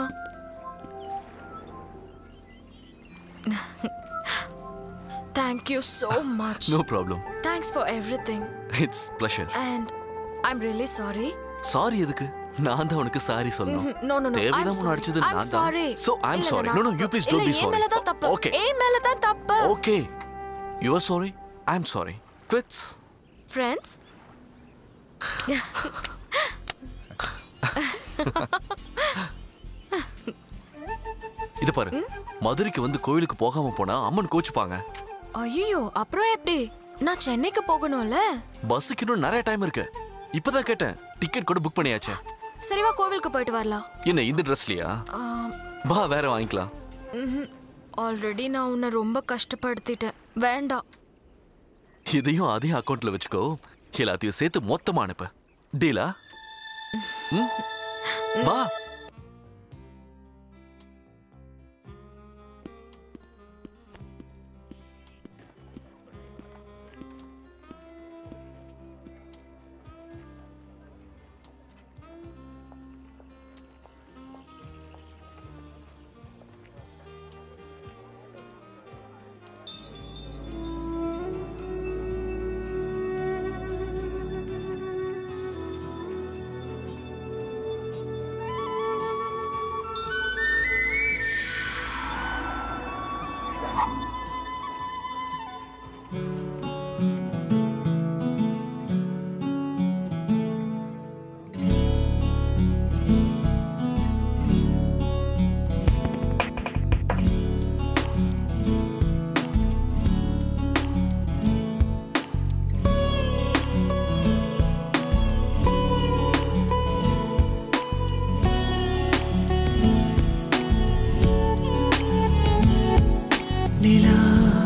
thank you so much no problem thanks for everything it's pleasure and I'm really sorry sorry எதுக்கு நான் தான் உனக்கு சாரி சொல்லணும் நோ நோ நோ தேவையில்லாம ஒன்று அடிச்சது நான் தான் so I am sorry no no you please don't be ஏன் சாரி மேல தான் தப்பு ஓகே ஏன் மேல தான் தப்பு okay you are sorry I am sorry quits friends இது பாரு மதுரைக்கு வந்து கோயிலுக்கு போகாம போனா அம்மன் கோச்சுப்பாங்க ஐயோ அப்புறம் எப்படி நான் சென்னைக்கு போகணும்ல பஸ்ஸுக்கு இன்னும் நிறைய டைம் இருக்கு இப்பதான் கேட்டேன் டிக்கெட் கூட புக் பண்ணியாச்சே சரி வா கோவிலுக்கு போயிட்டு வரலாம் என்ன இந்த ட்ரெஸ்லயா வா வேற வாங்கிக்கலாம் ஆல்ரெடி நான் உன்னை ரொம்ப கஷ்டப்படுத்திட்டேன் வேண்டாம் இதையும் அதே அக்கவுண்ட்ல வச்சுக்கோ எல்லாத்தையும் சேர்த்து மொத்தமா அனுப்பு டீலா ம்? வா நிலா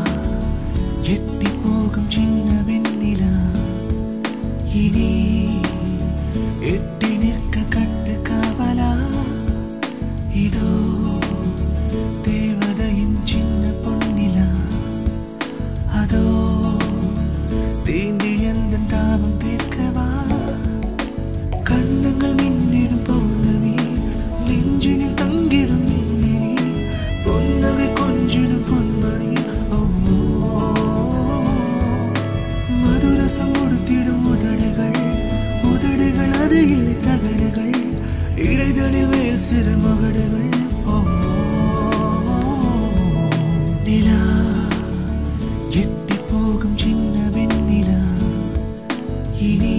எட்டி போகும் சின்ன வெண்ணிலா இனி எட்டி நிற்க கட்டு காவலா இதோ தேவதையின் சின்ன பொன்னிலா அதோ தீண்டி எந்த தாபம் தீர்க்கவா கண்ணங்கள் மின்னிடும் பௌர்ணமி நெஞ்சினில் தங்கிடும் மின்னினி பொன்னகை கொஞ்சிடும் பொன்மணி ஓ, ஓ, ஓ. மதுரசம் உடுத்திடும் உதடுகள் உதடுகள் அது இல்லை தகடுகள் இடைதடில் மேல் சிறு மகடுகள் ஓ, ஓ, ஓ. நிலா எட்டி போகும் சின்ன வெண்ணிலா இனி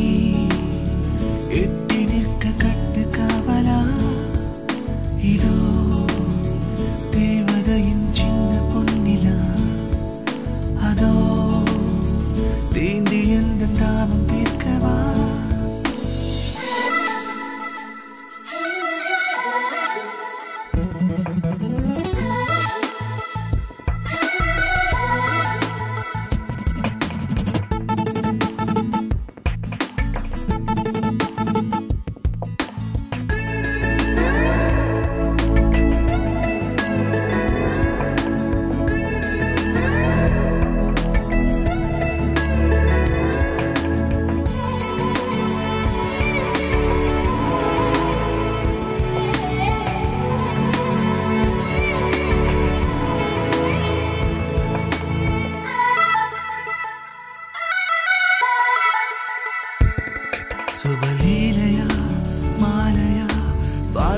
எட்டி நிற்க கட்டு காவலா இதோ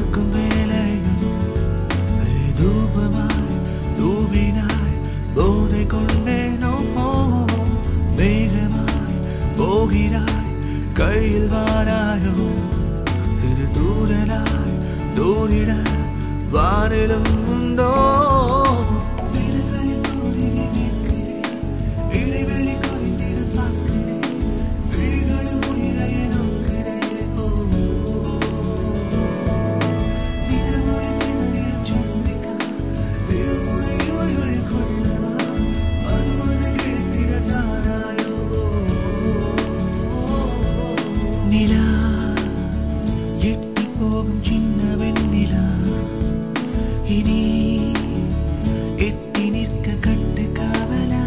பார்க்கும் வேலையும் தூபமாய் தூவினாய் போதை கொண்டேனோ வேகமாய் போகிறாய் கையில் வாராயோ திரு தூரலாய் தூரிட வானிலும் உண்டோ விரல்களில் தூரிகை நிற்கிறேன். இடைவெளி குறைந்திட பார்க்கிறேன். விழிகளும் உயிரையே நோக்கிறேன். ஓ, நிலவொளி சிதறிடும் சந்திரா. விடுமுறை இவைகள் கொள்ளவா? அனுமதி கிடைத்திட தாராயோ? நிலா எட்டி போகும் சின்ன வெண்ணிலா இனி எட்டி நிற்க கட்டு காவலா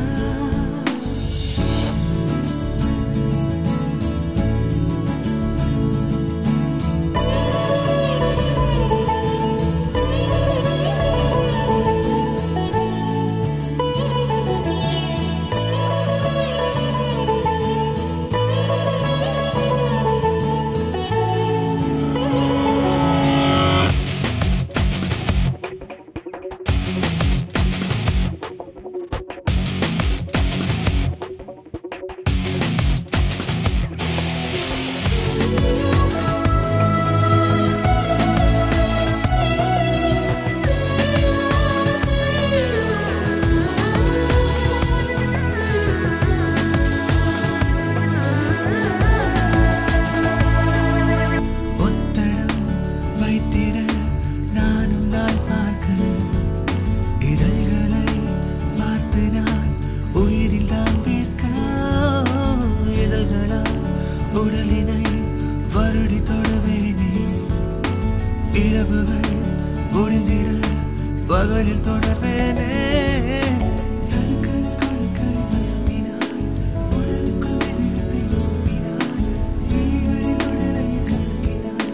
ஒத்தடம் வைத்திட நானும் நாள் பார்க்க இதழ்களை பார்த்து நான் உயிரில் தான் பேர்க்க இதழ்களால் உடலினை வருடி தொடுவேனே இரவுகள் முடிந்திட பகலில் தொடர்வேனே தடுக்கலை கொடுக்கலை பசுப்பினாய் உடலுக்குள் மிருகத்தை உசுப்பினாய் விழிகளில் உடலை கசக்கினாய்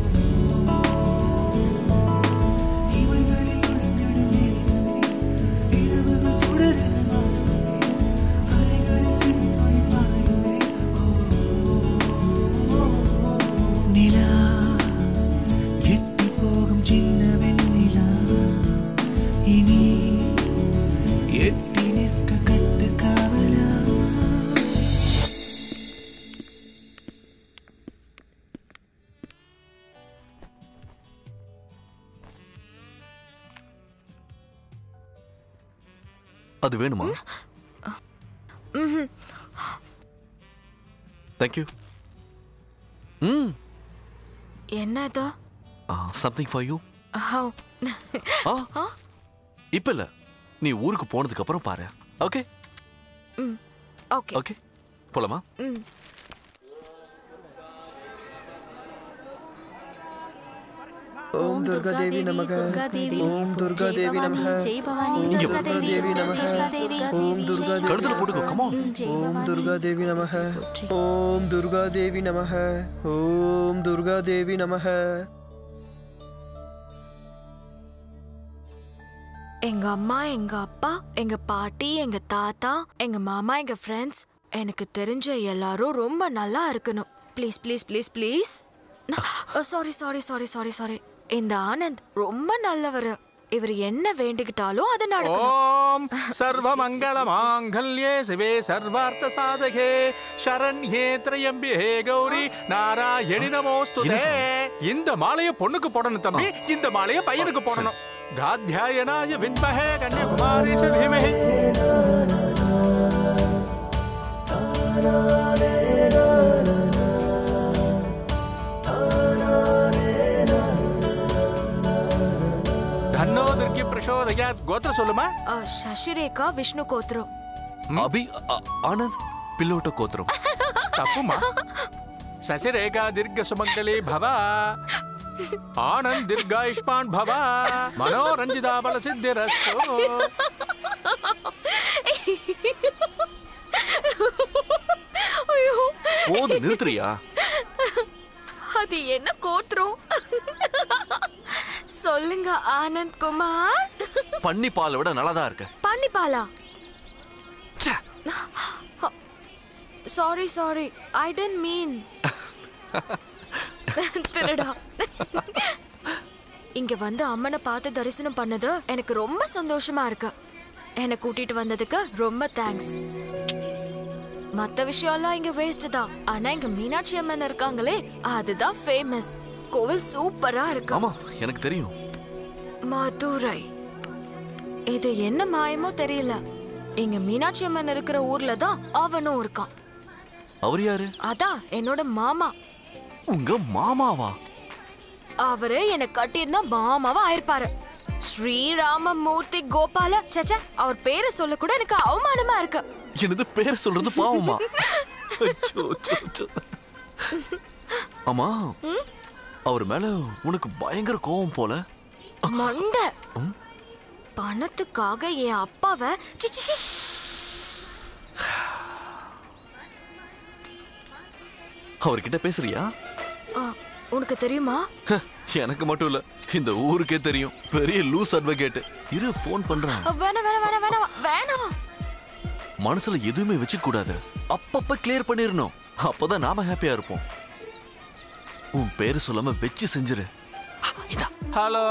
இவைகளில் ஒளிந்திடும் நேரமே இரவுகள் சுடரென மாறுமே அலைகளில் சிறுதுளி பாயுமே நிலா எட்டி போகும் சின்ன வெண்ணிலா இனி எட்டி நிற்க கட்டு காவலா அது வேணுமா ம்ஹும். தேங்க்யூ ம் என்ன இது சம்திங் ஃபார் யூ ஹோ ஆ இப்ப இல்ல நீ ஊருக்கு போனதுக்கு அப்புறம் பாரு ஓகே ம் ஓகே ஓகே போலாமா ம் ஓம் துர்கா தேவி நமக ஓம் துர்கா தேவி நமக ஓம் துர்கா தேவி நமக ஓம் துர்கா தேவி கழுத்துல போட்டுக்கோ come on. ஓம் துர்கா தேவி நமக ஓம் துர்கா தேவி நமக ஓம் துர்கா தேவி நமக எங்க அம்மா எங்க அப்பா எங்க பாட்டி எங்க தாத்தா எங்க மாமா எங்க ஃப்ரெண்ட்ஸ் எனக்கு தெரிஞ்ச எல்லாரும் ரொம்ப நல்லா இருக்கணும் please please please please sorry sorry sorry sorry sorry இந்த ஆனந்த் ரொம்ப நல்லவர் இவர் என்ன வேண்டிக்கிட்டாலும் அது நடக்கும் ஓம் சர்வ மங்கள மாங்கல்யே சிவே சர்வார்த்த சாதகே சரண்யே திரையம்பியே கௌரி நாராயணி நமோஸ்துதே இந்த மாலைய பொண்ணுக்கு போடணும் தம்பி இந்த மாலைய பையனுக்கு போடணும் காத்யாயனாய வித்மஹே கன்யாகுமாரி தீமஹி தன்னோ துர்க்கி பிரசோதயாத் கோத்திர சொல்லுமா அ, சசிரேகா விஷ்ணு கோத்ரோ அபி அ- ஆனந்த் பில்லோட்ட கோத்திரம் தப்புமா சசிரேகா தீர்க்க சுமங்கலி பவ ஆனந்த் தீர்காயுஷ்மான் பவ மனோரஞ்சிதா பல சித்திரஸ்து ஐயோ போது நிறுத்துறியா அது என்ன கோத்ரம் சொல்லுங்க ஆனந்த் குமார் பன்னி பாலை விட நல்லாதான் இருக்க பாண்டிபாலா sorry sorry I didn't mean திருடா இங்க வந்து அம்மனை பார்த்து தரிசனம் பண்ணது எனக்கு ரொம்ப சந்தோஷமா இருக்கு என்னை கூட்டிட்டு வந்ததுக்கு ரொம்ப தேங்க்ஸ் மத்த விஷயம்லாம் இங்க வேஸ்ட் தான் ஆனா இங்க மீனாட்சி அம்மன் இருக்காங்களே அதுதான் ஃபேமஸ் கோவில் சூப்பரா இருக்கு ஆமா எனக்கு தெரியும் மதுரை இது என்ன மாயமோ தெரியல இங்க மீனாட்சி அம்மன் இருக்கிற ஊர்ல தான் அவனும் இருக்கான் அவர் யாரு அதான் என்னோட மாமா உங்க மாமாவா அவரு என்னை கட்டியிருந்தா மாமாவா ஆயிருப்பாரு ஸ்ரீராமமூர்த்தி கோபால சச்சா அவர் பேரை சொல்ல கூட எனக்கு அவமானமா இருக்கு எனது பேர் சொல்றது பாவமா அச்சோ, அச்சோ, அச்சோ. ஆமா அவர் மேல உனக்கு பயங்கர கோவம் போல மண்டை பணத்துக்காக என் அப்பாவை சி, சி, சி. அவர்கிட்ட பேசுறியா ஆ, உனக்கு தெரியுமா ஹ, எனக்கு மட்டும் இல்ல இந்த ஊருக்கே தெரியும் பெரிய லூஸ் அட்வொகேட் இரு ஃபோன் பண்றேன் அ, வேணாம் வேணாம் வேணாம் வேணாம் வேணாம் மனசுல எதுவுமே வச்சுக்க கூடாது அப்பப்ப கிளியர் பண்ணிரணும் அப்பதான் நாம ஹாப்பியா இருப்போம் உன் பேரு சொல்லாம வச்சு செஞ்சிரு ஹலோ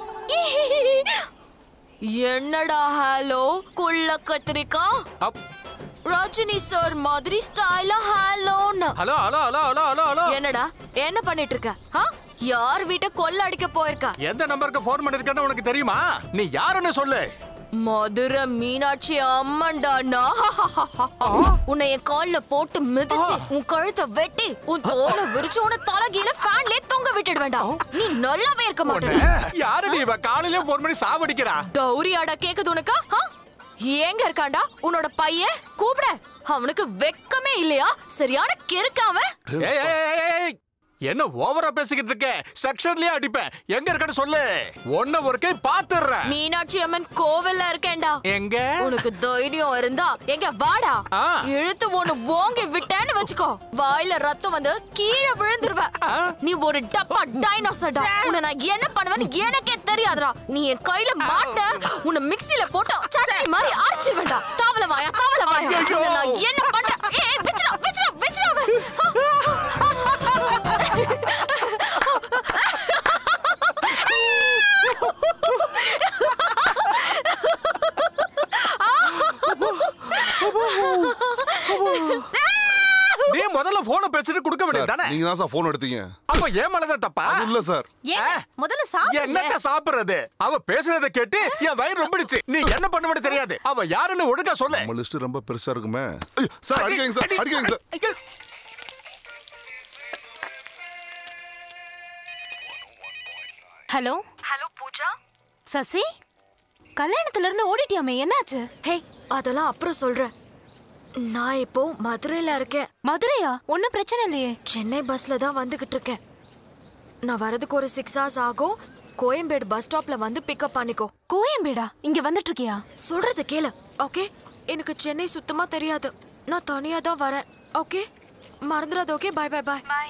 என்னடா ஹலோ குள்ள கத்திரிக்கா ரஜினி சார் மாதிரி ஸ்டைலா ஹலோன்னு hello hello hello hello hello hello என்னடா என்ன பண்ணிட்டு இருக்க ஆ? யார் வீட்டை கொள்ள அடிக்க போயிருக்கா எந்த நம்பருக்கு ஃபோன் பண்ணிருக்கேன்னு உனக்கு தெரியுமா நீ யாருன்னு சொல்லு மதுரை மீனாட்சி அம்மன்டா நான். உன்னை என் கால்ல போட்டு மிதிச்சு உன் கழுத்தை வெட்டி உன் தோலை விரிச்சு உன்னை தலைகீழ ஃபேன்லயே தொங்க விட்டுட வேண்டாம் நீ நல்லாவே இருக்க மாட்டே யாரு நீ இவ காலையிலே ஃபோன் பண்ணி சாவடிக்கிறா டௌரியாடா கேக்குது உனக்கு ஆ? எங்க இருக்காண்டா உன்னோட பையன் கூப்பிட அவனுக்கு வெக்கமே இல்லையா சரியான கிறுக்காவ ஏய், ஏய், ஏய், ஏய், ஏய். என்ன ஓவரா பேசிக்கிட்டு இருக்க செக்ஷன்லயே அடிப்பேன் எங்க இருக்கன்னு சொல்லு ஒன்ன ஒரு கை பாத்துறேன் மீனாட்சி அம்மன் கோவில்ல இருக்கேன்டா எங்க உனக்கு தைரியம் இருந்தா எங்க வாடா ஆ. இழுத்து ஒண்ணு ஓங்கி விட்டேன்னு வச்சுக்கோ வாயில ரத்தம் வந்து கீழே விழுந்துருவ நீ ஒரு டப்பா டைனோசர்டா உன்னை நான் என்ன பண்ணுவேன்னு எனக்கே தெரியாதுடா நீ என் கையில மாட்ட உன்னை மிக்ஸில போட்டு சட்னி மாதிரி அரைச்சு வேண்டாம் தாவல வாயா தாவல வாயா ஐயோ. உன்னை நான் என்ன பண்றேன் ஏய் விச்சிரா விச்சிரா விச்சிரா நீ முதல்ல போனை பேசிட்டு கொடுக்க வேண்டியது தானே நீங்க தான் சார் போன் எடுத்தீங்க அப்ப ஏன் மேலதான் தப்பா அது இல்ல சார் முதல்ல என்னத்த சாப்பிடுறது அவ பேசுறத கேட்டு என் வயிறு ரொம்பிடுச்சு நீ என்ன பண்ணுவேன்னு தெரியாது அவ யாருன்னு ஒழுங்கா சொல்லு நம்ம லிஸ்ட் ரொம்ப பெருசா இருக்குமே ஐயோ, சார் அடிக்காங்க சார் அடிக்காங்க sir hello hello Pooja Sasi கல்யாணத்துல இருந்து ஓடிட்டியாமே என்னாச்சு ஹே அதெல்லாம் அப்புறம் சொல்றேன் நான் இப்போ மதுரையில இருக்கேன் மதுரையா ஒன்னும் பிரச்சனை இல்லையே சென்னை பஸ்ல தான் வந்துகிட்டு இருக்கேன் நான் வரதுக்கு ஒரு சிக்ஸ் ஹவர்ஸ் ஆகும் கோயம்பேடு பஸ் ஸ்டாப்ல வந்து பிக்கப் பண்ணிக்கோ கோயம்பேடா இங்க வந்துட்டு இருக்கியா சொல்றது கேளு ஓகே எனக்கு சென்னை சுத்தமா தெரியாது நான் தனியா தான் வரேன் ஓகே மறந்துடாது okay bye bye bye bye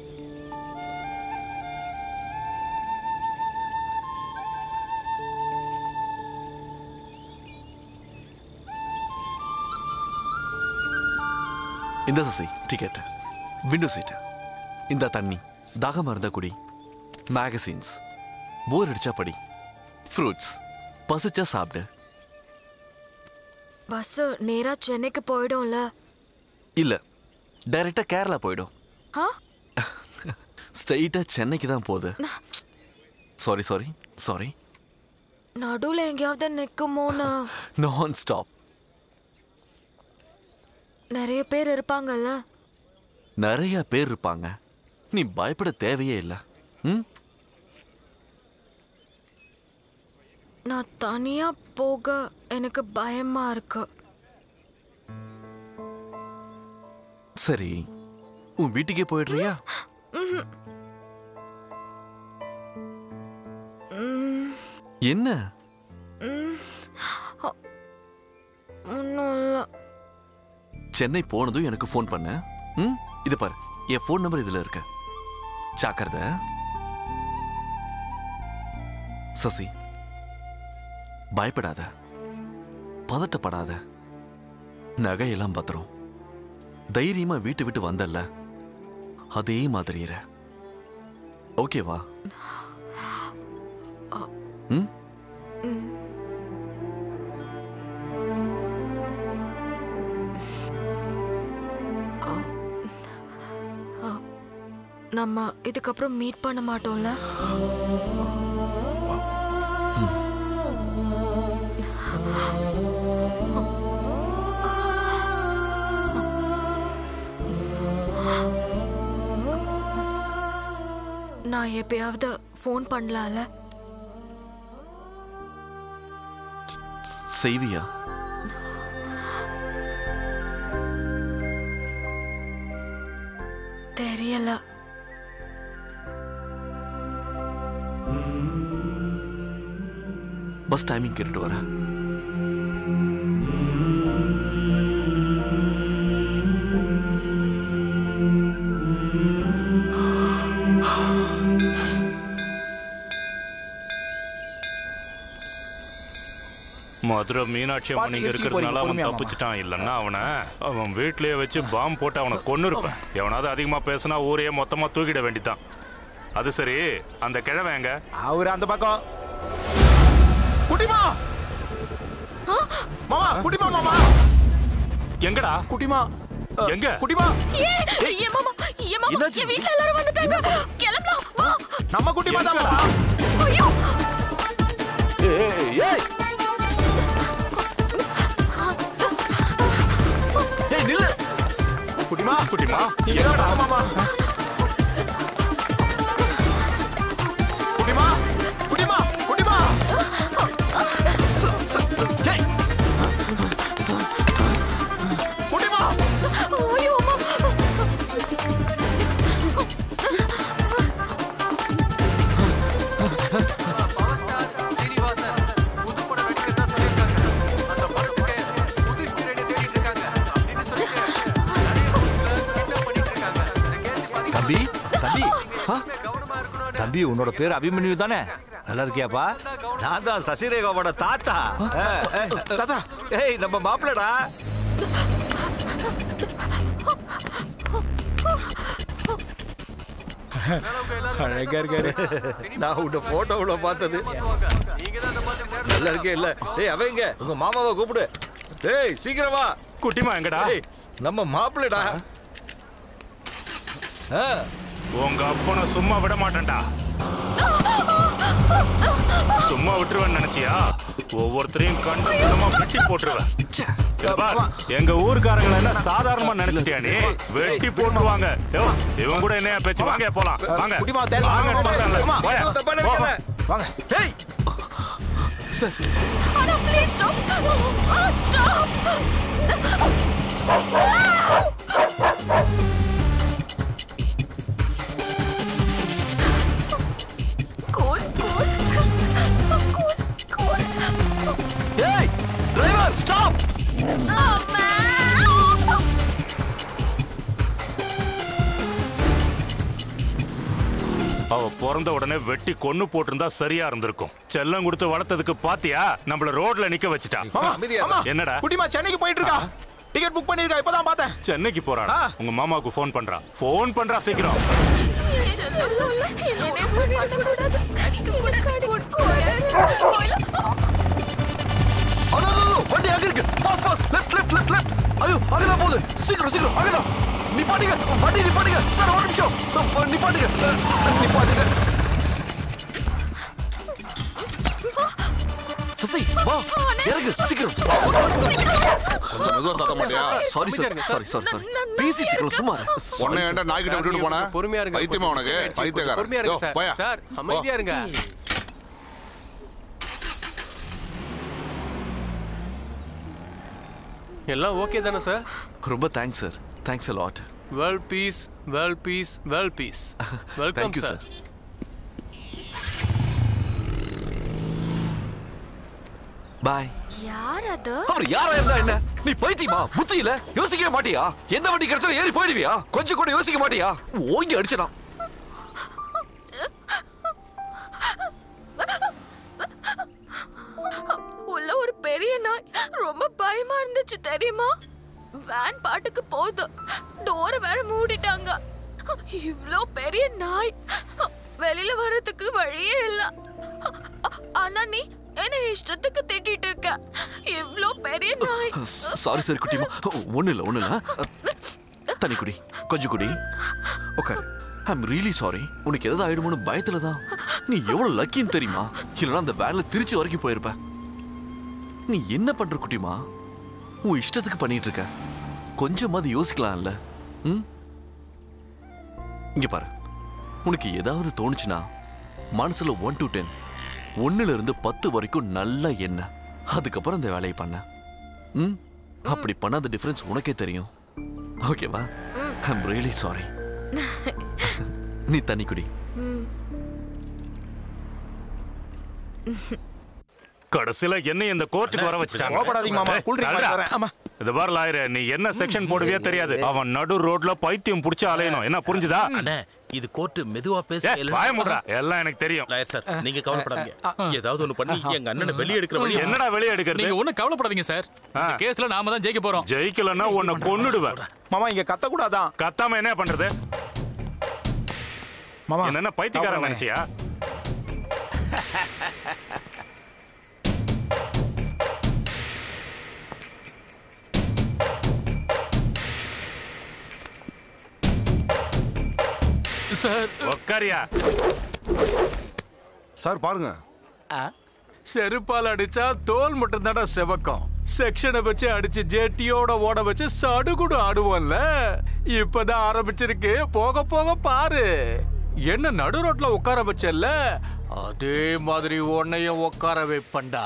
இந்த சசி டிக்கெட் விண்டோ சீட் இந்த தண்ணி தாகமா இருந்தா குடி மேகசின்ஸ் போர் அடிச்சா படி ஃப்ரூட்ஸ் பசிச்சா சாப்பிடு பஸ் நேரா சென்னைக்கு போயிடும்ல இல்ல டைரக்டா கேரளா போயிடும் ஆ ஸ்ட்ரைட்டா சென்னைக்கு தான் போகுது சாரி சாரி சாரி நடுவுல எங்கேயாவது நிக்குமோன்னு நான் ஸ்டாப் நிறைய பேர் இருப்பாங்கல்ல நிறைய பேர் இருப்பாங்க நீ பயப்பட தேவையே இல்லை ம் நான் தனியா போக எனக்கு பயமா இருக்கு சரி உன் வீட்டுக்கே போயிடுறியா ம்ஹும். ம், என்ன ம். அ- ஒண்ணும் இல்ல சென்னை போனதும் எனக்கு ஃபோன் பண்ண ம் இது பாரு என் ஃபோன் நம்பர் இதுல இருக்கு ஜாக்கிரதை சசி பயப்படாத பதட்டப்படாத நகையெல்லாம் பத்திரம் தைரியமா வீட்டு விட்டு வந்தல்ல அதே மாதிரி இரு ஓகேவா ம் நம்ம இதுக்கப்புறம் மீட் பண்ண மாட்டோம்ல நான் எப்பயாவது ஃபோன் பண்ணலாம்ல செய்வியா தெரியல பஸ் டைமிங் கேட்டுட்டு வரேன் மதுரை மீனாட்சி அம்மன் இங்க பாட்டி இருக்கிறதுனால அவன் பொறுமையா, தப்பிச்சிட்டான் இல்லன்னா அவனை அவன் வீட்லயே வச்சு பாம் போட்டு அவனை கொன்னு இருப்பேன் எவனாவது அதிகமா பேசினா ஊரையே மொத்தமா தூக்கிட வேண்டிதான் அது சரி அந்த கிழவன் எங்க அவர் அந்த பக்கம் குட்டிமா மாமா குட்டிமா மாமா எங்கடா குட்டிமா எங்க குட்டிமா என்னாச்சு? வீட்ல எல்லாரும் வந்துட்டாங்க கிளம்பலாம் வா நம்ம குட்டிமா தான் மாமா ஐயோ ஏய் ஏய் ஏய் நில்லு குட்டிமா குட்டிமா இங்க தான் மாமா குட்டிமா குட்டிமா குட்டிமா ச- ச- ஏய் குட்டிமா ஐயோ அம்மா சீனிவாசன் புது படம் நடிக்கிறதா சொல்லியிருக்காங்க அந்த படத்துக்கு புது ஹீரோயினை தேடிட்டு இருக்காங்க அப்படின்னு சொல்லிட்டு நிறைய ஊர்ல kidnap பண்ணிட்டு இருக்காங்க இந்த கேஸ் பாத்தீங்கன்னா தம்பி தம்பி ஆ? கவனமா இருக்கணும் தம்பி உன்னோட பேர் அபிமன்யு தானே நல்லா இருக்கியாப்பா நான் தான் சசிரேகாவோட தாத்தா தாத்தா ஏய் நம்ம மாப்பிளடா அழகா இருக்காரு நான் உன்னை போட்டோவுல பார்த்தது நல்லா இருக்கே இல்ல ஏய் அவங்க உங்க மாமாவை கூப்பிடு ஏய் சீக்கிரம் வா குட்டிமா எங்கடா ஏய் நம்ம மாப்பிளடா ஆ உங்க அப்பனை சும்மா விட மாட்டேன்டா சும்மா விட்டுருவேன்னு நினைச்சியா ஒவ்வொருத்தரையும் கண்டு விதமா வெட்டி போட்டுருவேன் இங்க பார், எங்க ஊர்க்காரங்களை என்ன சாதாரணமா நினைச்சிட்டியா நீ வெட்டி போட்டுருவாங்க யோ, இவன் கூட என்ன பேச்சு வாங்க போலாம் வாங்க குட்டிமா தேவை வாங்க சொல்றேன்ல. போயா. தப்பா போ. நினைக்காத. வாங்க ஏய் சார் அண்ணா please stop stop cool cool cool cool ஏய் டிரைவர் ஸ்டாப் அம்மா அவ பிறந்த உடனே வெட்டி கொன்னு போட்டிருந்தா சரியா இருந்திருக்கும் செல்லம் கொடுத்து வளர்த்ததுக்கு பாத்தியா நம்மள ரோட்ல நிக்க வச்சுட்டா மாமா அமைதியா மாமா என்னடா குட்டிமா சென்னைக்கு போயிட்டு இருக்கா டிக்கெட் புக் பண்ணிருக்கா இப்பதான் பார்த்தேன் சென்னைக்கு போறாடா ஆ. உங்க மாமாவுக்கு ஃபோன் பண்றா ஃபோன் பண்றா சீக்கிரம் அதோ அதோ, அதோ, வண்டி அங்க இருக்கு fast fast left left left left ஐயோ அங்கதான் போகுது சீக்கிரம் சீக்கிரம் அங்கதான் நிப்பாட்டுங்க வண்டி நிப்பாட்டுங்க சார் ஒரு நிமிஷம் சார், நிப்பாட்டுங்க அஹ், நிப்பாட்டுங்க சசி வா இறங்கு சீக்கிரம் கொஞ்சம் மெதுவா சாத்த மாட்டியா sorry sir sorry sorry sorry பேசிட்டு இருக்கோம் சும்மா இரு. Sorry, உன்னை sir. ஏன்டா நாய்கிட்ட விட்டுட்டு போன பொறுமையா இருங்க பைத்தியமா உனக்கு பைத்தியக்காரன் பொறுமையா யோ, இருங்க போயா. சார் சார் அமைதியா இருங்க எல்லாம் ஓகே தானே சார் ரொம்ப thanks sir thanks a lot well peace well peace well peace welcome Thank you, sir bye யார் அது அவர் யாரா இருந்தா என்ன நீ பைத்தியமா புத்தி இல்ல யோசிக்கவே மாட்டியா எந்த வண்டி கிடைச்சாலும் ஏறி போயிடுவியா கொஞ்சம் கூட யோசிக்க மாட்டியா ஓங்கி அடிச்சனா உள்ள ஒரு பெரிய நாய் ரொம்ப பயமா இருந்துச்சு தெரியுமா வேன் பாட்டுக்கு போகுது டோரை வேற மூடிட்டாங்க இவ்ளோ பெரிய நாய் வெளியில வர்றதுக்கு வழியே இல்ல ஆனா நீ என்ன இஷ்டத்துக்கு திட்டிட்டு இருக்க எவ்ளோ பெரிய நாய் சாரி சார் குட்டிமா ஒண்ணு இல்ல ஒண்ணு இல்ல தண்ணி குடி கொஞ்சம் குடி ஓகே ஐம் ரியலி சாரி உனக்கு ஏதாவது ஆயிடுமோன்னு பயத்துல தான் நீ எவ்வளவு லக்கின்னு தெரியுமா இல்லைன்னா அந்த வேன்ல திருச்சி வரைக்கும் போயிருப்ப நீ என்ன பண்ற குட்டிமா உன் இஷ்டத்துக்கு பண்ணிட்டு இருக்க கொஞ்சமாவது யோசிக்கலாம்ல ம் இங்க பாரு உனக்கு ஏதாவது தோணுச்சுன்னா மனசுல ஒன் டு டென் ஒன்னுல இருந்து பத்து வரைக்கும் நல்ல எண்ணெய் அதுக்கப்புறம் இந்த வேலையை பண்ண ம் அப்படி பண்ண அந்த டிஃபரன்ஸ் உனக்கே தெரியும் ஓகேவா ஐம் ரியலி சாரி நீ தண்ணி குடி கடைசியில என்ன இந்த கோர்ட்டுக்கு வர வச்சுட்டாங்க கோபப்படாதீங்க மாமா. ஏய், கூல் ட்ரிங்க் தள்ளுடா. வாங்கிட்டு வரேன். ஆமா. இது பாரு லாயரு நீ என்ன செக்ஷன் போடுவியே தெரியாது அவன் நடு ரோட்ல பைத்தியம் புடிச்சு அலையணும் என்ன புரிஞ்சுதா அண்ணே இது கோர்ட் மெதுவா பேச ஏய், வாய மூடுடா. எல்லாம் எனக்கு தெரியும் லாயர் சார் நீங்க கவலைப்படாதீங்க ஏதாவது ஒண்ணு பண்ணி எங்க அண்ணனை வெளியே எடுக்கிற வழி என்னடா வெளியே எடுக்கிறது நீங்க ஒண்ணும் கவலைப்படாதீங்க சார் இந்த கேஸ்ல நாம தான் ஜெயிக்க போறோம் ஜெயிக்கலன்னா உன்னை கொன்னுடுவேன் மாமா இங்க கத்த கூடாதான் கத்தாம என்ன பண்றது மாமா என்ன பைத்தியக்காரன் நினைச்சியா சார் உக்காரியா சார் பாருங்க செருப்பால் அடிச்சா தோல் மட்டும் தானே செவக்கும் செக்ஷனை வச்சு அடிச்சு ஜேட்டியோட ஓட வச்சு சடுகுடு ஆடுவோம்ல இப்பதான் ஆரம்பிச்சிருக்கு போக போக பாரு என்ன நடு ரோட்ல உட்கார வச்சல்ல அதே மாதிரி உன்னையும் உட்கார வைப்பண்டா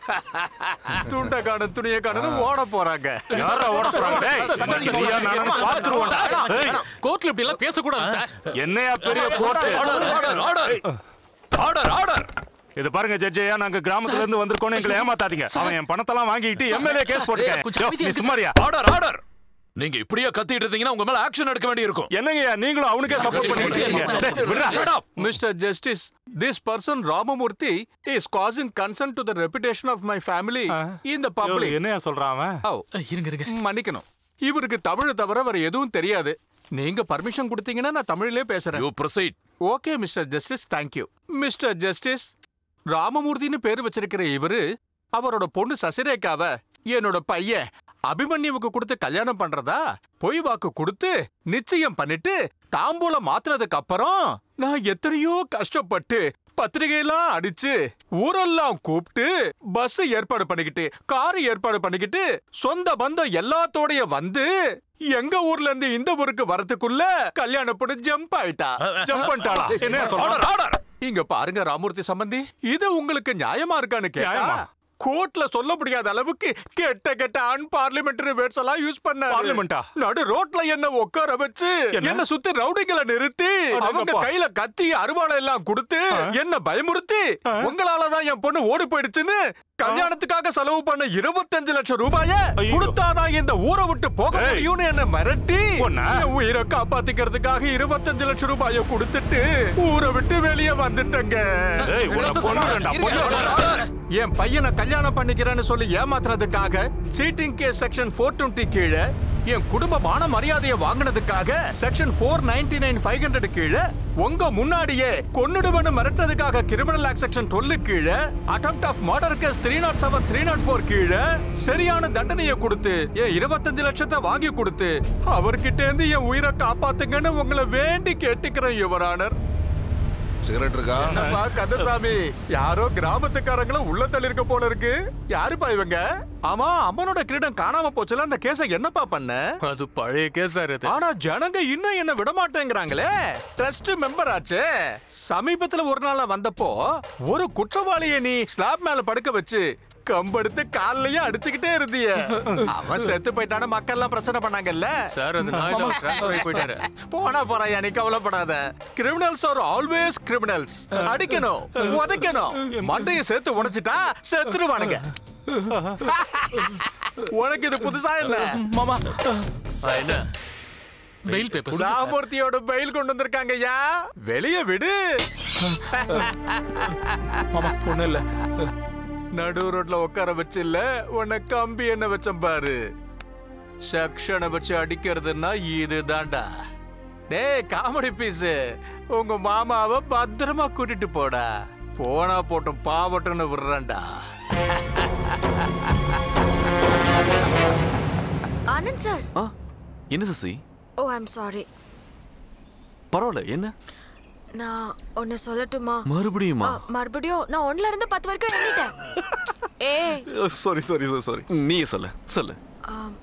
துண்ட காண துணிய காணு ஓட போறாங்க யாரா ஓட போறாங்க? டேய், நீயா நானும் பார்த்துருவோம்டா. ஏய், கோர்ட்ல இப்படி எல்லாம் பேசக்கூடாது சார் என்னையா பெரிய court order, order, order. Order order இது பாருங்க ஜட்ஜையா நாங்க கிராமத்துல இருந்து வந்திருக்கோம் எங்களை ஏமாத்தாதீங்க அவன் என் பணத்தெல்லாம் வாங்கிட்டு எம்எல்ஏ கேஸ் போட்டுருக்கேன் சுமாரியா ஆர்டர் ஆர்டர் நீங்க இப்படியே கத்திட்டு இருந்தீங்கன்னா உங்க மேல ஆக்ஷன் எடுக்க வேண்டி இருக்கும் என்னங்கய்யா நீங்களும் அவனுக்கே சப்போர்ட் பண்ணிட்டு இருக்கீங்க mister justice this person Ramamurthy is causing concern to the reputation of my family in the public என்னையா சொல்றான் அவன் இருங்க இருங்க மன்னிக்கணும் இவருக்கு தமிழ் தவிர வேற எதுவும் தெரியாது நீங்க பர்மிஷன் கொடுத்தீங்கன்னா நான் தமிழ்லயே பேசுறேன் you proceed okay mister justice thank you mister justice ராமமூர்த்தின்னு பேர் வச்சிருக்கிற இவரு அவரோட பொண்ணு சசிரேகாவ என்னோட பையன் அபிமன்யுவுக்கு கொடுத்து கல்யாணம் பண்றதா பொய் வாக்கு கொடுத்து நிச்சயம் பண்ணிட்டு தாம்பூலம் மாத்துனதுக்கு அப்புறம் நான் எத்தனையோ கஷ்டப்பட்டு பத்திரிகையெல்லாம் அடிச்சு ஊரெல்லாம் கூப்பிட்டு பஸ் ஏற்பாடு பண்ணிக்கிட்டு கார் ஏற்பாடு பண்ணிக்கிட்டு சொந்த பந்தம் எல்லாத்தோடைய வந்து எங்க ஊர்ல இருந்து இந்த ஊருக்கு வரதுக்குள்ள கல்யாண பொண்ணு ஜம்ப் ஆயிட்டா ஜம்ப் பண்ணிட்டாளா என்ன சொல்ற இங்க பாருங்க ராமூர்த்தி சம்பந்தி இது உங்களுக்கு நியாயமா இருக்கான்னு கேட்டா நியாயமா? கோர்ட்ல சொல்ல முடியாத அளவுக்கு கெட்ட கெட்ட அன்பார்லிமெண்டரி வேர்ட்ஸ் எல்லாம் யூஸ் பண்ண பார்லிமெண்டா? நடு ரோட்ல என்ன உட்கார வச்சு என்ன? என்ன சுத்தி ரவுடிகளை நிறுத்தி அவங்க அடேங்கப்பா. கையில கத்தி அருவாளை எல்லாம் கொடுத்து என்ன பயமுறுத்தி உங்களாலதான் என் பொண்ணு ஓடி போயிடுச்சுன்னு கல்யாணத்துக்காக செலவு பண்ண இருபத்தஞ்சு லட்சம் ரூபாய கொடுத்தாதான் இந்த ஊரை விட்டு போக ஏய். முடியும்னு என்ன மிரட்டி உன்னை? என் உயிரை காப்பாத்திக்கிறதுக்காக இருபத்தஞ்சு லட்சம் ரூபாய கொடுத்துட்டு ஊரை விட்டு வெளியே வந்துட்டேங்க ஏய், உன்னை கொன்னுடுறேன்டா, கொன்னுடுறேன். என் பையனை கல்யாணம் பண்ணிக்கிறேன்னு சொல்லி ஏமாத்துறதுக்காக cheating case section four twenty கீழே என் குடும்ப மான மரியாதையை வாங்கினதுக்காக section four ninety nine five hundred கீழே உங்க முன்னாடியே கொன்னுடுவனு மிரட்டதுக்காக கிரிமினல் ஆக்ட் செக்ஷன் டுவெல்லு கீழே attempt of murder case three nought seven three nought four கீழே சரியான தண்டனையை கொடுத்து என் இருபத்தஞ்சு லட்சத்தை வாங்கி கொடுத்து அவர்கிட்ட இருந்து என் உயிரை காப்பாத்துங்கன்னு உங்களை வேண்டி கேட்டுக்கிறேன் யுவரானர் சிகரெட் இருக்கா என்னப்பா கந்தசாமி யாரோ கிராமத்துக்காரங்கள உள்ள தள்ளிருக்க போல இருக்கு யாருப்பா இவங்க ஆமா அம்மனோட கிரீடம் காணாம போச்சுல அந்த கேஸ என்னப்பா பண்ண அது பழைய கேஸ் சார் இது ஆனா ஜனங்க இன்னும் என்ன விட மாட்டேங்கிறாங்களே ட்ரஸ்ட் மெம்பர் ஆச்சே சமீபத்துல ஒரு நாள் வந்தப்போ ஒரு குற்றவாளியை நீ ஸ்லாப் மேல படுக்க வச்சு கம்பெடுத்து கால்லயே அடிச்சுக்கிட்டே இருந்திய அவன் செத்து போயிட்டான மக்கள் எல்லாம் பிரச்சனை பண்ணாங்கல்ல சார் அது நான் இல்ல, அவர் transfer ஆகி போயிட்டாரு. போனா போறாயா நீ கவலைப்படாத கிரிமினல்ஸ் ஆர் ஆல்வேஸ் கிரிமினல்ஸ் அடிக்கணும் உதைக்கணும் மண்டையை சேர்த்து உடைச்சிட்டா செத்துருவானுங்க உனக்கு இது புதுசா இல்ல மாமா ஆ, என்ன பெயில் பேப்பர் ராமூர்த்தியோட பெயில் கொண்டு வந்திருக்காங்க ஐயா வெளிய விடு மாமா ஒண்ணு இல்ல நடு ரோட்ல உட்கார வச்சு இல்ல உன்னை கம்பி என்ன வச்சம் பாரு செக்ஷனை வச்சு அடிக்கிறதுன்னா இதுதான்டா டேய் காமெடி பீஸ் உங்க மாமாவை பத்திரமா கூட்டிட்டு போடா போனா போட்டும் பாவட்டும்னு விடுறேன்டா ஆனந்த் சார் ஆ என்ன சசி ஓ ஐம் சாரி பரவாயில்ல என்ன நான் ஒன்னு சொல்லட்டுமா மறுபடியுமா ஆ, மறுபடியும் நான் ஒண்ணுல இருந்து பத்து வரைக்கும் எண்ணிட்டேன் ஏய் சாரி சாரி சாரி சாரி நீயே சொல்லு சொல்லு ஆம்,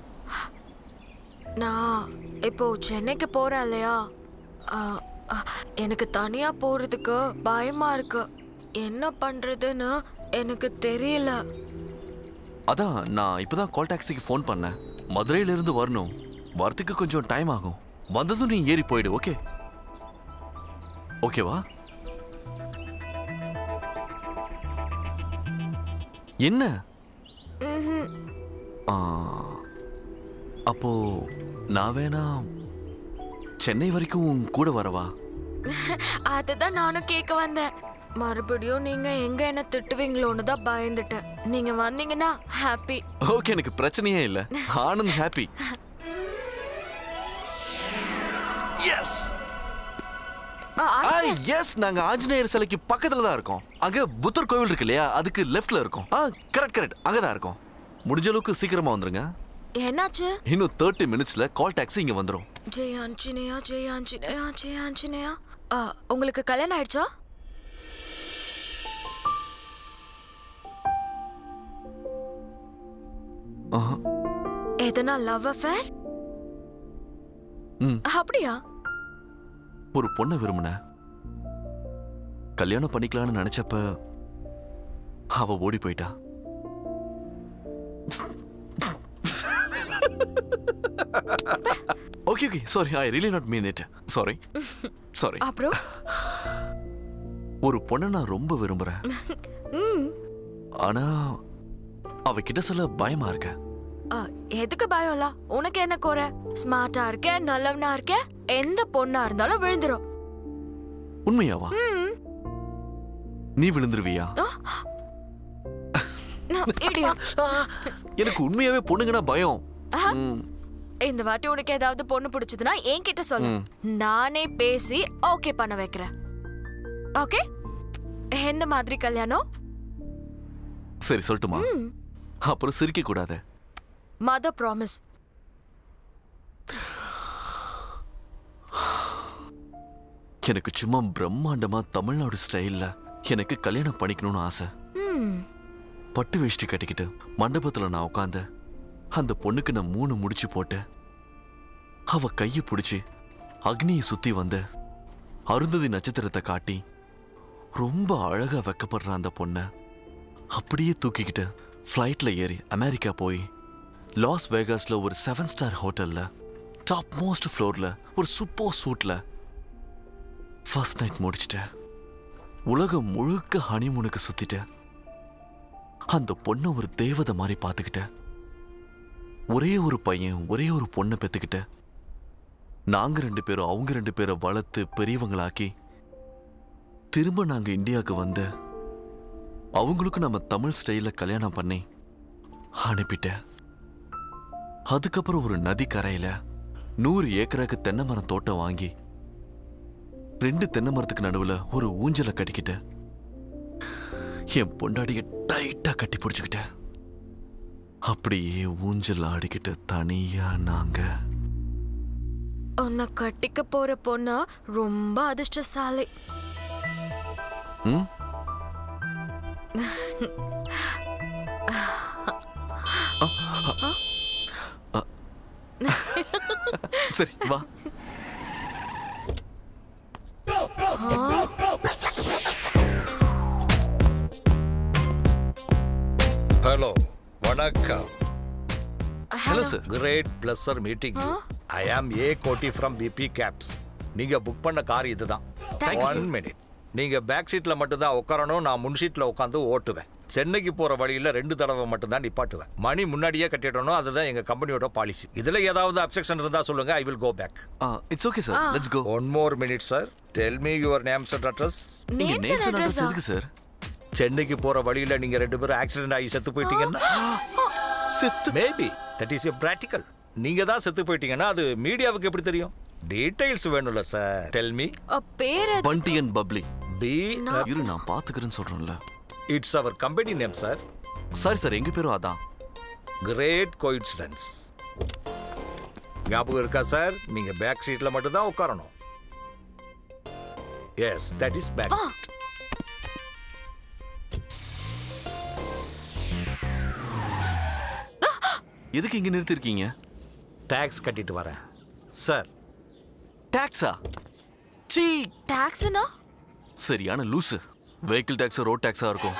நான் இப்போ சென்னைக்கு போறேன் இல்லையா ஆ, ஆ, எனக்கு தனியா போறதுக்கு பயமா இருக்கு என்ன பண்றதுன்னு எனக்கு தெரியல அதான் நான் இப்பதான் கால் டாக்ஸிக்கு ஃபோன் பண்ணேன் மதுரையில இருந்து வரணும் வரத்துக்கு கொஞ்சம் டைம் ஆகும் வந்ததும் நீ ஏறி போயிடு ஓகே ஓகேவா என்ன ம்ஹும். ஆ, அப்போ நான் வேணா சென்னை வரைக்கும் உன் கூட வரவா அதுதான் நானும் கேட்க வந்தேன் மறுபடியும் நீங்க எங்க என்ன திட்டுவீங்களோன்னு தான் பயந்துட்டேன் நீங்க வந்தீங்கன்னா ஹாப்பி ஓகே எனக்கு பிரச்சனையே இல்ல ஆனந்த் ஹாப்பி எஸ் எஸ் நாங்க ஆஞ்சநேயர் சிலைக்கு பக்கத்துல தான் இருக்கோம் அங்க புத்தர் கோவில் இருக்கு இல்லையா அதுக்கு லெஃப்ட்ல இருக்கோம் ஆ கரெக்ட் கரெக்ட் அங்கதான் இருக்கோம் முடிஞ்ச அளவுக்கு சீக்கிரமா வந்துருங்க என்னாச்சு இன்னும் தேர்ட்டி மினிட்ஸ்ல கால் டாக்ஸி இங்க வந்துரும் ஜெய் ஆஞ்சநேயா ஜெய் ஆஞ்சநேயா ஜெய் ஆஞ்சநேயா ஆ, உங்களுக்கு கல்யாணம் ஆயிடுச்சா ஆஹா. எதனா லவ் அஃபேர் ம் அப்படியா ஒரு பொண்ணை விரும்பின கல்யாணம் பண்ணிக்கலாம்னு நினைச்சப்ப அவ ஓடி போயிட்டா okay okay sorry I really not mean it sorry sorry அப்புறம் ஒரு பொண்ணை நான் ரொம்ப விரும்புறேன் ம் ஆனா அவகிட்ட சொல்ல பயமா இருக்க ஆ, எதுக்கு பயம்ல உனக்கு என்ன குறை ஸ்மார்ட்டா இருக்க நல்லவனா இருக்க எந்த பொண்ணா இருந்தாலும் விழுந்துரும் உண்மையாவா ம் நீ விழுந்துருவியா நான் idiot. எனக்கு உண்மையாவே பொண்ணுங்கன்னா பயம் ஆஹா. ம், இந்த வாட்டி உனக்கு ஏதாவது பொண்ணு பிடிச்சதுன்னா என்கிட்ட சொல்லு ம். நானே பேசி ஓகே பண்ண வைக்கிறேன் ஓகே எந்த மாதிரி கல்யாணம் சரி சொல்லட்டுமா ம். அப்புறம் சிரிக்க கூடாது மதர் ப்ராமிஸ் எனக்கு சும்மா பிரம்மாண்டமா தமிழ்நாடு ஸ்டைல்ல எனக்கு கல்யாணம் பண்ணிக்கணும்னு ஆசை ம் பட்டு வேஷ்டி கட்டிக்கிட்டு மண்டபத்துல நான் உட்காந்து அந்த பொண்ணுக்கு நான் மூணு முடிச்சு போட்டு அவ கையை பிடிச்சி அக்னியை சுத்தி வந்து அருந்ததி நட்சத்திரத்தை காட்டி ரொம்ப அழகா வெக்கப்படுற அந்த பொண்ணை அப்படியே தூக்கிக்கிட்டு ஃப்ளைட்ல ஏறி அமெரிக்கா போய் லாஸ் வேகாஸ்ல ஒரு செவன் ஸ்டார் ஹோட்டல்ல டாப் மோஸ்ட் ஃப்ளோர்ல ஒரு சூப்பர் சூட்ல ஃபர்ஸ்ட் நைட் முடிச்சிட்டேன் உலகம் முழுக்க ஹனிமூனுக்கு சுத்திட்டேன் அந்த பொண்ணை ஒரு தேவதை மாதிரி பார்த்துக்கிட்டேன் ஒரே ஒரு பையன் ஒரே ஒரு பொண்ணை பெத்துக்கிட்ட நாங்க ரெண்டு பேரும் அவங்க ரெண்டு பேரை வளர்த்து பெரியவங்களாக்கி திரும்ப நாங்க இந்தியாவுக்கு வந்து அவங்களுக்கு நம்ம தமிழ் ஸ்டைல கல்யாணம் பண்ணி அனுப்பிட்டேன் அதுக்கப்புறம் ஒரு நதி கரையில நூறு ஏக்கராக்கு தென்னை மரம் தோட்டம் வாங்கி ரெண்டு தென்னை மரத்துக்கு நடுவுல ஒரு ஊஞ்சலை கட்டிக்கிட்டேன் என் பொண்டாடிய டைட்டா கட்டி பிடிச்சுக்கிட்டேன் அப்படியே ஊஞ்சல் ஆடிக்கிட்டு தனியா நாங்க உன்னை கட்டிக்க போற பொண்ணு ரொம்ப அதிர்ஷ்டசாலி ம் சரி வா ஹலோ வணக்கம் hello sir great pleasure meeting you I am a கோட்டி ஃப்ரம் பிபி கேப்ஸ் நீங்க புக் பண்ண கார் இதுதான் Thank you, one sir. Minute நீங்க பேக் சீட்ல மட்டும் தான் உட்காரணும் நான் முன் சீட்ல உட்காந்து ஓட்டுவேன் சென்னைக்கு போற வழியில ரெண்டு தடவை மட்டும் தான் நிப்பாட்டுவேன் மணி முன்னாடியே கட்டிடணும் அதுதான் எங்க கம்பெனியோட பாலிசி இதுல ஏதாவது அப்செக்ஷன் இருந்தா சொல்லுங்க I will go back it's okay sir let's go one more minute sir tell me your names and address நீங்க நேம்ஸ் அண்ட் அட்ரஸ் எதுக்கு சார் சென்னைக்கு போற வழியில நீங்க ரெண்டு பேரும் ஆக்சிடென்ட் ஆகி செத்து போயிட்டீங்கன்னா செத்து maybe that is a practical நீங்க தான் செத்து போயிட்டீங்கன்னா அது மீடியாவுக்கு எப்படி தெரியும் டீடைல்ஸ் வேணும்ல சார் டெல் மீ பேரு பண்டி அண்ட் பப்ளி பி இரு நான் பாத்துக்கிறேன்னு சொல்றேன்ல it's our company name sir சரி சார் எங்க பேரும் அதான் கிரேட் கோயின்சிடன்ஸ் ஞாபகம் இருக்கா சார் நீங்க பேக் சீட்ல மட்டும் தான் உட்காரணும் yes that is back seat எதுக்கு இங்க நிறுத்திருக்கீங்க டாக்ஸ் கட்டிட்டு வரேன் சார் டாக்ஸா சீ டாக்ஸ்னா சரியான லூசு வெஹிக்கிள் டாக்ஸ் ரோட் டாக்ஸா இருக்கும்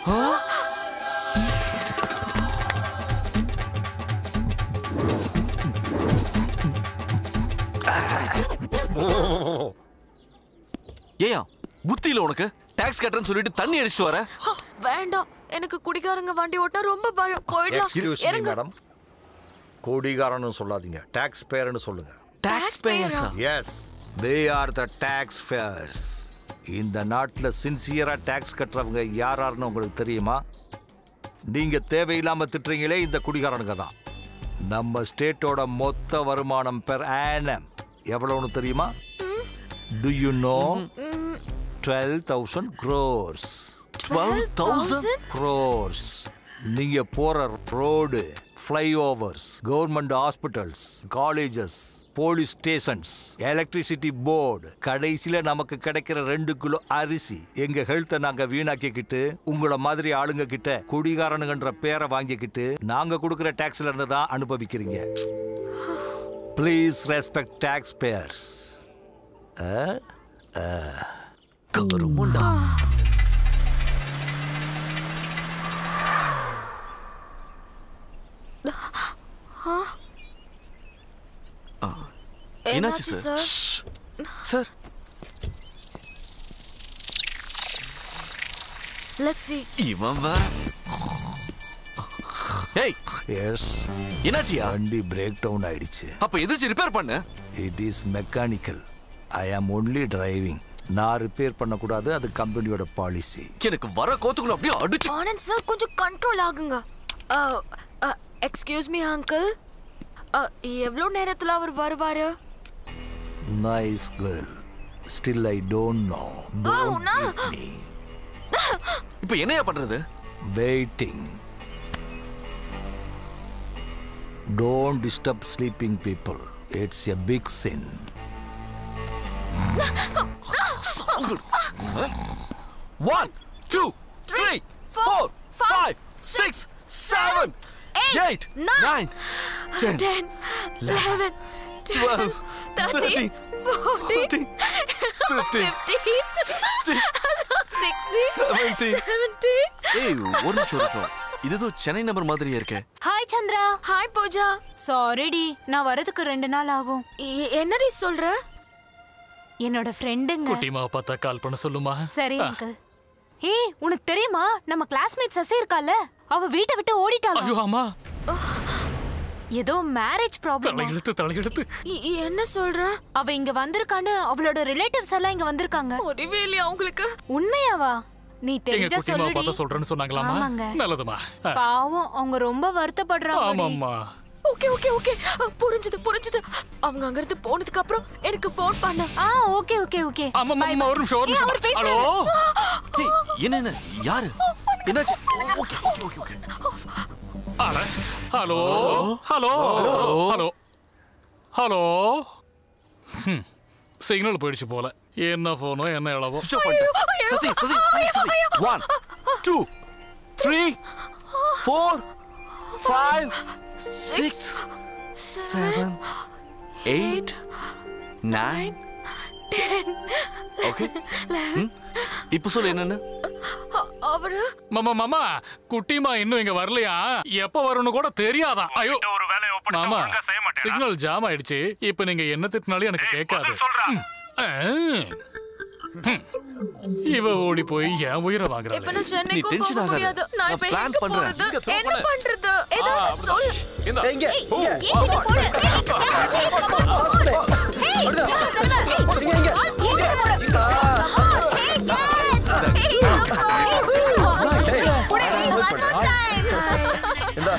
ஏயா புத்தியில உனக்கு டாக்ஸ் கட்டுறேன்னு சொல்லிட்டு தண்ணி அடிச்சிட்டு வர வேண்டாம் எனக்கு குடிகாரங்க வண்டி ஓட்டா ரொம்ப பயம் போயிடலாம் எக்ஸ்கியூஸ் மீ இறங்கு மேடம் கோடிகாரன்னு சொல்லாதீங்க டாக்ஸ் பேயர்னு சொல்லுங்க டாக்ஸ் பேயர்ஸா yes they are the tax payers இந்த நாட்டில் சின்சியரா டாக்ஸ் கட்டுறவங்க யார் யாருன்னு உங்களுக்கு தெரியுமா நீங்க தேவையில்லாம திட்டுறீங்களே இந்த குடிகாரனுங்க தான் நம்ம ஸ்டேட்டோட மொத்த வருமானம் பெர் ஆனம் எவ்வளவுன்னு தெரியுமா do you know twelve thousand crores 12,000? Crores நீங்க போற road flyovers government hospitals colleges police stations electricity board கடைசியில நமக்கு கிடைக்கிற ரெண்டு கிலோ அரிசி எங்க ஹெல்த்தை நாங்க வீணாக்கிக்கிட்டு உங்கள மாதிரி ஆளுங்க கிட்ட குடிகாரனுங்கன்ற பேரை வாங்கிக்கிட்டு நாங்க கொடுக்கிற டாக்ஸ்ல இருந்து தான் அனுபவிக்கிறீங்க ப்ளீஸ் ரெஸ்பெக்ட் டாக்ஸ் பேயர்ஸ் கருமுண்டா என்னாச்சு சார் சார் லெட்ஸ் see இவன் வேற ஏய் எஸ் என்னாச்சியா வண்டி பிரேக் டவுன் ஆயிடுச்சு அப்ப எதாச்சும் ரிப்பேர் பண்ணு இட் இஸ் மெக்கானிக்கல் ஐ ஆம் ஒன்லி டிரைவிங் நான் ரிப்பேர் பண்ணக்கூடாது அது கம்பெனியோட பாலிசி எனக்கு வர கோத்துக்குள்ள அப்படியே அடிச்சு ஆனந்த் சார் கொஞ்சம் கண்ட்ரோல் ஆகுங்க எக்ஸ்கியூஸ் மீ அங்கிள் எவ்வளோ நேரத்தில் அவர் வருவாரு nice girl still I don't know ஆவுனா? இப்போ என்னையா பண்றது waiting don't disturb sleeping people it's a big sin one two three four five six seven eight nine ten ten eleven twelve thirty forty fifteen sixty seventy seventy ஏய் ஒரு நிமிஷம் ஒரு நிமிஷம் இது ஏதோ சென்னை நம்பர் மாதிரியே இருக்கே ஹாய் சந்திரா ஹாய் பூஜா சாரிடி நான் வரதுக்கு ரெண்டு நாள் ஆகும் என்னடி சொல்ற என்னோட ஃப்ரெண்டுங்க குட்டிமாவை பார்த்தா கால் பண்ண சொல்லுமா சரி ஆ. அங்கிள் ஏய் உனக்கு தெரியுமா நம்ம கிளாஸ்மேட் சசி இருக்கால அவ வீட்டை விட்டு ஐயோ ஓடிட்டாளா ஆமா ஏதோ மேரேஜ் ப்ராப்ளம் தலையெழுத்து தலையெழுத்து என்ன சொல்ற அவ இங்க வந்திருக்கான்னு அவளோட ரிலேட்டிவ்ஸ் எல்லாம் இங்க வந்திருக்காங்க அறிவே இல்லையா அவங்களுக்கு உண்மையாவா நீ எங்க தெரிஞ்சா குட்டிமாவை சொல்லுடி பார்த்தா சொல்றேன்னு சொன்னாங்களாமா ஆமாங்க. நல்லதுமா ஆ. பாவம் அவங்க ரொம்ப வருத்தப்படுறாங்க ஆமாம்மா ஓகே ஓகே ஓகே புரிஞ்சது புரிஞ்சது அவங்க அங்க இருந்து போனதுக்கு அப்புறம் எனக்கு ஃபோன் பண்ண ஆ ஓகே ஓகே ஓகே ஆமாம்மா ஒரு நிமிஷம் ஒரு ஏய், அவர் நிமிஷம் ஹலோ பேசுறாரு. ஏய், என்ன என்ன யாரு என்னாச்சு ஓகே ஓகே ஓகே ஓகே அட, hello hello hello hello hmm, signal போயிடுச்சு போல என்ன போனோ என்ன இளவோ சுவிட்ச் ஆஃப் பண்ணிட்டேன் Sasi Sasi Sasi Sasi one two three four five six seven eight nine ten okay இப்போ சொல்லு என்னன்னு அவரு மாமா மாமா குட்டிமா இன்னும் இங்க வரலையா எப்ப வரும்னு கூட தெரியாதான் ஐயோ ஒரு வேலையை ஒப்படைச்சா மாமா ஒழுங்கா செய்ய மாட்டேனா? சிக்னல் ஜாம் ஆயிடுச்சு இப்ப நீங்க என்ன திட்டினாலும் எனக்கு கேட்காது ம். ஆ. ம். இவ ஓடி போய் என் உயிரை இப்ப வாங்குறாள் நான் சென்னைக்கும் tension போக ஆகாத. முடியாது நான் நான் இப்ப plan எங்க பண்றேன். போறது இங்க throw என்ன பண்ணு. பண்றது ஏதாவது சொல் இந்த இங்க இங்க இந்தா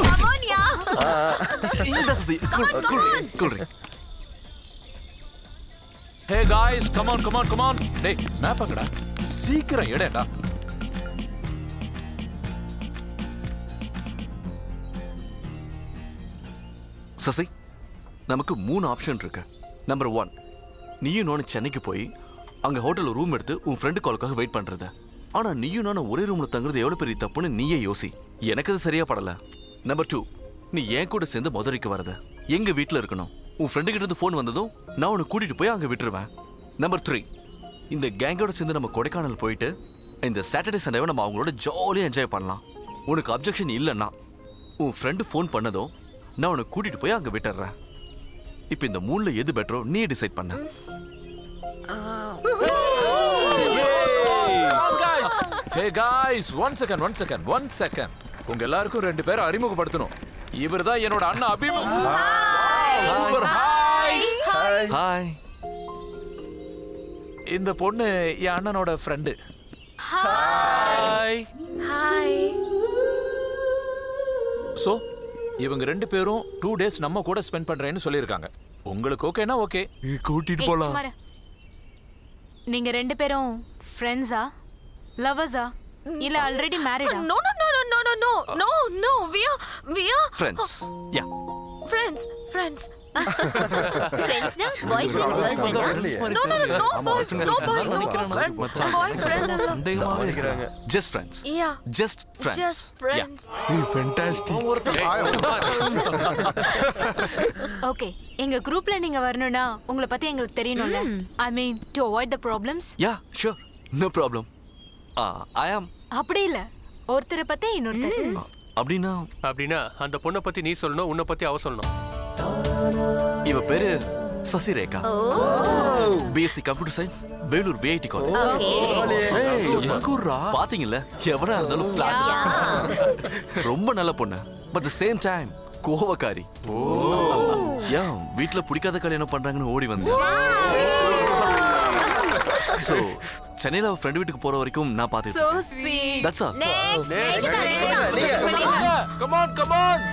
இந்த Sasi cool cool cool hey guys come on come on come on டேய் மேப் அங்கடா சீக்கிரம் எடுடா சசி நமக்கு மூணு ஆப்ஷன் இருக்கு நம்பர் ஒன் நீயும் நானும் சென்னைக்கு போய் அங்க ஹோட்டல்ல ரூம் எடுத்து உன் ஃப்ரெண்டு காலுக்காக வெயிட் பண்றது ஆனா நீயும் நானும் ஒரே ரூம்ல தங்குறது எவ்வளவு பெரிய தப்புன்னு நீயே யோசி எனக்கு அது சரியா படல நம்பர் டூ நீ என் கூட சேர்ந்து மதுரைக்கு வரத எங்க வீட்ல இருக்கணும் உன் ஃப்ரெண்டு கிட்ட இருந்து ஃபோன் வந்ததும் நான் உன்னை கூட்டிட்டு போய் அங்க விட்டுருவேன் நம்பர் த்ரீ இந்த கேங்கோட சேர்ந்து நம்ம கொடைக்கானல் போயிட்டு இந்த சாட்டர்டே சண்டேவை நம்ம அவங்களோட ஜாலியாக என்ஜாய் பண்ணலாம் உனக்கு அப்ஜெக்ஷன் இல்லைன்னா உன் ஃப்ரெண்டு ஃபோன் பண்ணதும் நான் உன்னை கூட்டிட்டு போய் அங்க விட்டுறேன் இப்போ இந்த மூணுல எது பெட்டரோ நீ டிசைட் பண்ண hey guys one second one second one second உங்க எல்லாருக்கும் ரெண்டு பேரை அறிமுகப்படுத்தணும் இவர் தான் என்னோட அண்ணா அபிமு ஹாய் ஹாய் இந்த பொண்ணு என் அண்ணனோட ஃப்ரெண்டு ஹாய் ஹாய் சோ இவங்க ரெண்டு பேரும் டூ டேஸ் நம்ம கூட ஸ்பெண்ட் பண்றேன்னு சொல்லியிருக்காங்க உங்களுக்கு ஓகேனா ஓகே கூட்டிட்டு ஏய், சும்மா இரு. நீங்க ரெண்டு பேரும் ஃப்ரெண்ட்ஸா லவர்ஸா இல்ல ஆல்ரெடி மேரிடா no no no no no no no no we are we are friends yeah friends friends ஃப்ரெண்ட்ஸ்னா பாய் ஃப்ரெண்ட் கேர்ள் ஃப்ரெண்டா no no no no boy no boy no friend boy friend சந்தேகமாவே இருக்கிறாங்க just friends yeah just friends just friends okay எங்க குரூப்ல நீங்க வரணும்னா உங்களை பத்தி எங்களுக்கு தெரியணும்ல I mean to avoid the problems yeah sure no problem I am அப்படி இல்ல ஒருத்தரை பத்தி இன்னொருத்தர் அப்படின்னா அப்படின்னா அந்த பொண்ணை பத்தி நீ சொல்லணும் உன்னை பத்தி அவ சொல்லணும் இவ பேரு Sasirekha BSc computer science Vellore VIT college பாத்தீங்கல்ல எவனா இருந்தாலும் flat. ரொம்ப நல்ல பொண்ணு பட் த சேம் டைம் கோவக்காரி ஏன் வீட்ல பிடிக்காத கல்யாணம் பண்றாங்கன்னு ஓடி வந்து சோ சென்னையில அவ ஃப்ரெண்ட் வீட்டுக்கு போற வரைக்கும் நான் so பாத்துட்டு sweet that's all next next come on come on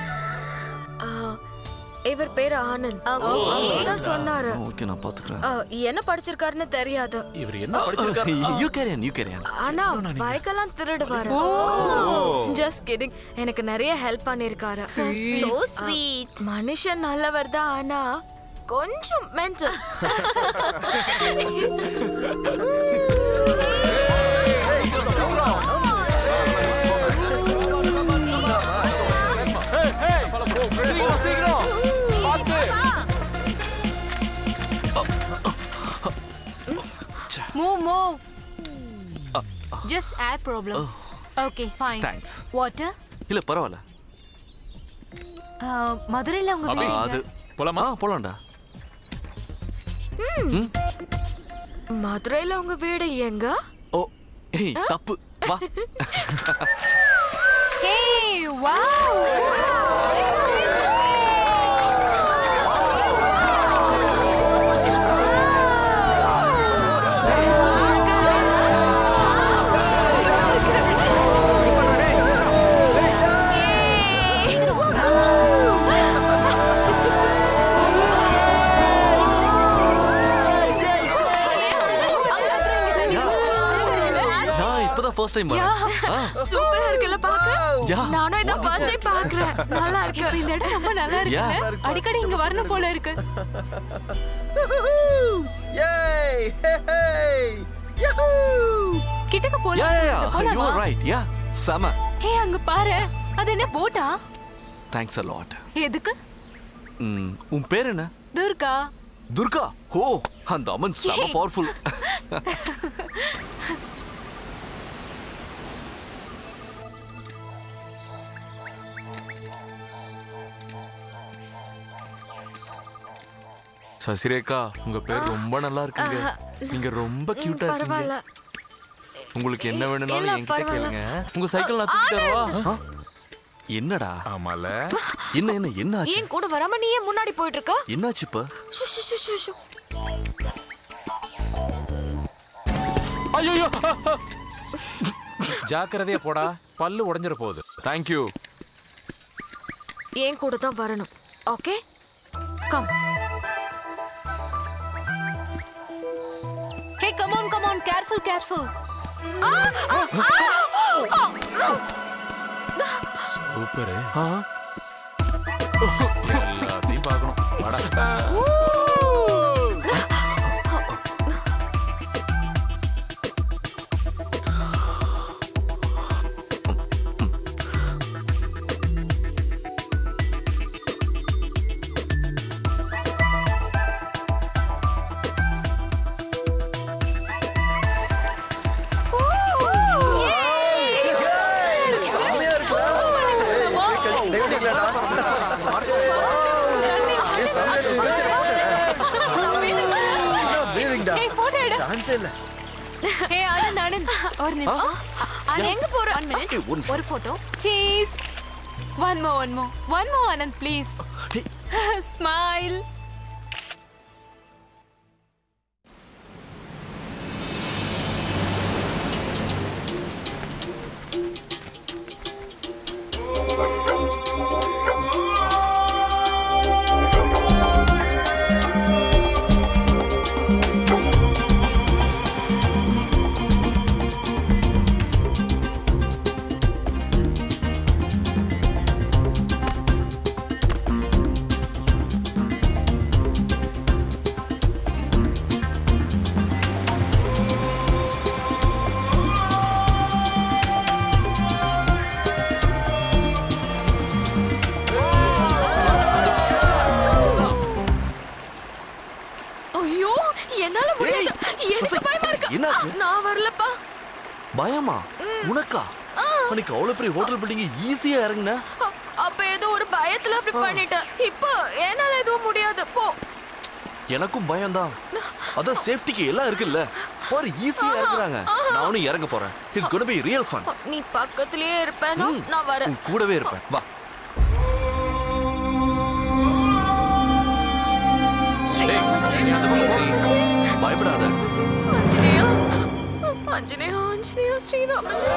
இவர் பேரு ஆனந்த் Okay. அவர்தான் சொன்னாரு ஓகே நான் பாத்துக்கிறேன் ஆ, என்ன படிச்சிருக்காருன்னு தெரியாது இவர் என்ன படிச்சிருக்காரு யூ கேரியன் யூ கேரியன் ஆனா பைக்கெல்லாம் திருடுவாரு ஜஸ்ட் கிடிங் எனக்கு நிறைய ஹெல்ப் பண்ணிருக்காரு So sweet. மனுஷன் நல்லவர் தான் ஆனா கொஞ்சம் மென்டல் சீக்கிரம் சீக்கிரம் பாத்து move move just air problem okay fine thanks water இல்ல பரவாயில்ல மதுரையில உங்க அபி, வீடு அது எங்க? போலாமா போலாம்டா மதுரையில உங்க வீடு எங்க ஓ ஏய் தப்பு வா ஹே வாவ் நான் இப்பதான் ஃபர்ஸ்ட் டைம் வரேன் சூப்பரா இருக்குல்ல பாக்க Yeah. நானும் இத ஃபர்ஸ்ட் டைம் பாக்குறேன் நல்லா இப்ப இருக்கு இந்த இடம் ரொம்ப நல்லா Yeah. இருக்கு அடிக்கடி இங்க வரணும் போல இருக்கு Yay! Hey, hey! Yahoo! கிட்டக்க யா போலாம் யா யூ போலாமா ஆர் ரைட் யா சம ஹே அங்க பாரு அது என்ன போட்டா தேங்க்ஸ் அ லாட் எதுக்கு உன் பேர் என்ன துர்கா துர்கா ஓ அந்த அம்மன் செம Yay. பவர்ஃபுல் சசிரேகா உங்க பேர் ரொம்ப நல்லா இருக்குங்க ஆஹா. நீங்க ரொம்ப கியூட்டா பரவாயில்ல இருக்கீங்க உங்களுக்கு என்ன வேணும்னாலும் இல்ல, என்கிட்ட பரவாயில்ல. கேளுங்க உங்க சைக்கிள் நான் தூக்கிட்டு வரவா என்னடா ஆமால என்ன என்ன என்ன ஆச்சு ஏன் கூட வராம நீ ஏன் முன்னாடி போயிட்டு இருக்க என்னாச்சு இப்ப shoo, shoo, shoo, shoo, shoo. ஐயோ ஜாக்கிரதையா போடா பல்லு உடைஞ்சிர போகுது தேங்க்யூ ஏன் கூட தான் வரணும் okay come hey come on come on careful careful super எல்லாத்தையும் பார்க்கணும் வாடா செம்மையா இருக்குடா. ஏய், இப்படி கழட்டி நெகட்டிவ்லடா. ஏய், செம்மையா இருக்கு. வச்சு என்ன breathing-டா? ஏய், photo எடு. Chance ஏ இல்ல. ஏய் ஆனந்த் ஆனந்த் ஒரு நிமிஷம் ஆனந்த் எங்க போற ஒன் மினிட் ஏய், ஒரு நிமிஷம். ஒரு photo cheese one more one more one more Anand please smile ஐயோ என்னால முடியாது எனக்கு சசி, பயமா சசி, இருக்கு என்னாச்சு? நான் வரலப்பா பயமா உனக்கா அன்னைக்கு அவ்வளவு பெரிய ஹோட்டல் பில்டிங் ஈஸியா இறங்குன அ- அப்ப ஏதோ ஒரு பயத்துல அப்படி பண்ணிட்டேன் இப்போ என்னால எதுவும் முடியாது போ எனக்கும் பயம்தான் அதான் சேஃப்டிக்கு எல்லாம் இருக்குல்ல பாரு ஈஸியா இறங்குறாங்க நானும் இறங்க போறேன் it's gonna be real fun நீ பக்கத்திலேயே இருப்பேனோ நான் வரேன் உன் கூடவே இருப்பேன் வா பயப்படாத ஆஞ்சநேயா ஆஞ்சநேயா ஆஞ்சநேயா ஸ்ரீராமஜெயம்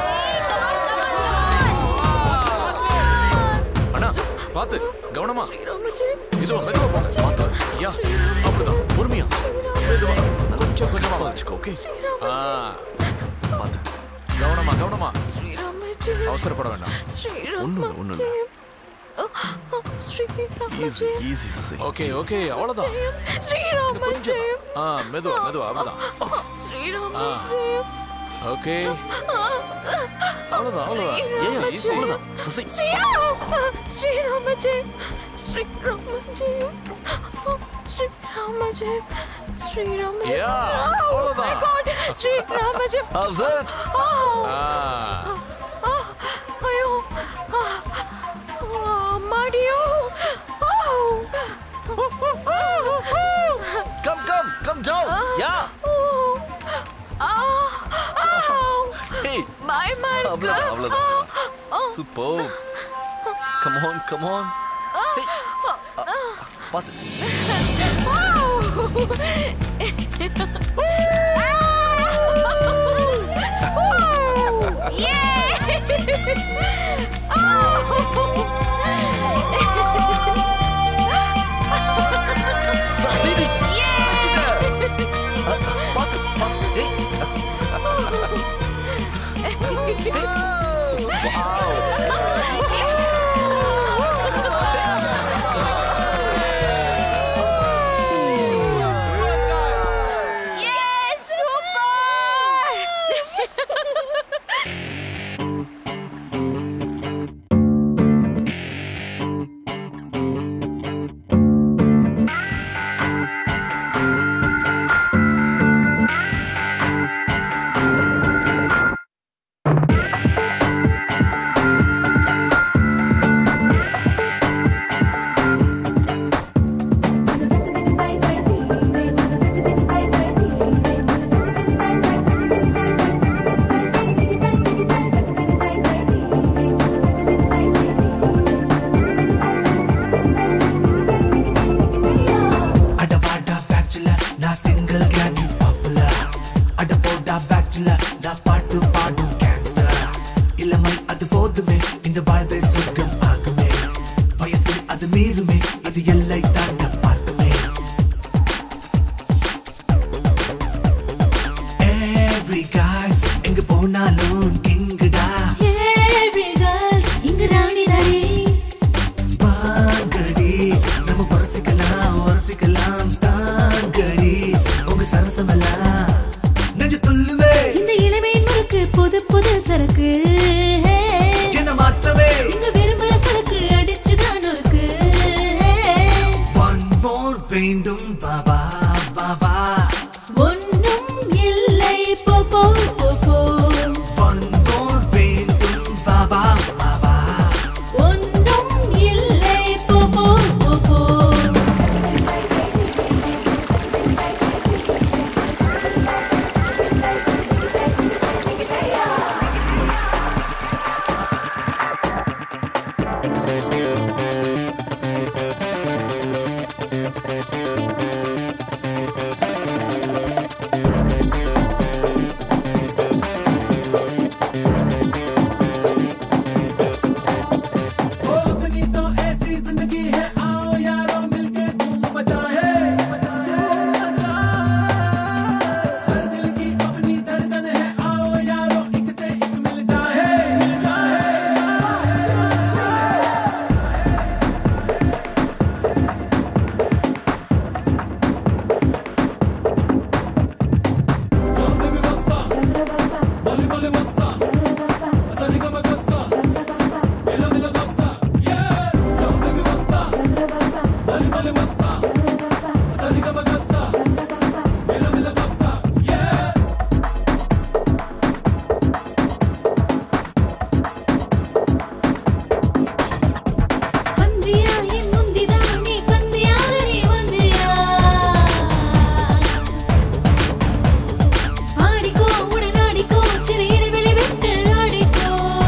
அண்ணா பாத்து கவனமா ஸ்ரீராமஜெயம் இது மெதுவா போங்க பாத்து ஐயா அப்படிதான் பொறுமையா மெதுவா கொஞ்சம் கொஞ்சமா வச்சுக்கோ ஓகே ஆ பாத்து கவனமா கவனமா ஸ்ரீராமஜெயம் அவசரப்பட வேண்டாம் ஒண்ணும் இல்ல, ஒண்ணும் இல்ல. ஸ்ரீராமஜெயம் easy easy Sasi okay okay அவ்வளவுதான் ஸ்ரீராமஜெயம் ஆ மெதுவா மெதுவா அவ்வளவுதான் ஸ்ரீராமஜெயம் ஓகே அவ்வளவுதான் அவ்வளவுதான் ஈஸி ஈஸி அவ்வளவுதான் Sasi Sri Rama Jayam Sri Rama Jayam Sri Rama Jayam Sri Rama Jayam Yeah, Oh my அவ்வளவுதான். God, Sri Rama Jayam How's it? ஆ ஆ, ஐயோ ஆ, அம்மாடியோ come come come down yeah hey பயமா இருக்கு அவ்வளவுதான் அவ்வளவுதான் super come on come on பாத்து சசினி பாத்து பாத்து ஏய் Yes, super! சரக்கு என்ன மாற்றமே இங்க விரும்புற சரக்கு அடிச்சுதான் நொறுக்கு ஒன் மோர் வேண்டும் பாபா பாபா ஒன்னும் இல்லை போ போ போ போ ஒன் மோர் வேண்டும் பாபா பாபா ஒன்னும் இல்லை போ போ போ போ வந்தியா என் முந்திதான் நீ பந்தியாக நீ வந்தியா ஆடிக்கோ உடன் ஆடிக்கோ சிறு இடைவெளி விட்டு ஆடிக்கோ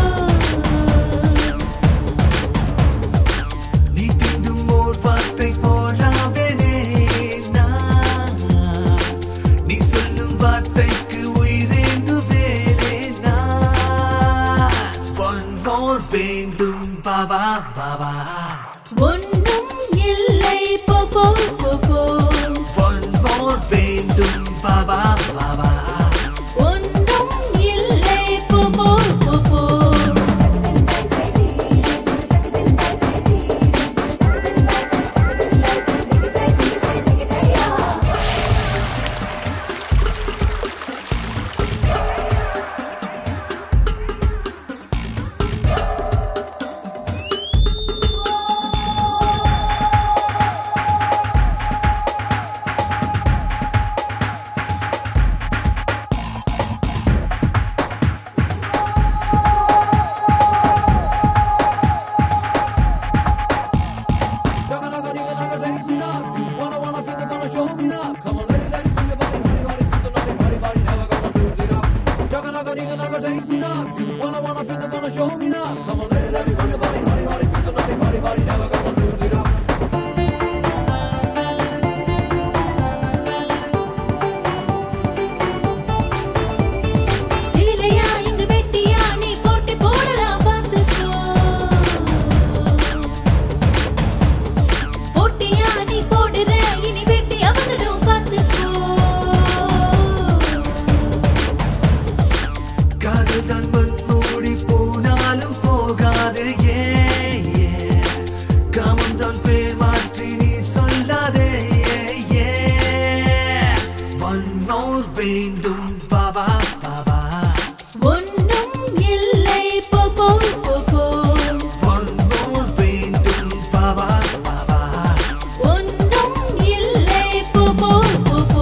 நீ தீண்டும் ஓர் வார்த்தை போலாவேனே நான். நீ சொல்லும் வார்த்தைக்கு உயிரேந்துவேனே நான். One more வேண்டும் பாபா பாபா ஒன்னும் இல்லை போ போ போ போ One more வேண்டும் பாபா பாபா ஒன்னும் இல்லை போ போ போ போ சீலையா இங்கு வெட்டியா நீ போட்டி போடலாம் பார்த்துக்கோ போட்டியா நீ போடுற இனி வெட்டி அவங்களும் பார்த்துக்கோ காதல் தான் மூடி போனாலும் போகாது ஏன் ஏன் காமம் தான் பேர் மாற்றி நீ சொல்லாதே ஏன் ஒன் மோர் வேண்டும் பாபா பாபா ஒன்னும் இல்லை போ போ போ போ ஒன் மோர் வேண்டும் பாபா பாபா ஒன்னும் இல்லை போ போ போ போ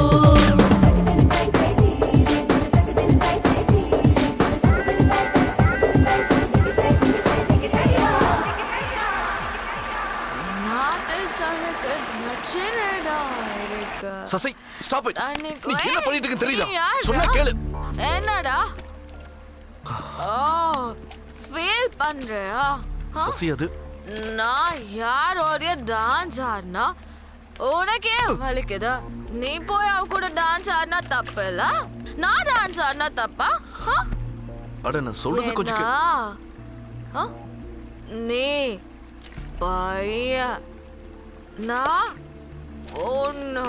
நாட்டு சரக்கு நச்சுனடா இருக்கு சசி ஸ்டாப் இட் தண்ணி நீ என்ன பண்ணிட்டு இருக்கன்னு தெரியுதா நீ யாருடா? சொன்னா கேளு என்னடா ஓ ஃபீல் பண்றியா ஆ? சசி அது நான் யாரோடைய டான்ஸ் ஆடினா உனக்கே வலிக்குது நீ போய் அவ கூட டான்ஸ் ஆடினா தப்பு இல்ல நான் டான்ஸ் ஆடினா தப்பா ஆ? அட நான் சொல்றது கொஞ்சம் கே- வேணா. ஆ? நீ பையன் நான் பொண்ணு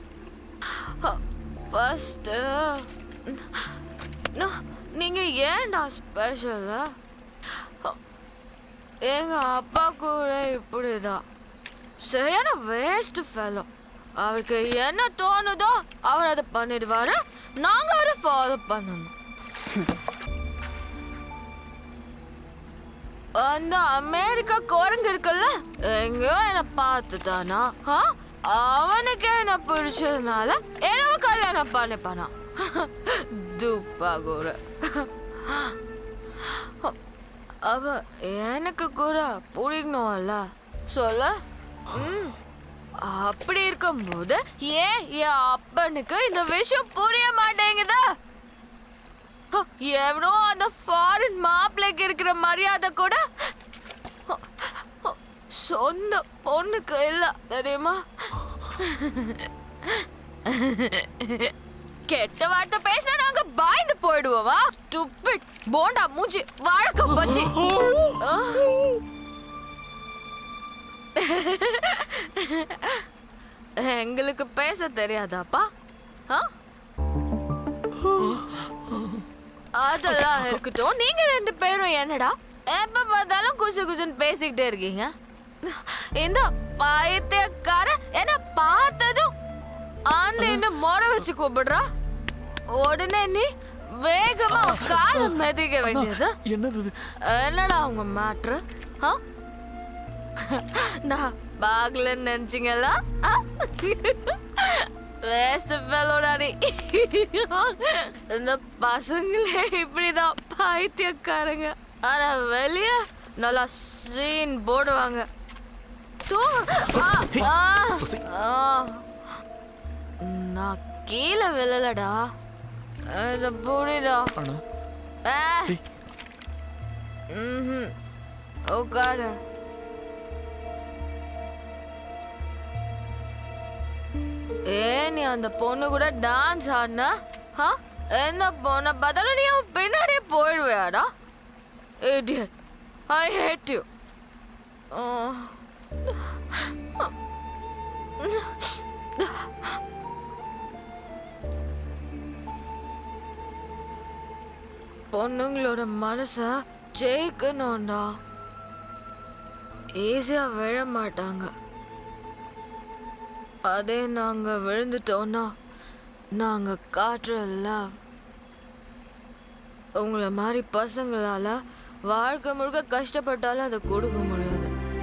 ஃபர்ஸ்ட் நீங்க ஏன்டா ஸ்பெஷல் எங்க அப்பா கூட இப்படிதான் சரியான வேஸ்ட் ஃபெலோ அவருக்கு என்ன தோணுதோ அவர் அதை பண்ணிடுவாரு நாங்க அதை ஃபாலோ பண்ணணும் அந்த அமெரிக்கா குரங்கு இருக்குல்ல எங்கேயோ என்ன பார்த்துட்டானா ஆ? அவனுக்கு என்ன பிடிச்சதுனால என்ன கல்யாணம் பண்ணிப்பானா துப்பா கூட அவ எனக்கு கூட பிடிக்கணும்ல சொல்ல ம் அப்படி இருக்கும்போது ஏன் என் அப்பனுக்கு இந்த விஷயம் புரிய மாட்டேங்குதா ஹ, எவனோ அந்த ஃபாரின் மாப்பிள்ளைக்கு இருக்கிற மரியாதை கூட ஹ, ஹ, சொந்த பொண்ணுக்கு இல்ல தெரியுமா கெட்ட வார்த்தை பேசினா நாங்க பயந்து போயிடுவோமா ஸ்டூபிட் போண்டா மூஞ்சி வழக்க பச்சி எங்களுக்கு பேச தெரியாதாப்பா ஆ? அதெல்லாம் இருக்கட்டும் நீங்க ரெண்டு பேரும் என்னடா எப்ப பார்த்தாலும் குசு குசுன்னு பேசிக்கிட்டே இருக்கீங்க இந்த பைத்தியக்கார என்ன பார்த்ததும் ஆன்லைன் முறை வச்சு கூப்பிடுறா உடனே நீ வேகமா கால மிதிக்க வேண்டியது என்னது என்னடா உங்க மேட்ரு நான் பாக்கலன்னு நினைச்சீங்களா வேஸ்ட் ஃபெலோடா நீ இந்த பசங்களே இப்படிதான் பைத்தியக்காரங்க ஆனா வெளிய நல்லா சீன் போடுவாங்க தூ ஆ, ஆ, ஆ. நான் கீழே விழலடா என்ன புரியுதா ஏ. ம்ஹும். உட்காரு ஏன் நீ அந்த பொண்ணு கூட டான்ஸ் ஆடின ஆ? எந்த பொண்ணை பார்த்தாலும் நீ அவன் பின்னாடியே போயிடுவியாடா idiot ஐ ஹேட் யூ பொண்ணுங்களோட மனச ஜெயிக்கணும்டா ஈஸியா விழ மாட்டாங்க அதே நாங்க விழுந்துட்டோம்னா நாங்க காட்டுற லவ் உங்களை மாதிரி பசங்களால வாழ்க்கை முழுக்க கஷ்டப்பட்டாலும் அதை கொடுக்க முடியாது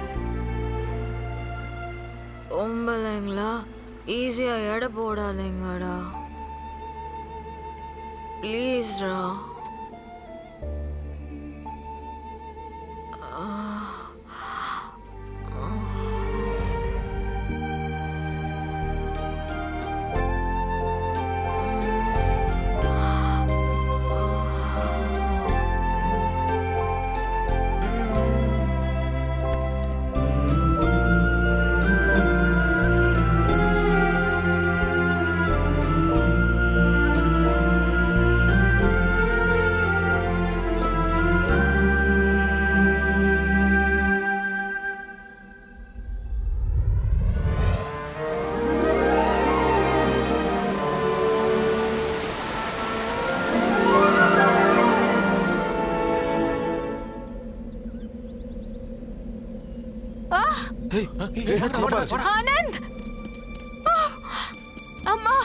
உம்பளைங்களா ஈஸியா எடை போடாதீங்கடா ப்ளீஸ்ரா ஆனந்த் ஆ! அம்மா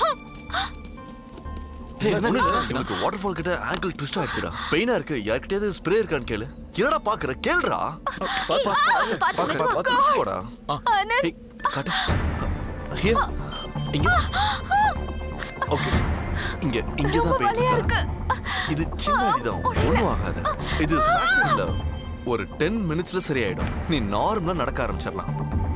எனக்கு வாட்டர் ஃபால் கிட்ட ஆங்கிள் ட்விஸ்ட் ஆயிடுச்சுடா பெயினா இருக்கு யார்கிட்டயாவது ஸ்ப்ரே இருக்கான்னு கேளு என்னடா பாக்குற கேளுடா பாத்து பாத்து பாத்து போடா ஆனந்த் காட்டு ஹியர் இங்க ஓகே இங்க இங்க தான் பெயின் இருக்கு இது சின்ன அடிதான் ஒண்ணும் ஆகாது இது fracture இல்ல ஒரு டென் மினிட்ஸ்ல சரியாயிடும் நீ நார்மலா நடக்க ஆரம்பிச்சிடலாம்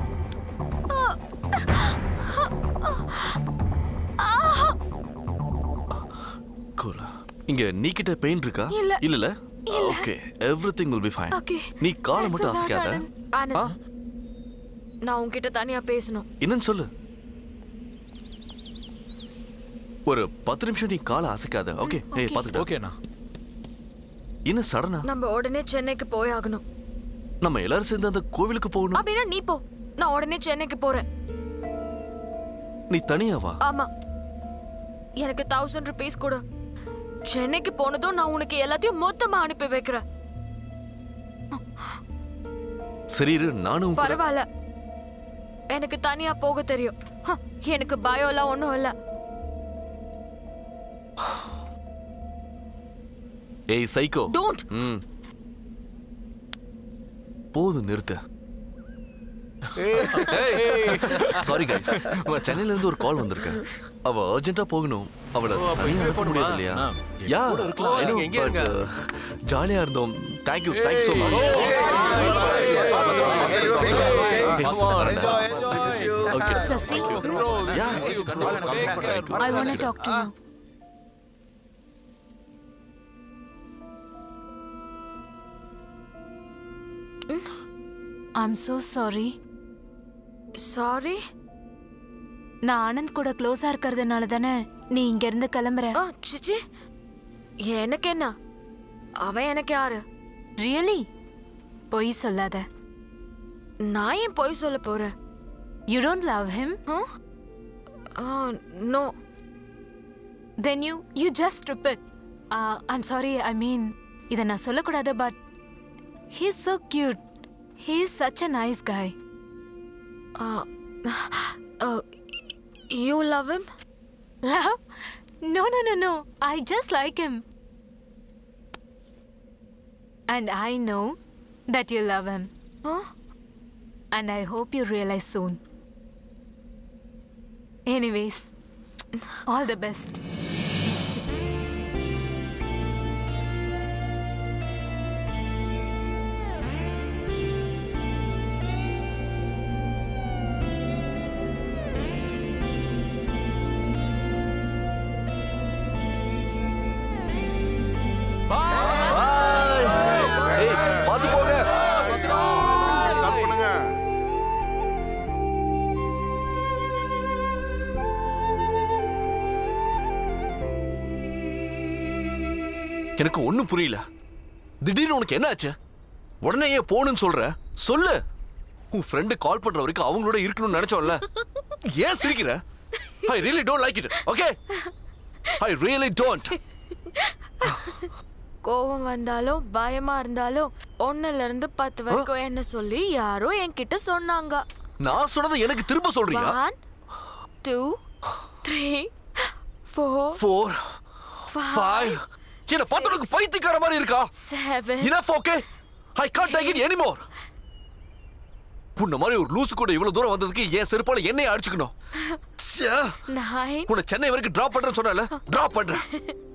கூலா இங்க நீ கிட்ட பெயின் இருக்கா இல்ல. இல்லல இல்ல. Okay everything will be fine Okay. நீ காலை மட்டும் That's all right, அசைக்காத Anand. Anand நான் உன்கிட்ட தனியா பேசணும் என்னன்னு சொல்லு ஒரு பத்து நிமிஷம் நீ காலை அசைக்காத ஓகே ஏய் பாத்துக்கிட்ட ஓகேண்ணா என்ன சடனா நம்ம உடனே சென்னைக்கு போய் ஆகணும் நம்ம எல்லாரும் சேர்ந்து அந்த கோவிலுக்கு போகணும் அப்படின்னா நீ போ நான் உடனே சென்னைக்கு போறேன் நீ தனியாவா ஆமா எனக்கு தௌசண்ட் ருபீஸ் கொடு சென்னைக்கு போனதும் நான் உனக்கு எல்லாத்தையும் மொத்தமா அனுப்பி வைக்கிறேன் சரி இரு நானும் உன் கூட- பரவாயில்ல எனக்கு தனியா போக தெரியும் ஹ, எனக்கு பயம் எல்லாம் ஒண்ணும் இல்ல ஏய் சைக்கோ Don't. ம் போதும் நிறுத்து சாரி கைஸ் சென்னையில இருந்து ஒரு கால் வந்திருக்கு அவ அர்ஜென்ட்டா போகணும் அவளை ஓ, அப்ப தனியா இங்கேயே அனுப்ப போகணுமா? முடியாது இல்லையா ஆ, என் யா கூட இருக்கலாம். I know, நீங்க எங்கே but, இருங்க? uh, ஜாலியா இருந்தோம் thank you thanks so much okay Sasi, I want to talk to you. I'm so sorry. Sorry நான் ஆனந்த் கூட க்ளோஸா இருக்கிறதுனால தானே நீ இங்க இருந்து கிளம்புற ஆ சிச்சி எனக்கு என்ன அவன் எனக்கு யாரு ரியலி பொய் சொல்லாத நான் ஏன் பொய் சொல்ல போறேன் you don't love him no then you you just tripped it I'm sorry I mean இதை நான் சொல்லக்கூடாது but he is so cute he is such a nice guy you love him love no no no no i just like him and i know that you love him huh? and i hope you realize soon anyways all the best ஏய் பாத்து போங்க பண்ணுங்க எனக்கு ஒண்ணும் புரியல திடீர்னு உனக்கு என்ன ஆச்சு உடனே ஏன் போகணும்னு சொல்ற சொல்லு உன் ஃப்ரெண்டு கால் பண்ற வரைக்கும் அவங்களோட இருக்கணும்னு நினைச்சோம்ல ஏன் சிரிக்கிற I really don't like it okay I really don't கோவம் வந்தாலும் பயமா இருந்தாலும் ஒண்ணுல இருந்து பத்து வரைக்கும் என்ன சொல்லி யாரோ என்கிட்ட சொன்னாங்க நான் சொன்னதை எனக்கு திரும்ப சொல்றியா one two three four four five என்ன பார்த்து உனக்கு பைத்தியக்கார மாதிரி இருக்கா seven enough okay I can't take it anymore உன்ன மாதிரி ஒரு லூசு கூட இவ்வளவு தூரம் வந்ததுக்கு என் செருப்பால என்னைய அடிச்சுக்கணும் ச்சே. நைன் உன்னை சென்னை வரைக்கும் டிராப் பண்றேன்னு சொன்னல டிராப் பண்றேன்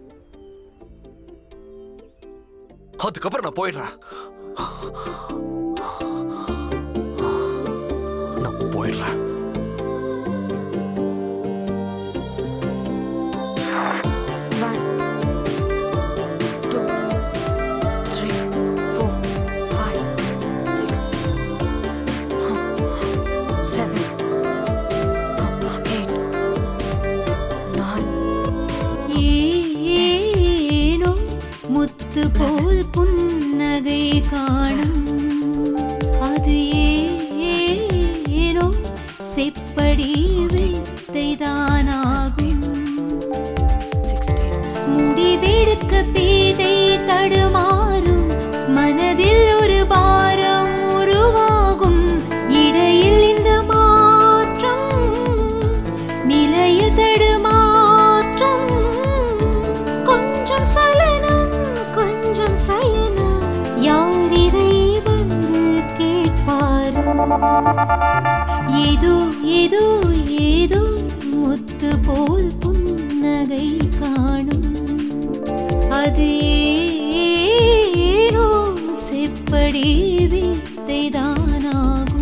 அதுக்கப்புறம் நான் போயிடுறேன் நான் போயிடுறேன் one two three four five six seven eight nine ஏனோ முத்து போல் புன்னகை காணும் அது ஏனோ செப்படி வித்தைதானாகும் முடிவெடுக்க பேதை தடுமாறும் மனதில் ஒரு பாரம் உருவாகும் இடையில் இந்த மாற்றம் நிலையில் தடுமாற்றம் கொஞ்சம் சலனம் கொஞ்சம் சயனம் யார் இதை வந்து கேட்பாரோ ஏதோ ஏதோ ஏதோ முத்து போல் புன்னகை காணும் அது ஏனோ செப்படி வித்தைதானாகும்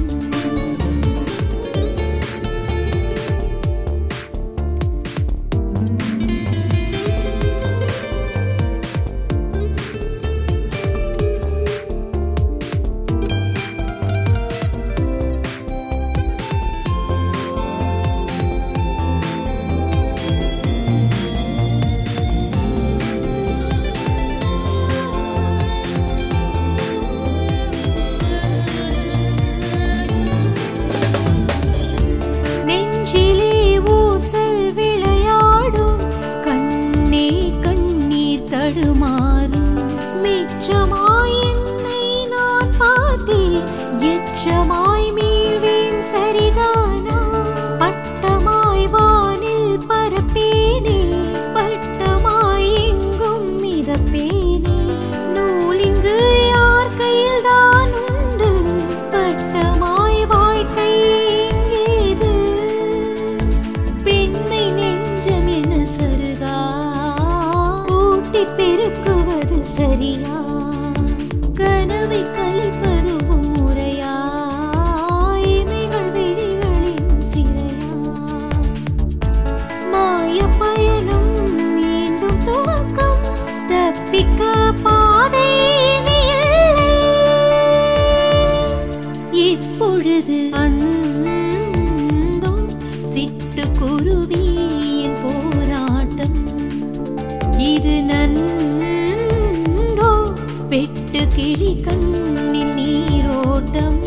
கூட்டு கிளி கண்ணில் நீரோட்டம்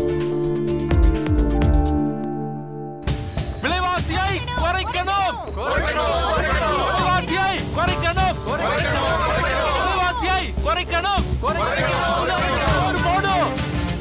விலைவாசியை குறைக்கணும் விலைவாசியை குறைக்கணும் விலைவாசியை குறைக்கணும் ஒரு போடும்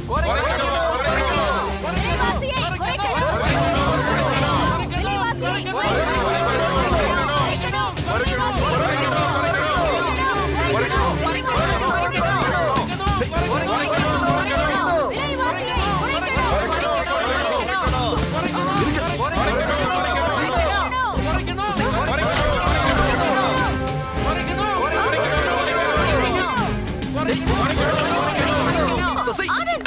சசி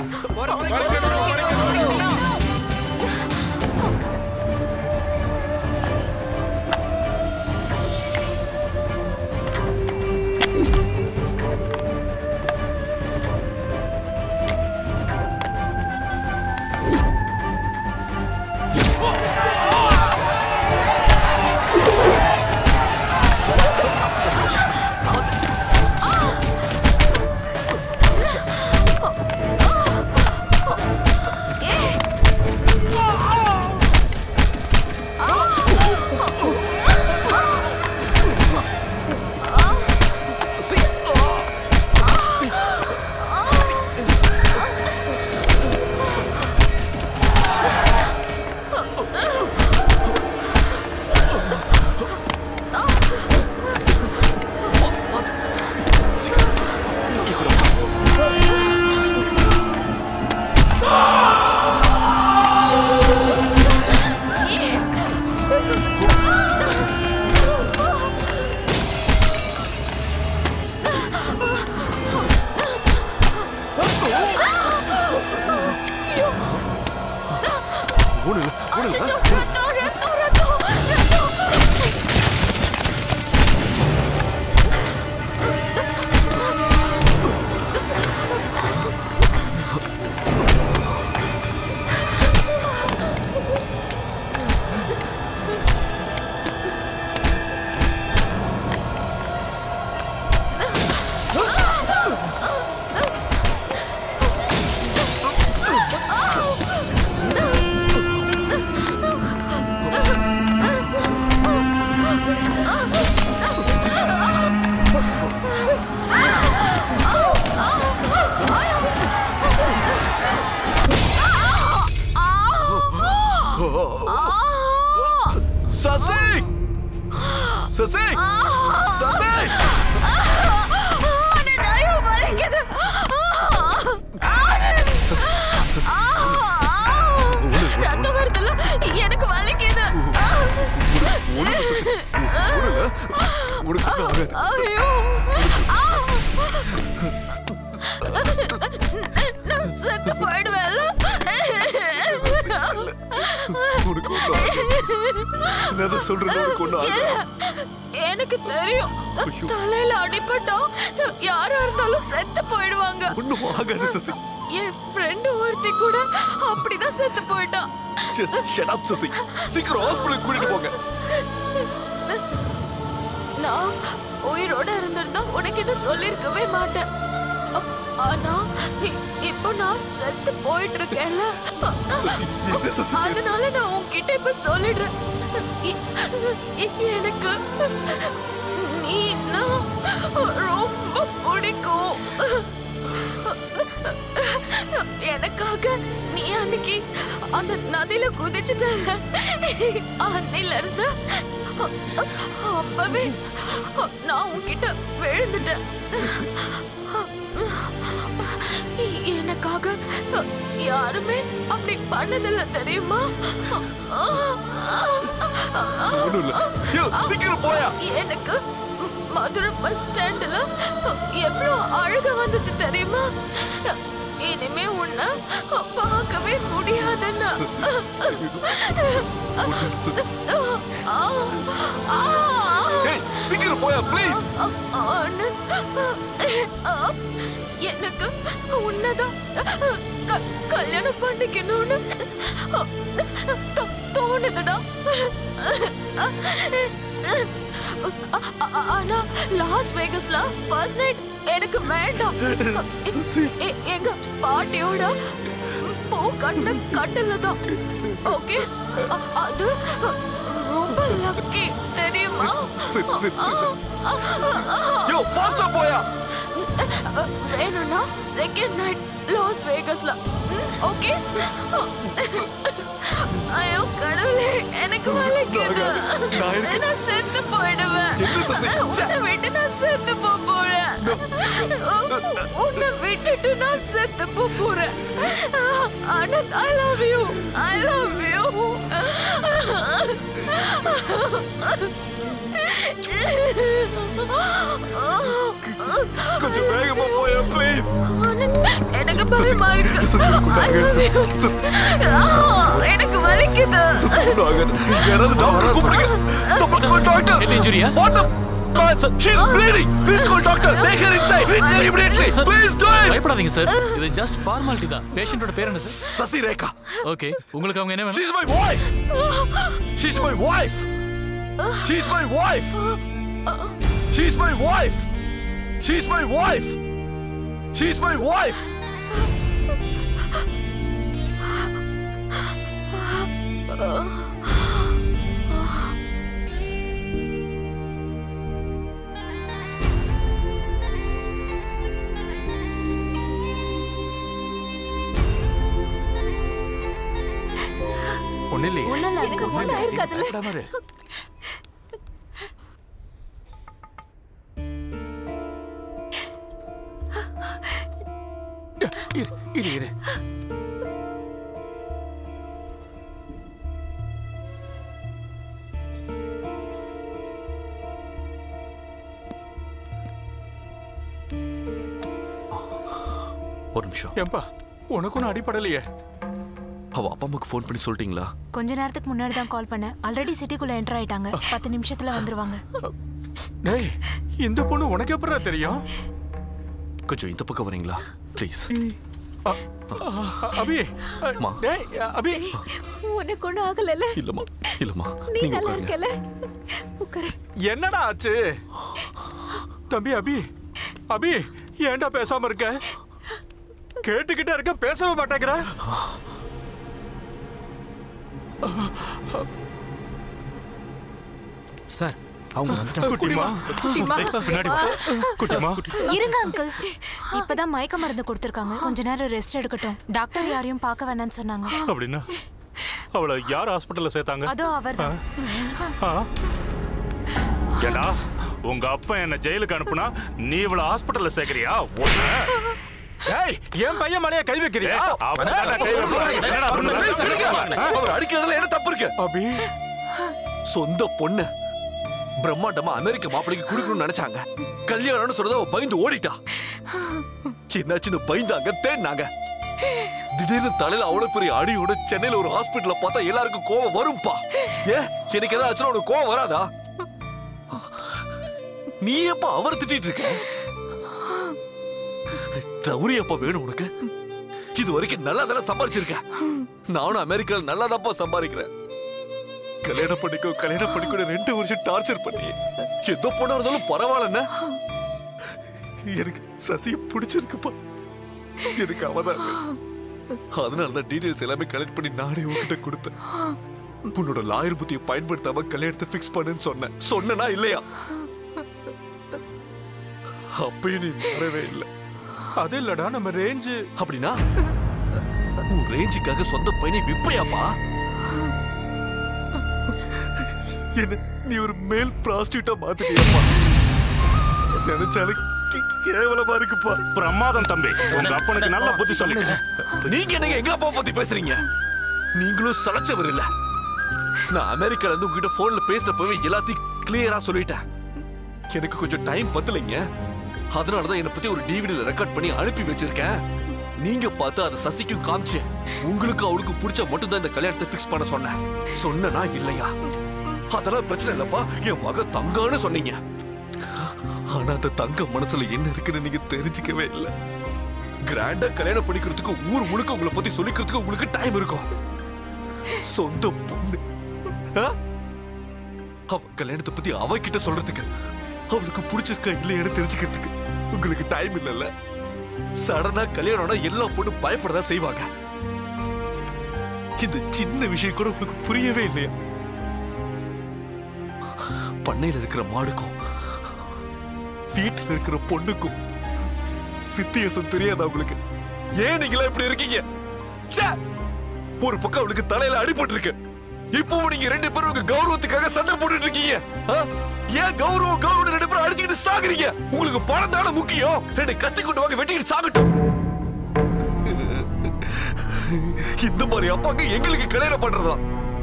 அச்சச்சோ, ரத்தம், ரத்தம், ரத்தம், ரத்தம். சசி சசி சசி ரத்தம் வருதுல்ல எனக்கு வலிக்குது ஐயோ நான் செத்து போயிடுவேன்ல என்னதான் சொல்றது உனக்கு ஒண்ணு இல்ல, எனக்கு தெரியும் தலையில அடிபட்டா யாரா இருந்தாலும் செத்து போயிடுவாங்க ஒண்ணும் ஆகாது சசி என் ஃப்ரெண்டு ஒருத்தி கூட அப்படிதான் செத்து போயிட்டான் ஜஸ்ட் ஷட் அப் சசி சீக்கிரம் ஹாஸ்பிடலுக்கு கூட்டிட்டு போங்க நான் உயிரோட இருந்திருந்தா உனக்கு இதை சொல்லிருக்கவே மாட்டேன் அ- ஆனா இ- இப்போ நான் செத்து போயிட்டு இருக்கேன்ல சசி, என்ன சசி பேசு? அதனால நான் உன்கிட்ட இப்ப சொல்லிடுறேன் இ- இ- எனக்கு நீ ரொம்ப பிடிக்கும் எனக்காக நீ அன்னைக்கு அந்த நதியில குதிச்சுட்டல அன்னையில இருந்து அப்பவே நான் உன்கிட்ட விழுந்துட்டேன் எனக்காக யாருமே அப்படி பண்ணதில்ல தெரியுமா ஒண்ணும் இல்ல யோ, சீக்கிரம் போயா எனக்கு மதுரை பஸ் ஸ்டாண்ட்ல எவ்வளவு அழுக வந்துச்சு தெரியுமா இனிமே உன்னை பார்க்கவே முடியாதுன்னு ஏய், சீக்கிரம் போயா ப்ளீஸ் ஆனந்த், எனக்கு உன்னதான் க- கல்யாணம் பண்ணிக்கணும்னு தோ- தோணுதுடா அ- அ- ஆனா லாஸ் வேகஸ்ல ஃபர்ஸ்ட் நைட் எனக்கு வேண்டாம் எ- எங்க பாட்டியோட பூ கண்ண கட்டல தான் ஓகே அது ரொம்ப லக்கி தெரியுமா சரி, சரி, சரி. யோ ஃபாஸ்டா போயா வேணும்னா செகண்ட் நைட் லாஸ் வேகஸ்ல ஓகே ஐயோ கடவுளே எனக்கு வலிக்குது நான் இருக்கேன். நான் செத்து போயிடுவேன் என்ன சசி? உன்னை விட்டு நான் செத்து போக போறேன் உன்னை விட்டுட்டு நான் செத்து போக போறேன் Anand I love you I love you கொஞ்சம் வேகமா போயா ப்ளீஸ் எனக்கு பயமா இருக்கு I love you. ஆ, எனக்கு வலிக்குது யாராவது டாக்டர் கூப்பிடுங்க someone call doctor Head injury, ah? what the She's bleeding. Please call doctor. Take her inside. Treat her immediately. Sir, Please do it. பயப்படாதீங்க சார் இது ஜஸ்ட் ஃபார்மாலிட்டி தான் பேஷண்டோட பேர் என்ன சார் சசி ரேகா ஓகே உங்களுக்கு அவங்க என்ன வேணும் She's my wife. She's my wife. She's my wife. She's my wife. She's my wife. She's my wife. ஒண்ணு இல்லையே ஒண்ணும் இல்ல, எனக்கு ஒண்ணும் ஆயிருக்காதுல்ல. பயப்படாம இரு. இரு இரு இரு ஒரு நிமிஷம் ஏன்பா உனக்கு ஒன்றும் அடிப்படலையே அவ அப்பா அம்மாக்கு ஃபோன் பண்ணி சொல்லிட்டீங்களா கொஞ்ச நேரத்துக்கு முன்னாடி தான் கால் பண்ணேன் ஆல்ரெடி சிட்டிக்குள்ள என்டர் ஆயிட்டாங்க பத்து நிமிஷத்துல வந்துருவாங்க டேய் இந்த பொண்ணு உனக்கு எப்படா தெரியும் கொஞ்சம் இந்த பக்கம் வரீங்களா ப்ளீஸ் அபி அம்மா. டேய் அபி உனக்கு ஒண்ணும் ஆகலல்ல இல்லம்மா இல்லம்மா நீ நீங்க நல்லா உட்காருங்க இருக்கல உட்காரு என்னடா ஆச்சு தம்பி அபி அபி ஏன்டா பேசாம இருக்க கேட்டுக்கிட்டே இருக்க பேசவே மாட்டேங்கிற சார் அவங்க வந்துட்டாங்க குட்டிமா குட்டிமா. பின்னாடி வா. குட்டிமா இருங்க அங்கிள் இப்பதான் மயக்க மருந்து கொடுத்திருக்காங்க கொஞ்ச நேரம் ரெஸ்ட் எடுக்கட்டும் டாக்டர் யாரையும் பார்க்க வேணாம்னு சொன்னாங்க அப்படின்னா அவளை யார் ஹாஸ்பிட்டல்ல சேர்த்தாங்க அதோ அவர்தான் ஆ? ஏண்டா உங்க அப்பா என்ன ஜெயிலுக்கு அனுப்புனா நீ இவள ஹாஸ்பிட்டல்ல சேர்க்கறியா உன்னை ஏய் என் பையன் மலைய கை வைக்கிறியா ஏய், அவன்தான்டா கை வைப்பான். என்னடா பண்ண? அவர் அடிக்கிறதுல என்ன தப்பு இருக்கு அபி சொந்த பொண்ணு பிரம்மாண்டமா அமெரிக்க மாப்பிளைக்கு கொடுக்கணும்னு நினைச்சாங்க கல்யாணம்னு சொன்னதை அவ பயந்து ஓடிட்டா என்னாச்சுன்னு பயந்தாங்க தேடினாங்க திடீர்னு தலையில அவ்வளவு பெரிய அடியோட சென்னையில ஒரு ஹாஸ்பிடல்ல பார்த்தா எல்லாருக்கும் கோவம் வரும்பா ஏ எனக்கு ஏதாச்சும் உனக்கு கோவம் வராதா நீ எப்ப அவர் திட்டிட்டு இருக்க டவுரி எப்ப வேணும் உனக்கு இது வரைக்கும் நல்லா தானே சம்பாரிச்சிருக்க நானும் அமெரிக்கால நல்லா தான்ப்பா சம்பாதிக்கிறேன் கல்யாணம் பண்ணிக்கோ கல்யாணம் பண்ணிக்கோ ரெண்டு வருஷம் டார்ச்சர் பண்ணி எந்த பொண்ணா இருந்தாலும் பரவாயில்லண்ண எனக்கு சசியை பிடிச்சிருக்குப்பா எனக்கு அவதான் அதனால தான் டீடைல்ஸ் எல்லாமே கலெக்ட் பண்ணி நானே உன்கிட்ட கொடுத்தேன் உன்னோட லாயர் புத்தியை பயன்படுத்தாம கல்யாணத்தை ஃபிக்ஸ் பண்ணுன்னு சொன்னேன் சொன்னனா இல்லையா அப்பயும் நீ வரவே இல்லை அது இல்லடா நம்ம ரேஞ்சு அப்படின்னா உன் ரேஞ்சுக்காக சொந்த பையனை விப்பையாப்பா என்ன நீ ஒரு மேல் பிராஸ்டியூட்டா மாத்திட்டியப்பா நினைச்சாலும் கே- கேவலமா இருக்குப்பா பிரமாதம் தம்பி உங்க அப்பனுக்கு நல்ல புத்தி சொல்லிட்டேன் நீங்க என்னங்க எங்க அப்பா பத்தி பேசுறீங்க நீங்களும் சளைச்சவர் இல்ல நான் அமெரிக்கால இருந்து உங்ககிட்ட போன்ல பேசினப்பவே எல்லாத்தையும் கிளியரா சொல்லிட்டேன் எனக்கு கொஞ்சம் டைம் பத்தலைங்க அதனாலதான் என்னை பத்தி ஒரு டிவிடில ரெக்கார்ட் பண்ணி அனுப்பி வச்சிருக்கேன் நீங்க பார்த்து அதை சசிக்கும் காமிச்சு உங்களுக்கு அவளுக்கு பிடிச்ச மட்டும் தான் இந்த கல்யாணத்தை ஃபிக்ஸ் பண்ண சொன்னேன் சொன்னனா இல்லையா அதெல்லாம் பிரச்சனை இல்லப்பா என் மக தங்கன்னு சொன்னீங்க ஆனா அந்த தங்க மனசுல என்ன இருக்குன்னு நீங்க தெரிஞ்சுக்கவே இல்லை கிராண்டா கல்யாணம் பண்ணிக்கிறதுக்கு ஊர் முழுக்க உங்களை பத்தி சொல்லிக்கிறதுக்கு உங்களுக்கு டைம் இருக்கும் சொந்த பொண்ணு ஆ? அவ கல்யாணத்தை பத்தி அவகிட்ட சொல்றதுக்கு அவளுக்கு பிடிச்சிருக்கா இல்லையான்னு தெரிஞ்சுக்கிறதுக்கு உங்களுக்கு டைம் இல்லைல்ல சடனா கல்யாணம்னா எல்லா பொண்ணும் பயப்படதான் செய்வாங்க இந்த சின்ன விஷயம் கூட உங்களுக்கு புரியவே இல்லையா பண்ணையில இருக்கிற மாடுக்கும் வீட்டுல இருக்கிற பொண்ணுக்கும் வித்தியாசம் தெரியாதா உங்களுக்கு ஏன் நீங்களா இப்படி இருக்கீங்க ச்சே! ஒரு பக்கம் அவளுக்கு தலையில அடிபட்டு இருக்கு இப்பவும் நீங்க ரெண்டு பேரும் உங்க கௌரவத்துக்காக சண்டை போட்டுட்டு இருக்கீங்க ஆ? ஏன் கௌரவம் கௌரவம் ரெண்டு பேரும் அடிச்சுக்கிட்டு சாகுறீங்க உங்களுக்கு பணம் தானே முக்கியம் ரெண்டு கத்தி கொண்டு வாங்க வெட்டிக்கிட்டு சாகட்டும் இந்த மாதிரி அப்பாங்க எங்களுக்கு கல்யாணம் பண்றதா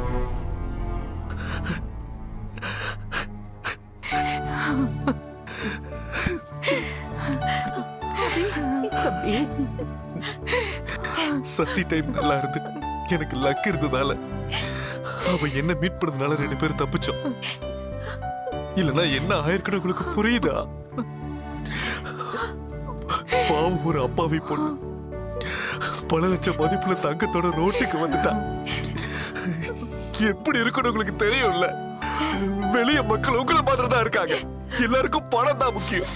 சசி டைம் நல்லா இருந்து எனக்கு லக் இருந்ததால அவ என்ன மீட் பண்ணதுனால ரெண்டு பேரும் தப்பிச்சோம் இல்லனா என்ன ஆயிருக்குன்னு உங்களுக்கு புரியுதா பாவம் ஒரு அப்பாவி பொண்ணு பல லட்சம் மதிப்புல தங்கத்தோட ரோட்டுக்கு வந்துட்டா எப்படி இருக்குன்னு உங்களுக்கு தெரியும்ல வெளிய மக்கள் உங்களை மாதிரி தான் இருக்காங்க எல்லாருக்கும் பணம் தான் முக்கியம்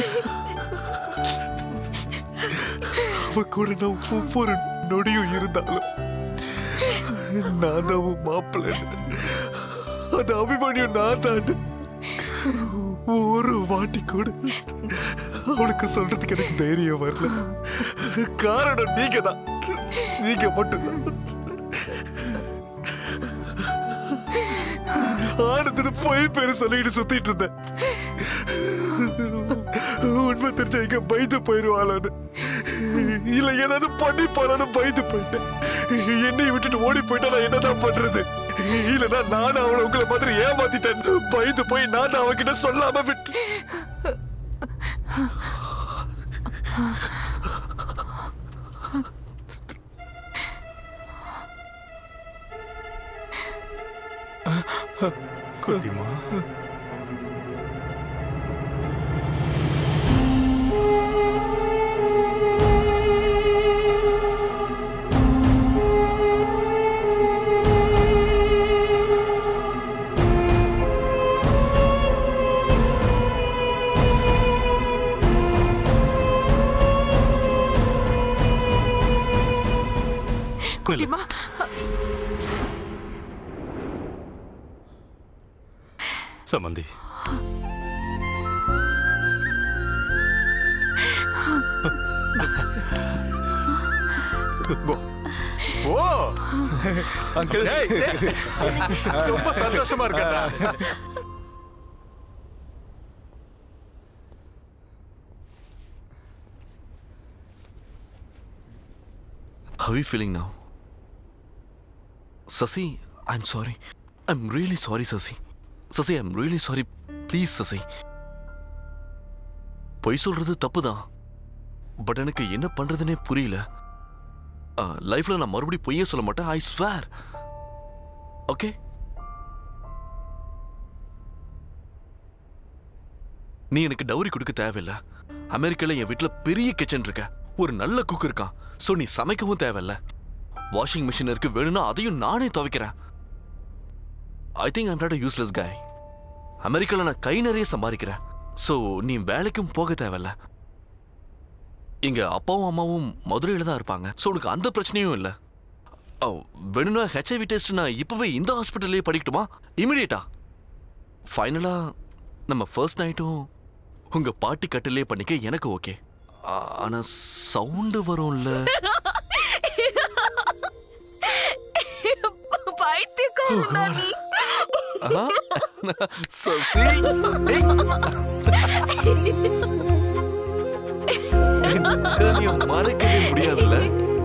அவ கூட நான் ஒவ்வொரு நொடியும் இருந்தாலும் நான் தான் உன் மாப்பிள்ளை அந்த அபிமன்யும் நான் தான் ஒரு வாட்டி கூட அவளுக்கு சொல்றதுக்கு எனக்கு தைரியம் வரல காரணம் நீங்க தான் நீங்க மட்டும்தான் ஆனந்தன போய் பேரு சொல்லிட்டு சுத்திட்டு இருந்தேன் உண்மை தெரிஞ்ச எங்க பயந்து போயிருவாளான்னு இல்ல ஏதாவது பண்ணி போறான்னு பயந்து போயிட்டேன் என்னை விட்டுட்டு ஓடி போயிட்டா நான் என்னதான் பண்றது இல்லனா நான் அவளை உங்களை மாதிரி ஏமாத்திட்டேன் பயந்து போய் நான் அவகிட்ட சொல்லாம விட்டு குட்டிமா குட்டிமா சமந்தி ஓ அங்கிள் ரொம்ப சந்தோஷமா இருக்கா How are you feeling now? Sasi, I'm sorry. I'm really sorry, Sasi. Sasi, I'm really sorry. Please, Sasi. பொய் சொல்றது தப்பு தான் பட் எனக்கு என்ன பண்றதுனே புரியல லைஃப்ல நான் மறுபடியும் பொய்யே சொல்ல மாட்டேன் ஐ ஸ்வேர் ஓகே நீ எனக்கு டவுரி கொடுக்க தேவையில்ல அமெரிக்கால என் வீட்ல பெரிய கிச்சன் இருக்க ஒரு நல்ல குக் இருக்கான் சோ நீ சமைக்கவும் தேவையில்ல வாஷிங் மிஷின் இருக்கு வேணும்னா அதையும் நானே துவைக்கிறேன் I think I'm not useless guy அமெரிக்கால நான் கை நிறைய சம்பாதிக்கிறேன் சோ நீ வேலைக்கும் போக தேவையில்ல இங்க அப்பாவும் அம்மாவும் மதுரையில தான் இருப்பாங்க சோ உனக்கு அந்த பிரச்சனையும் இல்ல ஓ, வேணும்னா ஹெச்ஐவி டெஸ்ட் நான் இப்பவே இந்த ஹாஸ்பிட்டல்லே படிக்கட்டுமா இமிடியேட்டா ஃபைனலா நம்ம ஃபர்ஸ்ட் நைட்டும் உங்க பாட்டி கட்டிலே பண்ணிக்க எனக்கு ஓகே ஆனா சவுண்டு வரும்ல பைத்தியக்காரனா நீ ஆஹா. சசி ஏய். ஜேர்னியை மறக்கவே முடியாதுல்ல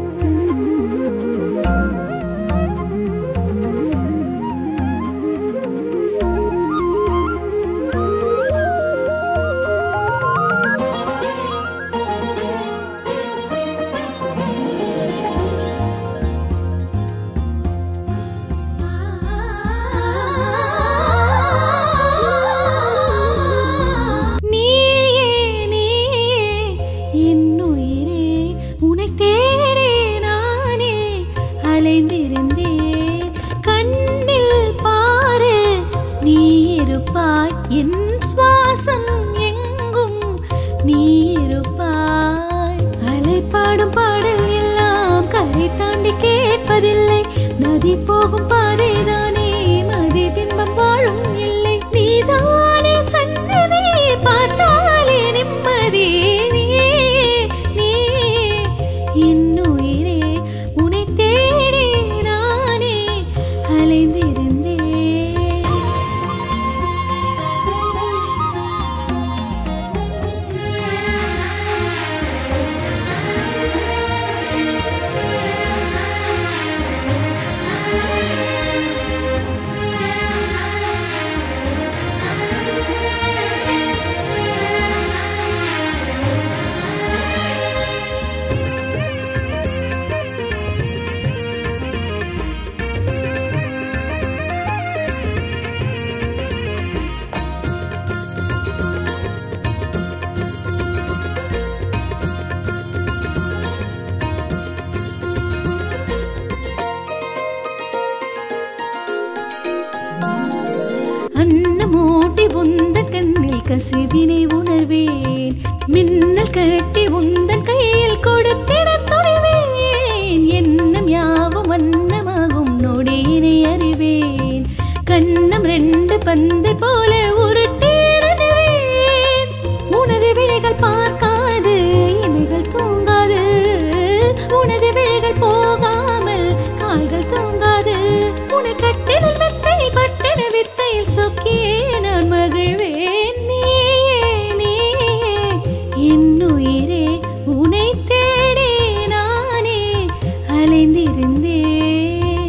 நீயே நீயே என் உயிரே உன்னை தேடி நானே அலைந்திருந்தேன் கண்ணில் பாரு நீ என் சுவாசம் எங்கும் நீ இருப்பாய் அலை பாடும் பாடல் எல்லாம் கரை தாண்டி கேட்பதில்லை நதி போகும் பாதைதானே மதி பின்பம் வாழும் இல்லை நீதானே சன்னதி பார்த்தாலே நிம்மதி நீயே நீயே என் உயிரே உன்னை தேடி நானே அலைந்திருந்தேன் அன்னமூட்டி உந்தன் கண்ணில் கசிவினை உணர்வேன் மின்னல் கட்டி உந்தன் கையில் கொடுத்திட துணிவேன் எண்ணம் யாவும் வண்ணமாகும் நொடியினை அறிவேன் கண்ணம் ரெண்டு பந்தை போல உருட்டிடுவேன் உனது விழிகள் பார்க்காது இமைகள் தூங்காது உனது விழிகள் போகாமல் கால்கள் தூங்காது உன்னை கட்டிலில் மெத்தையில் பட்டின வித்தையில் சொக்கியே நான் மகிழ்வேன் நீயே நீயே என் உயிரே உன்னை தேடி நானே அலைந்திருந்தேன்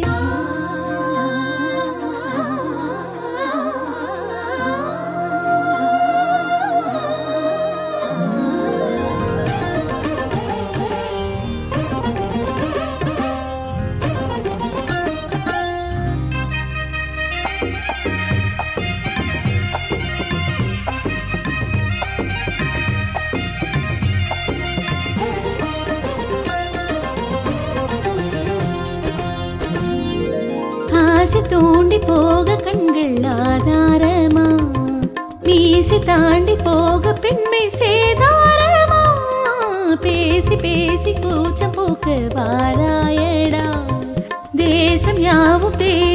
ஆசை தூண்டி போக கண்கள் ஆதாரமா மீசி தாண்டி போக பெண்மை சேதாரமா பேசி பேசி கூச்சம் போக்க வாராயடா தேசம் யாவும் தேடி